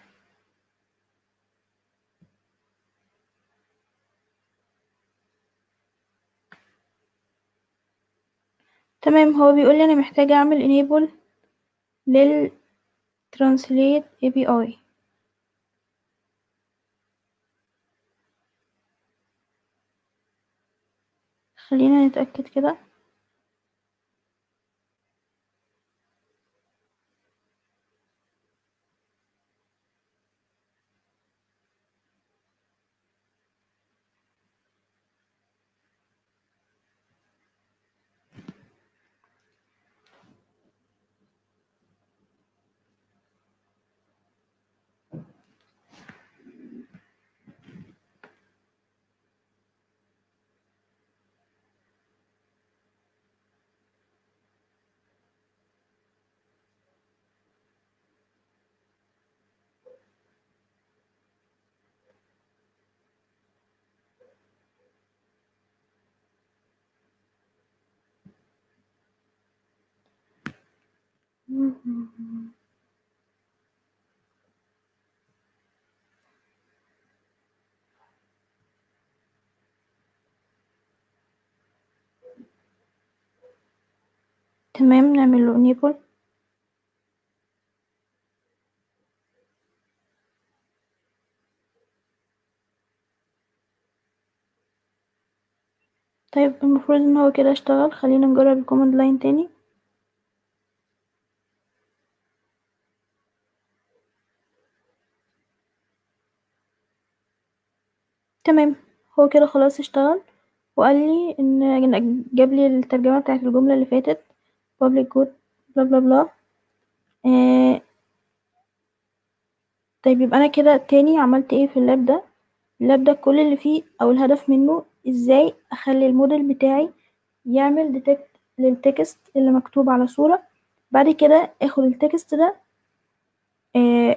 تمام هو بيقول لي انا محتاجه اعمل enable لل translate API خلينا نتأكد كده تمام نعمل له enable طيب المفروض ان هو كده اشتغل خلينا نجرب الكوماند لاين تاني تمام هو كده خلاص اشتغل وقال لي ان جاب لي الترجمه بتاعت الجمله اللي فاتت public good بلا بلا بلا آه طيب يبقى انا كده تاني عملت ايه في اللاب ده اللاب ده كل اللي فيه او الهدف منه ازاي اخلي الموديل بتاعي يعمل ديتكت للتكست اللي مكتوب على صورة بعد كده اخد التكست ده آه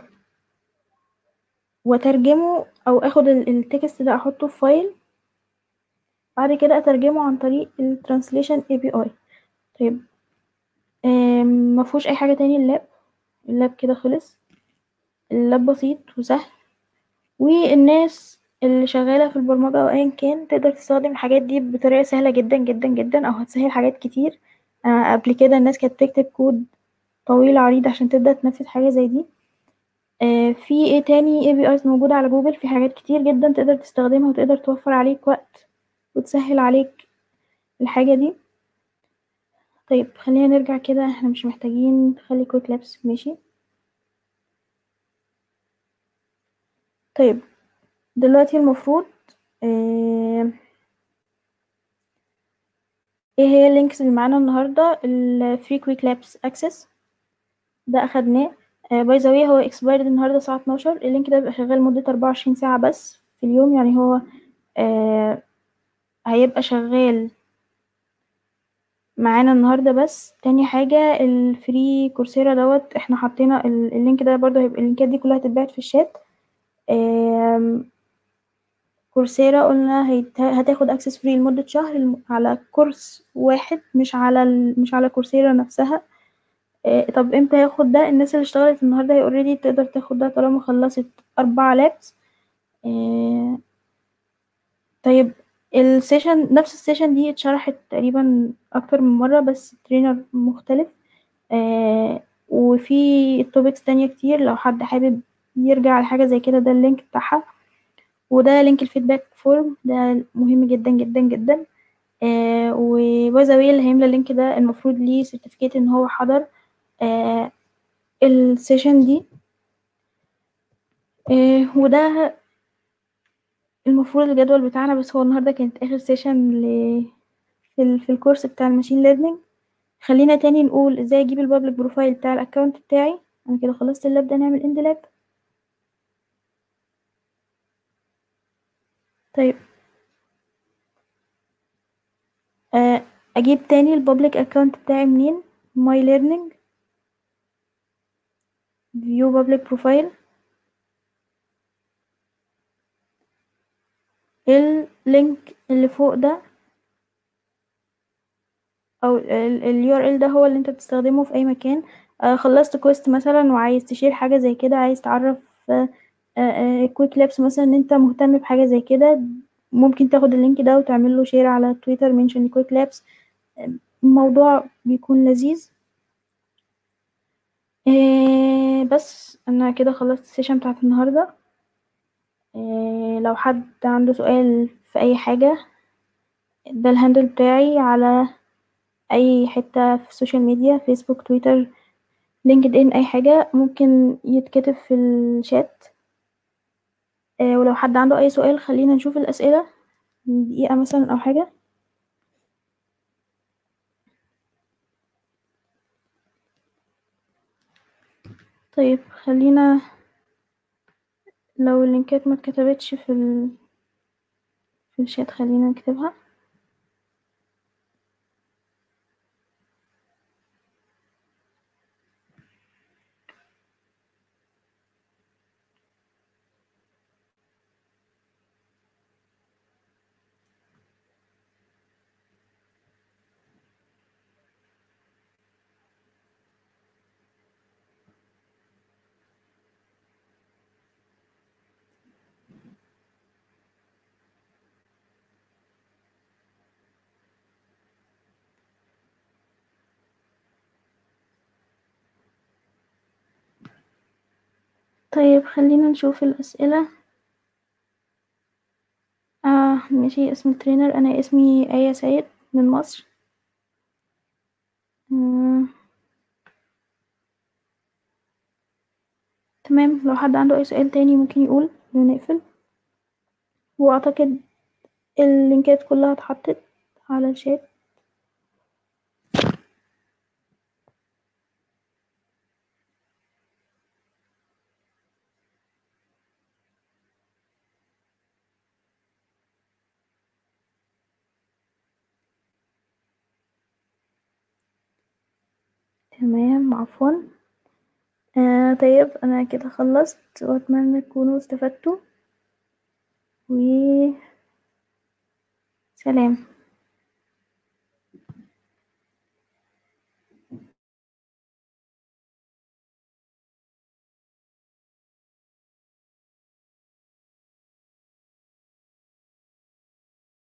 واترجمه او اخد التكست ده احطه في فايل بعد كده اترجمه عن طريق الترانسليشن اي بي اي طيب آه مفهوش اي حاجة تاني اللاب اللاب كده خلص اللاب بسيط وسهل والناس اللي شغالة في البرمجة أو أيا كان تقدر تستخدم الحاجات دي بطريقة سهلة جدا جدا جدا أو هتسهل حاجات كتير آه قبل كده الناس كانت تكتب كود طويل عريض عشان تبدأ تنفذ حاجة زي دي آه في ايه تاني APIs موجودة على جوجل في حاجات كتير جدا تقدر تستخدمها وتقدر توفر عليك وقت وتسهل عليك الحاجة دي طيب خلينا نرجع كده احنا مش محتاجين نخلي كويك لابس ماشي طيب دلوقتي المفروض آه ايه هي اللينكس اللي معانا النهارده الفري كويك لابس اكسس ده اخدناه باي ذا واي هو اكسبايرد النهارده الساعه 12 اللينك ده بيبقى شغال مده 24 ساعه بس في اليوم يعني هو آه هيبقى شغال معانا النهارده بس تاني حاجه الفري كورسيرا دوت احنا حطينا اللينك ده برضه هيبقى اللينكات دي كلها هتتبعت في الشات آه كورسيرا قلنا هيت... هتاخد اكسس فري لمدة شهر على كورس واحد مش على ال... مش على كورسيرا نفسها إيه طب امتى هياخد ده الناس اللي اشتغلت النهارده هي اوريدي تقدر تاخد ده طالما خلصت اربع لابس إيه طيب السيشن نفس السيشن دي اتشرحت تقريبا اكتر من مره بس ترينر مختلف إيه وفي توبكس تانية كتير لو حد حابب يرجع لحاجه زي كده ده اللينك بتاعها وده لينك الفيدباك فورم ده مهم جدا جدا جدا آه وباي ذا اللي هيملى اللينك ده المفروض ليه سيرتيفيكيت ان هو حضر آه السيشن دي آه وده المفروض الجدول بتاعنا بس هو النهارده كانت اخر سيشن ل في, ال... في الكورس بتاع الماشين ليرنينج خلينا تاني نقول ازاي اجيب البابليك بروفايل بتاع الاكونت بتاعي انا كده خلصت اللاب ده نعمل اند لاب طيب آه، اجيب تاني البابليك اكونت بتاعي منين my learning view public profile اللينك اللي فوق ده او ال URL ده هو اللي انت بتستخدمه في اي مكان آه خلصت كويست مثلا وعايز تشير حاجة زي كده عايز تعرف كويك لابس مثلا ان انت مهتم بحاجة زي كده ممكن تاخد اللينك ده وتعمل له شير على تويتر منشن كويك لابس الموضوع بيكون لذيذ إيه بس انا كده خلصت السيشن بتاعت النهارده إيه لو حد عنده سؤال في اي حاجه ده الهاندل بتاعي على اي حته في السوشيال ميديا فيسبوك تويتر لينكد ان اي حاجه ممكن يتكتب في الشات إيه ولو حد عنده اي سؤال خلينا نشوف الاسئله دقيقه مثلا او حاجه طيب خلينا لو اللينكات ما اتكتبتش في ال... في الشات خلينا نكتبها طيب خلينا نشوف الأسئلة آه ماشي اسم الترينر أنا اسمي آية سيد من مصر آه. تمام لو حد عنده أي سؤال تاني ممكن يقول ونقفل وأعتقد اللينكات كلها اتحطت على الشات تمام عفوا آه طيب أنا كده خلصت وأتمنى تكونوا استفدتوا و سلام